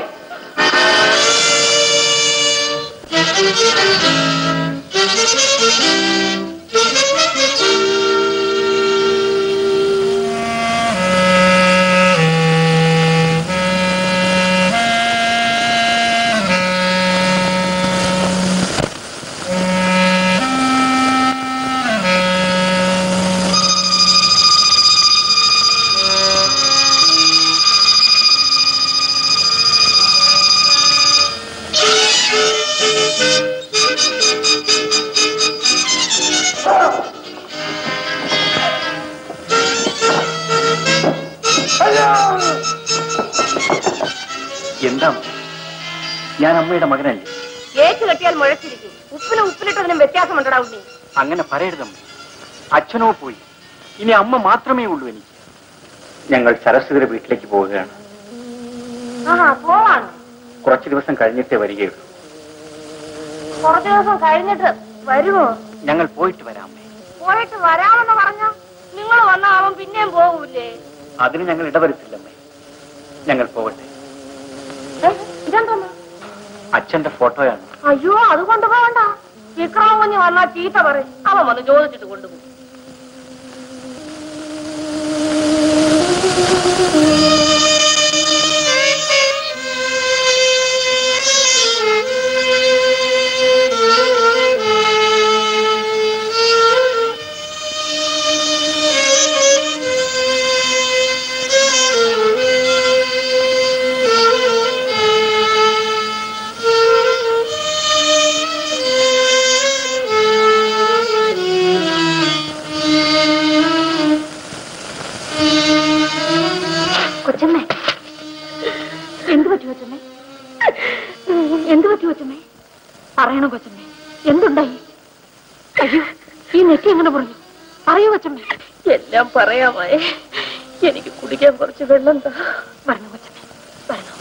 എന്താ ഞാൻ അമ്മയുടെ മകനല്ലേ ഏച്ചു കെട്ടിയാൽ മുഴച്ചിരിക്കും ഉപ്പിനും ഉപ്പിലിട്ടതിനും വ്യത്യാസമുണ്ടടാ ഉണ്ണി അങ്ങനെ പറയരുതമ്മ അച്ഛനോ പോയി ഇനി അമ്മ മാത്രമേ ഉള്ളൂ എനിക്ക് ഞങ്ങൾ സരസ്വതിയുടെ വീട്ടിലേക്ക് പോവുകയാണ് ആഹാ പോവാണ് കുറച്ച് ദിവസം കഴിഞ്ഞിട്ടേ വരികയുള്ളൂ കുറച്ചു ദിവസം കഴിഞ്ഞിട്ട് വരുമോ ഞങ്ങൾ പോയിട്ട് വരാം അമ്മേ പോയിട്ട് വരാമെന്ന് പറഞ്ഞ നിങ്ങൾ വന്ന അവൻ പിന്നെയും പോകൂലേ അതിന് ഞങ്ങൾ ഇടവരുത്തില്ലമ്മേ ഞങ്ങൾ പോകട്ടെ ഏ, ഇതെന്തോന്ന് അച്ഛന്റെ ഫോട്ടോയാണ് അയ്യോ അത് കൊണ്ടുപോകണ്ട വിക്രമ കുഞ്ഞ് വന്നാ ചീത്ത പറയും അവൻ വന്ന് ചോദിച്ചിട്ട് കൊണ്ടുപോകും കൊച്ചമ്മേ എന്തു പറ്റി കൊച്ചമ്മേ എന്തു പറ്റി കൊച്ചമ്മേ പറയണം കൊച്ചമ്മേ എന്തുണ്ടായി അയ്യോ ഈ നെറ്റി എങ്ങനെ പറഞ്ഞു പറയൂ കൊച്ചമ്മേ എല്ലാം പറയാമേ എനിക്ക് കുടിക്കാൻ കുറച്ച് വെള്ളം താ പറഞ്ഞു കൊച്ചമ്മേ പറഞ്ഞു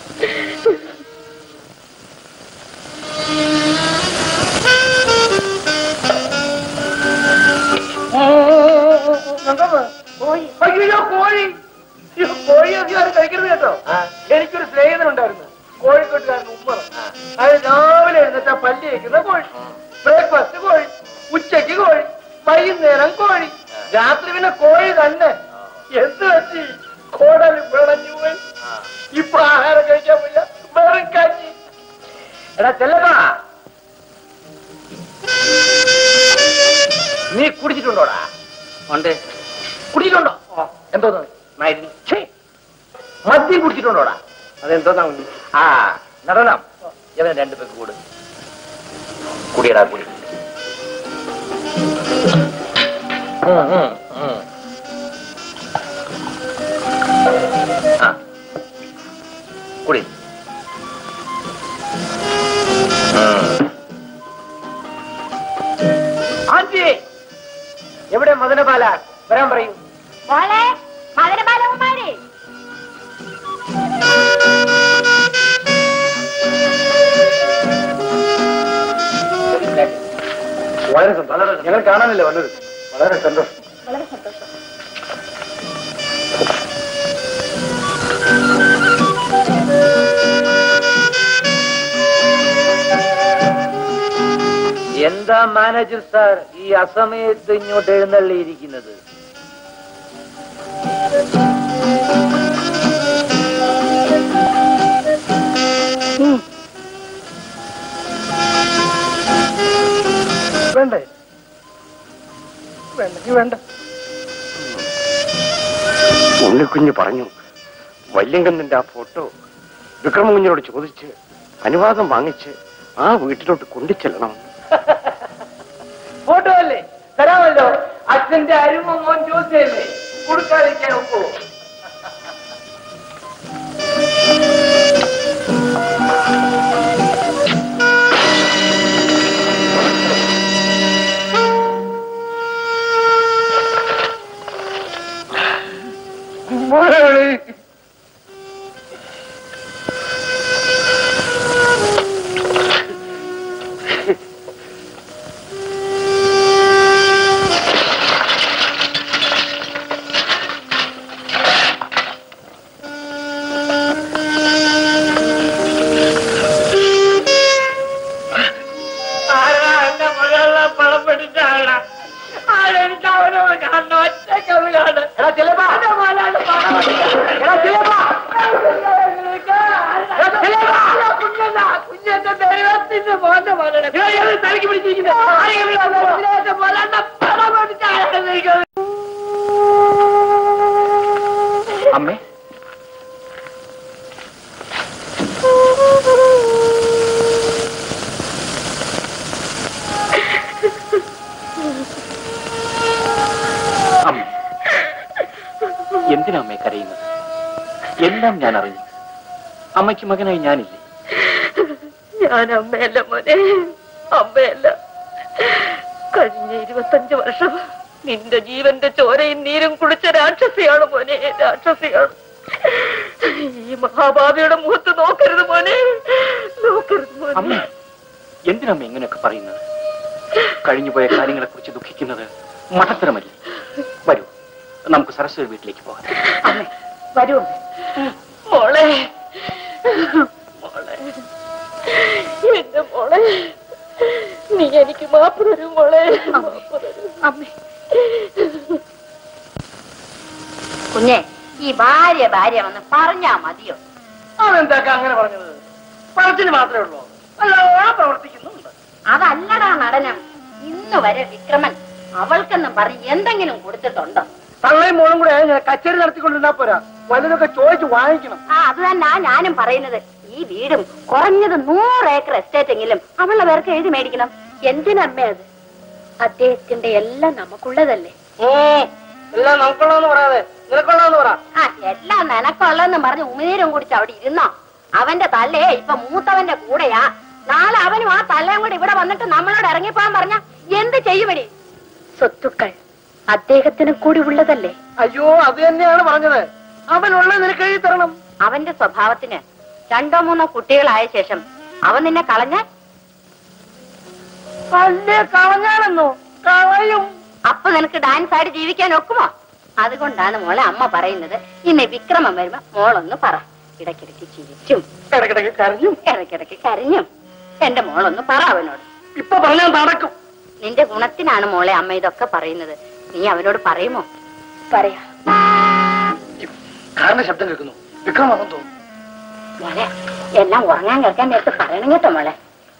കോഴി അയ്യോ കോഴി അയ്യോ, കോഴി അധികാരം കഴിക്കരുത് കേട്ടോ എനിക്കൊരു സ്നേഹിതനുണ്ടായിരുന്നു കോഴിക്കോട്ടുകാരൻ ഉമ്മ അത് രാവിലെ എഴുന്നേറ്റാ പല്ലി വയ്ക്കുന്ന കോഴി ബ്രേക്ക്ഫാസ്റ്റ് കോഴി ഉച്ചയ്ക്ക് കോഴി വൈകുന്നേരം കോഴി രാത്രി പിന്നെ കോഴി തന്നെ എന്ത് പറ്റി കോടൽ വിളഞ്ഞു പോയി ഇപ്പൊ ആഹാരം കഴിക്കാൻ വയ്യ വെറും കഞ്ഞി എടാ ചെല്ലപ്പാ നീ കുടിച്ചിട്ടുണ്ടോടാ ഉണ്ട് കുടിച്ചിട്ടുണ്ടോ എന്തോന്ന് മരുന്ന് ഛേ, മദ്യം കുടിച്ചിട്ടുണ്ടോടാ അതെന്തോന്നാ ആ നടനം ഇവൻ രണ്ടു പേർക്ക് കൂട് കുടിയടാ കുടി ഉം, ഉം, ഉം. ആ കുടി ഉം. ആന്റി എവിടെ മദനപാല വരാൻ പറയൂ മോളെ മദനബാലകുമാരി വളരെ സന്തോഷം ഞങ്ങൾ കാണാനല്ലേ വന്നത് വളരെ സന്തോഷം വളരെ സന്തോഷം എന്താ മാനേജർ സാർ ഈ അസമയത്ത് ഇങ്ങോട്ട് എഴുന്നള്ളിയിരിക്കുന്നത് വേണ്ടേ വേണ്ടെങ്കിൽ വേണ്ട ഉണ്ണിക്കുഞ്ഞ് പറഞ്ഞു വല്യങ്കന്നന്റെ ആ ഫോട്ടോ വിക്രമകുഞ്ഞിനോട് ചോദിച്ച് അനുവാദം വാങ്ങിച്ച് ആ വീട്ടിലോട്ട് കൊണ്ടുചെല്ലണം ഫോട്ടോ അല്ലേ തരാമല്ലോ അച്ഛന്റെ അരുമ മോൻ ചോദിച്ചല്ലേ കൊടുക്കാതിരിക്കാൻ ഒപ്പോ ആരാ എന്റെ മകളെ പണം പിടിച്ച ആളാ ആരെനിക്ക് അവനോട് കാണണം ഒറ്റക്കത് കാണും എടാ ചെലപ്പാ എടാ ചെലപ്പാ കുഞ്ഞന്റെ ദൈവത്തിന്റെ മോന്റെ മോനെ തലക്ക് പിടിച്ചിരിക്കുന്നത് പണം പിടിച്ച ആളാണ് അമ്മേ അമ്മ എന്തിനാ അമ്മേ കരയുന്നത് എല്ലാം ഞാൻ അറിഞ്ഞു അമ്മയ്ക്ക് മകനായി ഞാനില്ലേ ഞാൻ അമ്മയല്ല മോനെ അമ്മയല്ല കഴിഞ്ഞ ഇരുപത്തഞ്ച് വർഷം നിന്റെ ജീവന്റെ ചോരയും നീരും കുടിച്ച രാക്ഷസിയാണ് മോനെ രാക്ഷസിയാണ് ഈ മഹാഭാവിയുടെ മുഖത്ത് നോക്കരുത് മോനെ നോക്കരുത് അമ്മ മോനെ എന്തിനമ്മ ഇങ്ങനെയൊക്കെ പറയുന്നത് കഴിഞ്ഞുപോയ കാര്യങ്ങളെ കുറിച്ച് ദുഃഖിക്കുന്നത് മഠത്തരമല്ലേ വരൂ നമുക്ക് സരസ്വതി വീട്ടിലേക്ക് പോകാം അമ്മേ വരൂ മോളെ മോളെ എന്റെ മോളെ നീ എനിക്ക് മാപ്പ് തരൂ മോളെ മാപ്പ് തരൂ അമ്മേ കുഞ്ഞെ ഈ ഭാര്യ ഭാര്യ വന്ന് പറഞ്ഞാ മതിയോ അതെന്താക്ക അങ്ങനെ പറഞ്ഞത് പറച്ചിന് മാത്രമേ ഉള്ളൂ അല്ല പ്രവർത്തിക്കുന്നുണ്ട് അതല്ലടാ നടനം ഇന്ന് വരെ വിക്രമൻ അവൾക്കെന്നും പറഞ്ഞ് എന്തെങ്കിലും കൊടുത്തിട്ടുണ്ടോ തള്ളയും മോളും കൂടെ കച്ചേരി നടത്തിക്കൊണ്ടിരുന്നാ പോരാ വലുതൊക്കെ ചോദിച്ചു വാങ്ങിക്കണം ആ അത് തന്നെ ഞാനും പറയുന്നത് ഈ വീടും കുറഞ്ഞത് നൂറ് ഏക്കർ എസ്റ്റേറ്റ് എങ്കിലും അവളുടെ പേർക്ക് എഴുതി മേടിക്കണം എന്തിനമ്മേ അത് അദ്ദേഹത്തിന്റെ എല്ലാം നമുക്കുള്ളതല്ലേ എല്ലാം നമുക്കുള്ളതെന്ന് പറയാതെ നിനക്കുള്ളതെന്ന് പറ ആ എല്ലാം നിനക്കുള്ളതെന്ന് പറഞ്ഞ് ഉമിനീരും കുടിച്ച് അവിടെ ഇരുന്നോ അവന്റെ തല്ലേ ഇപ്പൊ മൂത്തവന്റെ കൂടെയാ നാളെ അവനും ആ തലയും കൂടി ഇവിടെ വന്നിട്ട് നമ്മളോട് ഇറങ്ങിപ്പോകാൻ പറഞ്ഞ എന്ത് ചെയ്യുമടി സ്വത്തുക്കൾ അദ്ദേഹത്തിന് കൂടി ഉള്ളതല്ലേ അയ്യോ അത് തന്നെയാണ് പറഞ്ഞത് അവനുള്ള നിനക്ക് എഴുതി തരണം അവന്റെ സ്വഭാവത്തിന് രണ്ടോ മൂന്നോ കുട്ടികളായ ശേഷം അവൻ നിന്നെ കളഞ്ഞ അല്ലേ കളഞ്ഞാലെന്നോ കളയും അപ്പൊ നിനക്ക് ഡാൻസ് ആയിട്ട് ജീവിക്കാൻ ഒക്കുമോ അതുകൊണ്ടാണ് മോളെ അമ്മ പറയുന്നത് ഇന്ന് വിക്രമം വരുമ്പോ മോളൊന്ന് പറ ഇടയ്ക്കിടയ്ക്ക് ചിരിച്ചും ഇടക്കിടക്ക് കരഞ്ഞും ഇടയ്ക്കിടയ്ക്ക് കരഞ്ഞും എന്റെ മോളൊന്ന് പറ അവനോട് ഇപ്പൊ പറഞ്ഞാൽ നടക്കും നിന്റെ ഗുണത്തിനാണ് മോളെ അമ്മ ഇതൊക്കെ പറയുന്നത് നീ അവനോട് പറയുമോ പറയാ കാറിന്റെ ശബ്ദം കേൾക്കുന്നു വിക്രമാണെന്ന് തോന്നുന്നു മോളെ എല്ലാം ഉറങ്ങാൻ കേൾക്കാൻ നേരത്ത് പറയണം കേട്ടോ മോളെ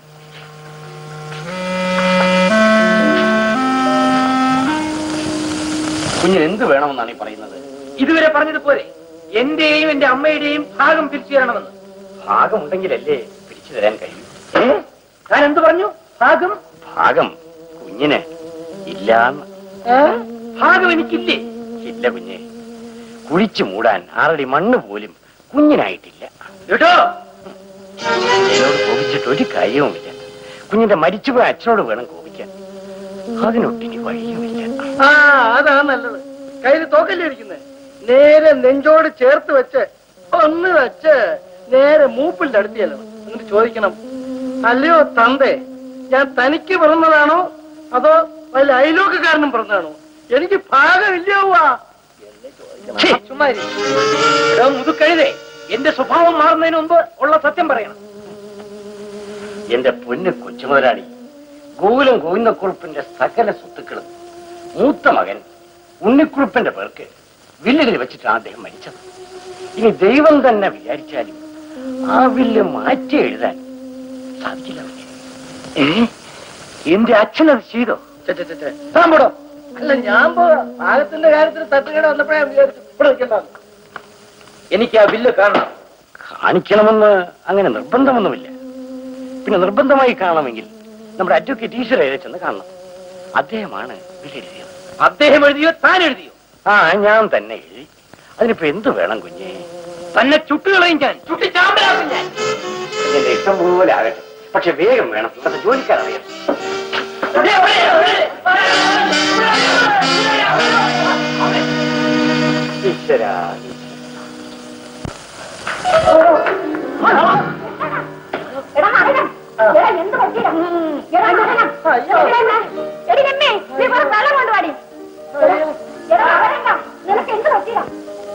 കുഞ്ഞിന് എന്ത് വേണമെന്നാണ് ഈ പറയുന്നത് ഇതുവരെ പറഞ്ഞത് പോരെ എന്റെയും എന്റെ അമ്മയുടെയും ഭാഗം പിരിച്ചു തരണമെന്ന് ഭാഗമുണ്ടെങ്കിലല്ലേ പിരിച്ചു തരാൻ കഴിയൂ ഏ? താൻ എന്ത് പറഞ്ഞു ഭാഗം ഭാഗം കുഞ്ഞിന് ഇല്ലാന്ന് ഏ? ഭാഗം എനിക്കില്ലേ ഇല്ല കുഞ്ഞെ കുഴിച്ചു മൂടാൻ ആറടി മണ്ണ് പോലും കുഞ്ഞിനായിട്ടില്ല കേട്ടോ എന്നോട് കോപിച്ചിട്ട് ഒരു കാര്യവുമില്ല കുഞ്ഞിന്റെ മരിച്ചുപോയ അച്ഛനോട് വേണം കോപിക്കാൻ അതിനൊട്ടിക്ക് വഴിയുമില്ല ആ അതാ നല്ലത് കയ്യിൽ തോക്കല്ലേ ഇരിക്കുന്നത് നേരെ നെഞ്ചോട് ചേർത്ത് വെച്ച് ഒന്ന് വെച്ച് നേരെ മൂപ്പിന്റെ അടുത്ത് ചെല്ലണം എന്നിട്ട് ചോദിക്കണം അല്ലയോ തന്തേ ഞാൻ തനിക്ക് പിറന്നതാണോ അതോ വല്ല അയലോക്കക്കാരനും പിറന്നതാണോ എനിക്ക് ഭാഗമില്ലാവുക ഛേ, ചുമ്മാ ഇരി. എടോ മുതുക്കഴുതേ എന്റെ സ്വഭാവം മാറുന്നതിന് മുമ്പ് ഉള്ള സത്യം പറയണം എന്റെ പൊന്ന് കൊച്ചുമുതലാളി ഗോകുലം ഗോവിന്ദക്കുറുപ്പിന്റെ സകല സ്വത്തുക്കളും മൂത്ത മകൻ ഉണ്ണിക്കുറുപ്പിന്റെ പേർക്ക് വില്ലിൽ വെച്ചിട്ടാണ് അദ്ദേഹം മരിച്ചത് ഇനി ദൈവം തന്നെ വിചാരിച്ചാലും ആ വില്ല് മാറ്റി എഴുതാൻ സാധിക്കില്ല അവന്. ഏ? എന്റെ അച്ഛൻ അത് ചെയ്തോ ഛെ, ഛെ, ഛെ, ഛെ. താൻ പോടോ അല്ല ഞാൻ പോകാം ഭാഗത്തിന്റെ കാര്യത്തിൽ തട്ടുകട വന്നപ്പോഴേ വിചാരിച്ചു ഇവിടെ നിൽക്കണ്ടെന്ന് എനിക്ക് ആ ബില്ല് കാണണം കാണിക്കണമെന്ന് അങ്ങനെ നിർബന്ധമൊന്നുമില്ല പിന്നെ നിർബന്ധമായി കാണണമെങ്കിൽ നമ്മുടെ അഡ്വക്കേറ്റ് ഈശ്വരയെ ചെന്ന് കാണണം അദ്ദേഹമാണ് വില്ലെഴുതിയത് അദ്ദേഹം എഴുതിയോ താൻ എഴുതിയോ ആ ഞാൻ തന്നെ എഴുതി അതിനിപ്പോ എന്ത് വേണം കുഞ്ഞേ തന്നെ ചുട്ടുകളയും ഞാൻ ചുട്ടി ചാമ്പലാക്കും ഞാൻ എന്റെ ഇഷ്ടം പോലെ ആകട്ടെ പക്ഷെ വേഗം വേണം ഇവിടുത്തെ ജോലിക്കാരറിയാം ഈശ്വര എടാ നടനം. എടാ, എന്ത് പറ്റിയടാ? എടാ, നടനം. എടാ, എടാ, എടി രമ്യേ, നീ കുറച്ച് വെള്ളം കൊണ്ടുവാടി. എടാ, എടാ, നടനം. നിനക്ക് എന്ത് പറ്റിയടാ?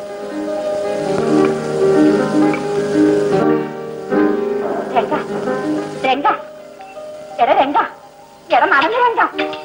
രംഗ, രംഗ. എടാ, രംഗ. എടാ, നടന്നു രംഗ.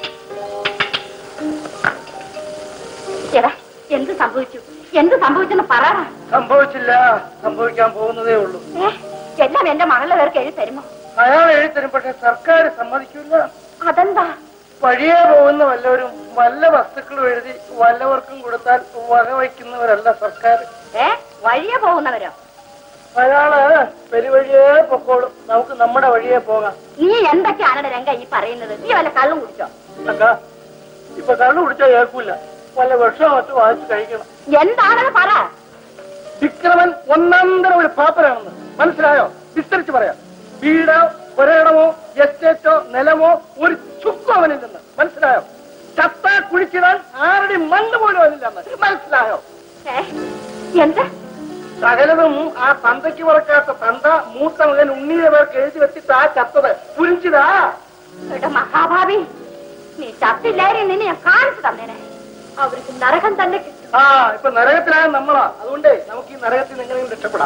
എടാ, എന്ത് സംഭവിച്ചു എന്ത് സംഭവിച്ചെന്ന് പറയടാ സംഭവിച്ചില്ല സംഭവിക്കാൻ പോകുന്നതേ ഉള്ളൂ ഏ, എല്ലാം എന്റെ മകളുടെ പേർക്ക് എഴുതി തരുമോ അയാൾ എഴുതരും പക്ഷെ സർക്കാർ സമ്മതിക്കില്ല അതെന്താ വഴിയെ പോകുന്ന വല്ലവരും വല്ല വസ്തുക്കളും എഴുതി വല്ലവർക്കും കൊടുത്താൽ വകവയ്ക്കുന്നവരല്ല സർക്കാർ ഏ വഴിയെ പോകുന്നവരോ അയാള് പെരുവഴിയേ പൊക്കോളും നമുക്ക് നമ്മുടെ വഴിയെ പോകാം നീ എന്തൊക്കെയാണ് രംഗ ഈ പറയുന്നത് നീ വല്ല കള്ളും കുടിച്ചോ അക്ക ഇപ്പൊ കള്ളു കുടിച്ചാൽ കേൾക്കൂല വല്ല വിഷമോ മറ്റു വാങ്ങിച്ചു കഴിക്കണം എന്താണെന്ന് പറ വിക്രമൻ ഒന്നാന്തരം ഒരു പാപ്പരാണെന്ന് മനസ്സിലായോ വിസ്തരിച്ച് പറയാം വീടോ ഒരിടമോ എസ്റ്റേറ്റോ നിലമോ ഒരു ചുക്കും അവനില്ലെന്ന് മനസ്സിലായോ ചത്ത കുഴിച്ചിടാൻ ആരുടെ മണ്ണ് പോലും അവനില്ലെന്ന് മനസ്സിലായോ ഏ? എന്താ സകലതും ആ തന്തയ്ക്ക് പറക്കാത്ത തന്ത മൂത്ത മകൻ ഉണ്ണിയെ പേർക്ക് എഴുതി വെച്ചിട്ട് ആ ചത്തത് പുരിഞ്ചിതാ എടാ മഹാഭാവി നീ ചത്തില്ലാരും നിന്നെ ഞാൻ കാണിച്ചു തന്നേനെ അവർക്ക് നരകം തന്നെ കിട്ടും ആ ഇപ്പൊ നരകത്തിലായ നമ്മളാ അതുകൊണ്ട് നമുക്ക് ഈ നരകത്തിൽ നിന്ന് എങ്ങനെയും രക്ഷപ്പെടാം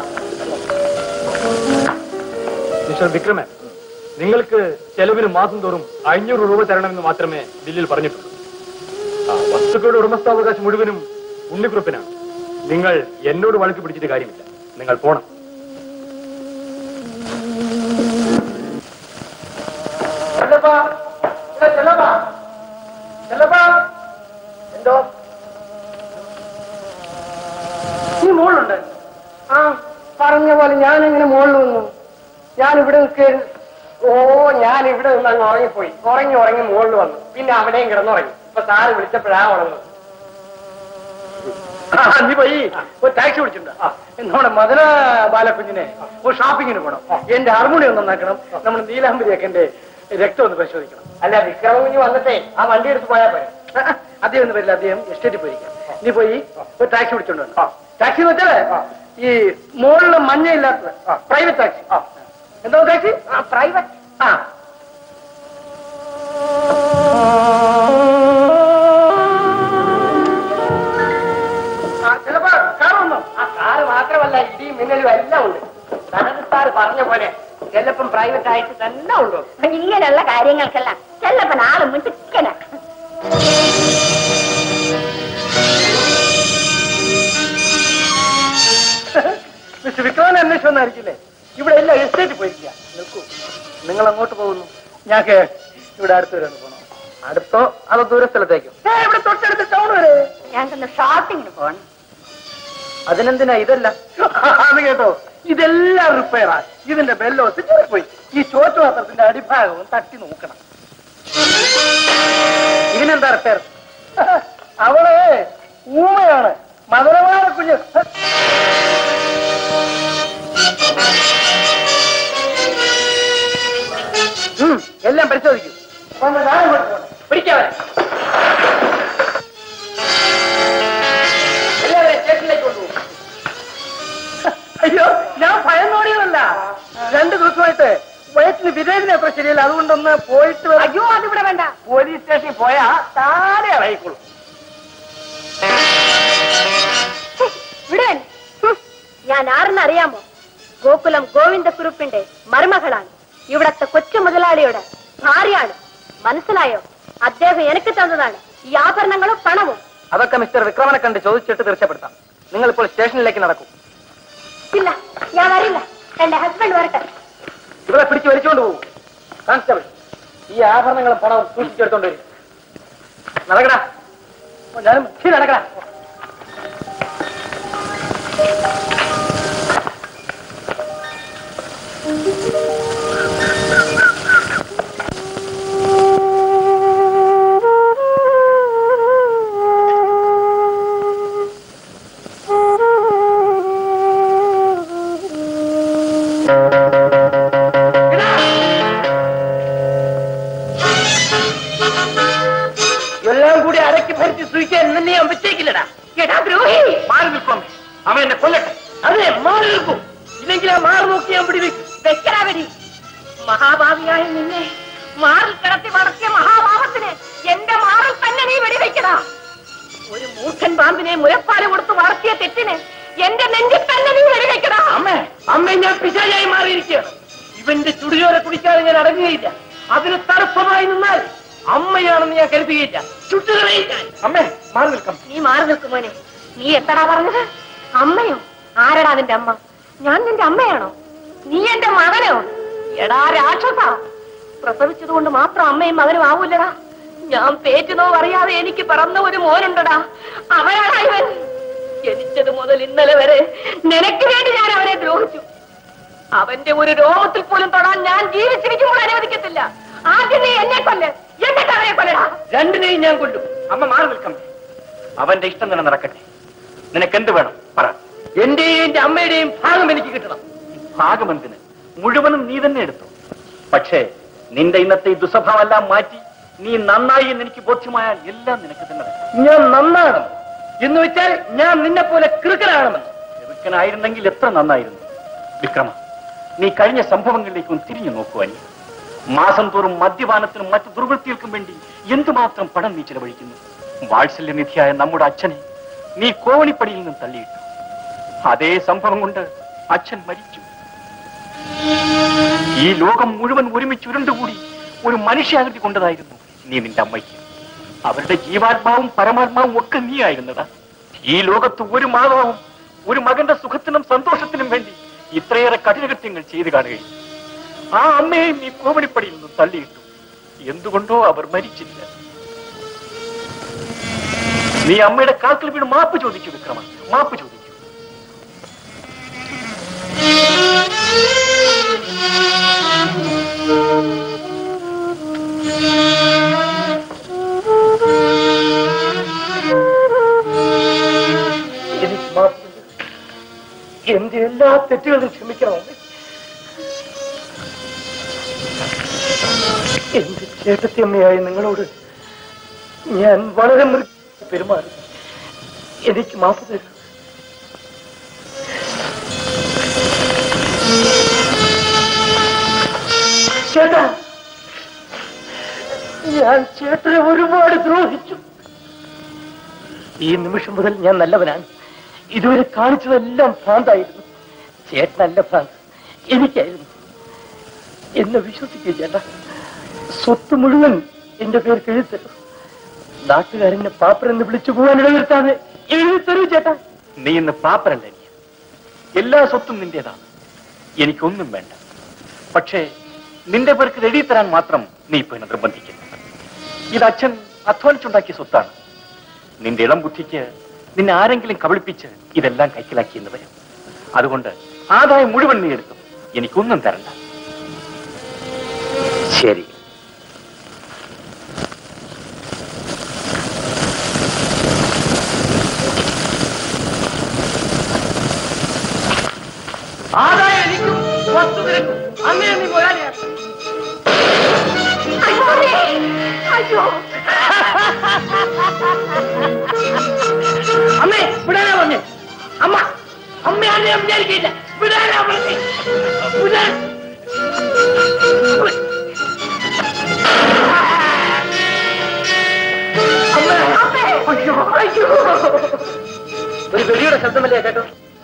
മിസ്റ്റർ വിക്രമൻ നിങ്ങൾക്ക് ചെലവിന് മാസം തോറും അഞ്ഞൂറ് രൂപ തരണമെന്ന് മാത്രമേ ബില്ലിൽ പറഞ്ഞിട്ടുള്ളൂ ആ, വസ്തുക്കളുടെ ഉടമസ്ഥാവകാശം മുഴുവനും ഉണ്ണിക്കുറിപ്പിനാണ് നിങ്ങൾ എന്നോട് വഴക്ക് പിടിച്ചിട്ട് കാര്യമില്ല നിങ്ങൾ പോണം ചെല്ലപ്പാ ഇല്ല, ചെല്ലപ്പാ ചെല്ലപ്പാ എന്തോ നീ മുകളിലുണ്ട് ആ പറഞ്ഞ പോലെ ഞാൻ എങ്ങനെ മുകളിൽ വന്നു ഞാൻ ഇവിടെ നിൽക്കുകയായിരുന്നു ഓ ഞാൻ ഇവിടെ നിന്ന് അങ്ങ് ഉറങ്ങിപ്പോയി ഉറങ്ങി ഉറങ്ങി മുകളിൽ വന്നു പിന്നെ അവിടെയും കിടന്നുറങ്ങി ഇപ്പൊ സാറ് വിളിച്ചപ്പോഴാ ഉണർന്നത് ആ, നീ പോയി ഒരു ടാക്സി വിളിച്ചിട്ടുണ്ട് ആ, നമ്മുടെ മദന ബാലക്കുഞ്ഞിനെ ഒരു ഷോപ്പിങ്ങിന് പോകണം എന്റെ ഹാർമോണിയം ഒന്ന് നന്നാക്കണം നമ്മുടെ നീലാംബരിയൊക്കെ എന്റെ രക്തം ഒന്ന് പരിശോധിക്കണം അല്ല വിക്രമ കുഞ്ഞ് വന്നിട്ടേ ആ വണ്ടി എടുത്ത് പോയാൽ പോരെ അദ്ദേഹം ഒന്നും വരില്ല അദ്ദേഹം എസ്റ്റേറ്റിൽ പോയിരിക്കാം നീ പോയി ഒരു ടാക്സി വിളിച്ചോണ്ട് ടാക്സി എന്ന് വെച്ചാലേ ഈ മുകളിൽ മഞ്ഞയില്ലാത്തത് പ്രൈവറ്റ് ടാക്സി എന്താ ടാക്സി പ്രൈവറ്റ് ആ ആ, ചിലപ്പോ കാർ വന്നോ ആ കാറ് മാത്രമല്ല ഇടിയും മിന്നലും എല്ലാം ഉണ്ട് സാർ പറഞ്ഞ പോലെ ചിലപ്പം പ്രൈവറ്റ് ആയിട്ട് തന്നെ ഉണ്ടോ ഇങ്ങനെയുള്ള കാര്യങ്ങൾക്കെല്ലാം ചെല്ലപ്പൻ ആള് മിടുക്കന മിസ്റ്റർ വിക്രമൻ അന്വേഷിച്ചു വന്നായിരിക്കില്ലേ ഇവിടെ എല്ലാം എസ്റ്റേറ്റ് പോയിരിക്കുക നിൽക്കൂ നിങ്ങൾ അങ്ങോട്ട് പോകുന്നു ഞാക്ക് ഇവിടെ അടുത്ത് വരെ ഒന്ന് പോകണം അടുത്തോ അതോ ദൂര സ്ഥലത്തേക്കോ ഇവിടെ തൊട്ടടുത്ത് ടൗൺ വരെ ഞങ്ങൾക്കൊന്ന് ഷോപ്പിങ്ങിന് പോകണം അതിനെന്തിനാ ഇതല്ല അത് കേട്ടോ ഇതെല്ലാം റിപ്പയറാ ഇതിന്റെ ബെല്ലോസ് പോയി ഈ ചോറ്റുപാത്രത്തിന്റെ അടിഭാഗവും തട്ടി നോക്കണം ഇതിനെന്താ റിപ്പയർ അവള് ഊമയാണ് മധുരമായ കുഞ്ഞ് ഉം, എല്ലാം പരിശോധിക്കും പിടിക്കാവേ എല്ലാവരെയും സ്റ്റേഷനിലേക്ക് കൊണ്ടുപോകും അയ്യോ ഞാൻ ഭയന്നോടിയതല്ല രണ്ടു ദിവസമായിട്ട് വയറ്റിന് വിവേചനം അത്ര ശരിയല്ല അതുകൊണ്ടൊന്ന് പോയിട്ട് വരാം. അയ്യോ അതിവിടെ വേണ്ട പോലീസ് സ്റ്റേഷനിൽ പോയാ താനെ ഇളയിക്കൊള്ളും ഇവിടെ ഞാൻ ആരെന്നറിയാമോ ഗോകുലം ഗോവിന്ദക്കുറുപ്പിന്റെ മരുമകളാണ് ഇവിടത്തെ കൊച്ചു മുതലാളിയുടെ ഭാര്യയാണ് മനസ്സിലായോ അദ്ദേഹം എനിക്ക് തന്നതാണ് ഈ ആഭരണങ്ങളും പണവും അതൊക്കെ മിസ്റ്റർ വിക്രമനെ കണ്ട് ചോദിച്ചിട്ട് തീർച്ചപ്പെടുത്താം നിങ്ങൾ ഇപ്പോൾ സ്റ്റേഷനിലേക്ക് നടക്കും ഇല്ല ഞാൻ വരില്ല എന്റെ ഹസ്ബൻഡ് വരട്ടെ ഇവിടെ പിടിച്ച് വലിച്ചുകൊണ്ട് പോകും കോൺസ്റ്റബിൾ ഈ ആഭരണങ്ങളും പണവും സൂക്ഷിച്ചെടുത്തോണ്ട് വരും നടക്കടാ ഓ, ഞാനും ശരി നടക്കടാ എല്ലാം കൂടി അരക്കി ഭരിച്ച് സൂക്ഷിക്കാൻ എന്നെ ഞാൻ വെച്ചേക്കില്ലടാ എടാ ദ്രോഹി മാറി നിൽക്കും അവൻ എന്നെ കൊല്ലട്ടെ അതെ മാറി നിൽക്കും ഇല്ലെങ്കിൽ ആ മാറി നോക്കി ഞാൻ പിടിവെക്കും വെക്കടാ വെടി മഹാഭാവിയായ നിന്നെ മാറിൽ കിടത്തി വളർത്തിയ മഹാഭാവത്തിന് എന്റെ മാറിൽ തന്നെ നീ വെടിവെക്കടാ ഒരു മൂർഖൻ പാമ്പിനെ മുലപ്പാല് കൊടുത്ത് വളർത്തിയ തെറ്റിന് എന്റെ നെഞ്ചിൽ തന്നെ നീ വെടിവെക്കടാ അമ്മേ അമ്മ ഞാൻ പിശാചായി മാറിയിരിക്കുകയാണ് ഇവന്റെ ചുടിയോരെ കുടിക്കാതെ ഞാൻ അടങ്ങുകയില്ല അതിന് തടസ്സമായി നിന്നാൽ അമ്മയാണെന്ന് ഞാൻ കരുതുകയില്ല ചുട്ടുകളയില്ല അമ്മേ മാറി നിൽക്കാം നീ മാറി നിൽക്കും മോനെ നീ എത്തടാ പറഞ്ഞത് അമ്മയോ ആരടാ നിന്റെ അമ്മ ഞാൻ നിന്റെ അമ്മയാണോ നീ എന്റെ മകനോ എടാ രാക്ഷസ പ്രസവിച്ചത് കൊണ്ട് മാത്രം അമ്മയും മകനും ആവൂലടാ ഞാൻ പേറ്റുന്നോ അറിയാതെ എനിക്ക് പിറന്ന ഒരു മോനുണ്ടടാ അവനാടാ ഇവൻ ജനിച്ചത് മുതൽ ഇന്നലെ വരെ നിനക്ക് വേണ്ടി ഞാൻ അവനെ ദ്രോഹിച്ചു അവന്റെ ഒരു രോമത്തിൽ പോലും തൊടാൻ ഞാൻ ജീവിച്ചിരിക്കുമ്പോൾ അനുവദിക്കത്തില്ല ആദ്യം നീ എന്നെ കൊല്ല് എന്നിട്ട് അവനെ കൊല്ലടാ രണ്ടിനെയും ഞാൻ കൊല്ലും അമ്മ മാറി നിൽക്കാം അവന്റെ ഇഷ്ടം തന്നെ നടക്കട്ടെ നിനക്ക് എന്ത് വേണം പറ എന്റെയും എന്റെ അമ്മയുടെയും ഭാഗം എനിക്ക് കിട്ടണം ഭാഗമെന്തിന് മുഴുവനും നീ തന്നെ എടുത്തു പക്ഷേ നിന്റെ ഇന്നത്തെ ഈ ദുസ്വഭാവമെല്ലാം മാറ്റി നീ നന്നായി എന്ന് എനിക്ക് ബോധ്യമായാൽ എല്ലാം നിനക്ക് തന്നെ വേണം. ഞാൻ നന്നാണ് എന്ന് വെച്ചാൽ ഞാൻ നിന്നെ പോലെ കൃകനാണെന്ന് ചെറുക്കനായിരുന്നെങ്കിൽ എത്ര നന്നായിരുന്നു വിക്രമ നീ കഴിഞ്ഞ സംഭവങ്ങളിലേക്ക് ഒന്ന് തിരിഞ്ഞു നോക്കുവാനി മാസം തോറും മദ്യപാനത്തിനും മറ്റു ദുർവൃത്തികൾക്കും വേണ്ടി എന്തുമാത്രം പണം നീ ചെലവഴിക്കുന്നു വാത്സല്യനിധിയായ നമ്മുടെ അച്ഛനെ നീ കോവണിപ്പടിയിൽ നിന്ന് തള്ളിയിട്ടു അതേ സംഭവം കൊണ്ട് അച്ഛൻ മരിച്ചു ഈ ലോകം മുഴുവൻ ഒരുമിച്ച് ഉരുണ്ടുകൂടി ഒരു മനുഷ്യാകൃതി കൊണ്ടതായിരുന്നു നീ നിന്റെ അമ്മയ്ക്ക് അവരുടെ ജീവാത്മാവും പരമാത്മാവും ഒക്കെ നീ ആയിരുന്നടാ ഈ ലോകത്ത് ഒരു മാതാവും ഒരു മകന്റെ സുഖത്തിനും സന്തോഷത്തിനും വേണ്ടി ഇത്രയേറെ കഠിനകൃത്യങ്ങൾ ചെയ്തു കാണുകയും ആ അമ്മയെയും നീ കോമണിപ്പടിയിൽ നിന്നും തള്ളിയിട്ടു എന്തുകൊണ്ടോ അവർ മരിച്ചില്ല നീ അമ്മയുടെ കാൽക്കൽ വീണ് മാപ്പ് ചോദിക്കൂ വിക്രമ മാപ്പ് ചോദിക്കൂ എനിക്ക് മാപ്പ് തരൂ. എന്റെ എല്ലാ തെറ്റുകളും ക്ഷമിക്കണം എന്റെ ചേട്ടത്തിയമ്മയായ നിങ്ങളോട് ഞാൻ വളരെ മൃഗ പെരുമാറി എനിക്ക് മാപ്പ് തരൂ ചേട്ടാ ഞാൻ ചേട്ടനെ ഒരുപാട് ദ്രോഹിച്ചു ഈ നിമിഷം മുതൽ ഞാൻ നല്ലവനാണ് ഇതുവരെ കാണിച്ചതെല്ലാം ഭ്രാന്തായിരുന്നു ചേട്ടനല്ല ഭ്രാന്ത് എനിക്കായിരുന്നു എന്നെ വിശ്വസിക്കുക ചേട്ടാ സ്വത്ത് മുഴുവൻ എന്റെ പേർക്ക് എഴുതരും നാട്ടുകാരെന്നെ പാപ്പരെന്ന് വിളിച്ചു പോകാൻ ഇടവരുത്താതെ എഴുതി തരൂ ചേട്ടാ നീ ഇന്ന് പാപ്പരല്ല നീ എല്ലാ സ്വത്തും നിന്റേതാണ് എനിക്കൊന്നും വേണ്ട പക്ഷേ നിന്റെ പേർക്ക് റെഡി തരാൻ മാത്രം നീ ഇപ്പൊ എന്നെ നിർബന്ധിക്കുന്നു ഇത് അച്ഛൻ അധ്വാനിച്ചുണ്ടാക്കിയ സ്വത്താണ് നിന്റെ ഇളം ബുദ്ധിക്ക് നിന്നെ ആരെങ്കിലും കബളിപ്പിച്ച് ഇതെല്ലാം കൈക്കലാക്കിയെന്ന് വരും അതുകൊണ്ട് ആദായം മുഴുവൻ നീ എടുത്തു എനിക്കൊന്നും തരണ്ട ശരി ആദായം എനിക്കും വസ്തു നിനക്കും അങ്ങനെ നീ മുതലാളിയാണ് അയ്യോ അമ്മേ വിടാനാ പറഞ്ഞേ അമ്മ അമ്മയാണ് ഞാൻ വിചാരിക്കില്ല വിടാനാ പറഞ്ഞേ വിടാൻ അമ്മേ അയ്യോ അയ്യോ ഒരു വെടിയുടെ ശബ്ദമല്ലേ കേട്ടോ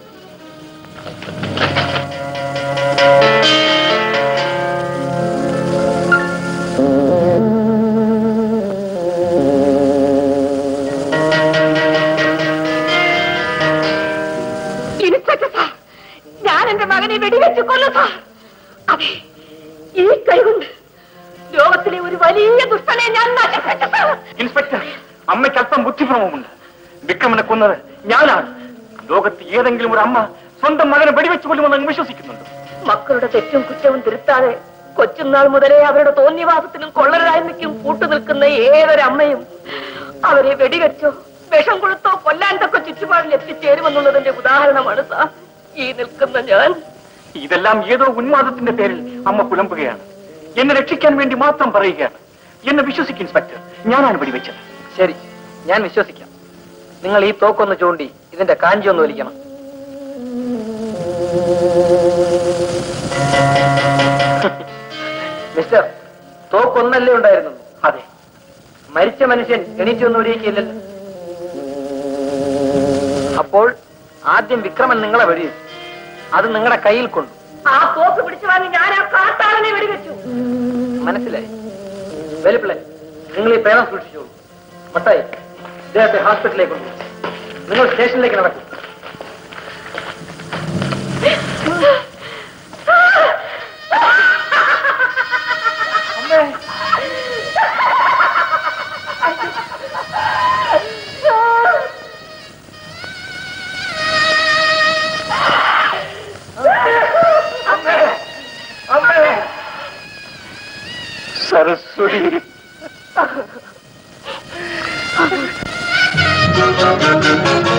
ഇൻസ്പെക്ടർ സാർ ഞാൻ എന്റെ മകനെ വെടിവെച്ച് കൊല്ലു സാർ അതെ ഈ കൈകൊണ്ട് ലോകത്തിലെ ഒരു വലിയ ദുഷ്ടനെ ഞാൻ നശിപ്പിച്ചു സാർ ഇൻസ്പെക്ടർ അമ്മയ്ക്ക് അല്പം ബുദ്ധിഭ്രമമുണ്ട് വിക്രമനെ കൊന്നത് ഞാനാണ് ലോകത്ത് ഏതെങ്കിലും ഒരു അമ്മ സ്വന്തം മകനെ വെടിവെച്ച് കൊല്ലുമെന്ന് അങ്ങ് വിശ്വസിക്കുന്നുണ്ട് മക്കളുടെ തെറ്റും കുറ്റവും തിരുത്താതെ കൊച്ചുനാൾ മുതലേ അവരുടെ തോന്നിവാസത്തിനും കൊള്ളരായ്മയ്ക്കും കൂട്ടുനിൽക്കുന്ന ഏതൊരമ്മയും അവരെ വെടിവെച്ചോ വിഷം കൊടുത്തോ കൊല്ലാൻ തക്ക ചുറ്റുപാടിൽ എത്തിച്ചേരുമെന്നുള്ളതിന്റെ ഉദാഹരണമാണ് സാർ ഈ നിൽക്കുന്ന ഞാൻ ഇതെല്ലാം ഏതോ ഉന്മാദത്തിന്റെ പേരിൽ അമ്മ പുലമ്പുകയാണ് എന്നെ രക്ഷിക്കാൻ വേണ്ടി മാത്രം പറയുകയാണ് എന്നെ വിശ്വസിക്കും ഇൻസ്പെക്ടർ ഞാനാണ് വെടിവെച്ചത് ശരി ഞാൻ വിശ്വസിക്കാം നിങ്ങൾ ഈ തോക്കൊന്ന് ചൂണ്ടി ഇതിന്റെ കാഞ്ചി ഒന്ന് വലിക്കണം മിസ്റ്റർ തോക്കൊന്നല്ലേ ഉണ്ടായിരുന്നു അതെ മരിച്ച മനുഷ്യൻ എണീറ്റൊന്നും ഒഴിയിക്കില്ലല്ലോ അപ്പോൾ ആദ്യം വിക്രമൻ നിങ്ങളെ വെടിവെച്ചു അത് നിങ്ങളുടെ കയ്യിൽ കൊണ്ടു ആ തോക്ക് പിടിച്ചു വാങ്ങി ഞാൻ ആ കാട്ടാളനെ വെടിവെച്ചു മനസ്സിലായി വെലുപ്പിള്ളെ നിങ്ങൾ ഈ പേന സൂക്ഷിച്ചോളൂ മട്ടായി ഇദ്ദേഹത്തെ ഹോസ്പിറ്റലിലേക്ക് കൊണ്ടു നിങ്ങൾ സ്റ്റേഷനിലേക്ക് നടക്കും സരസ്വതി ആ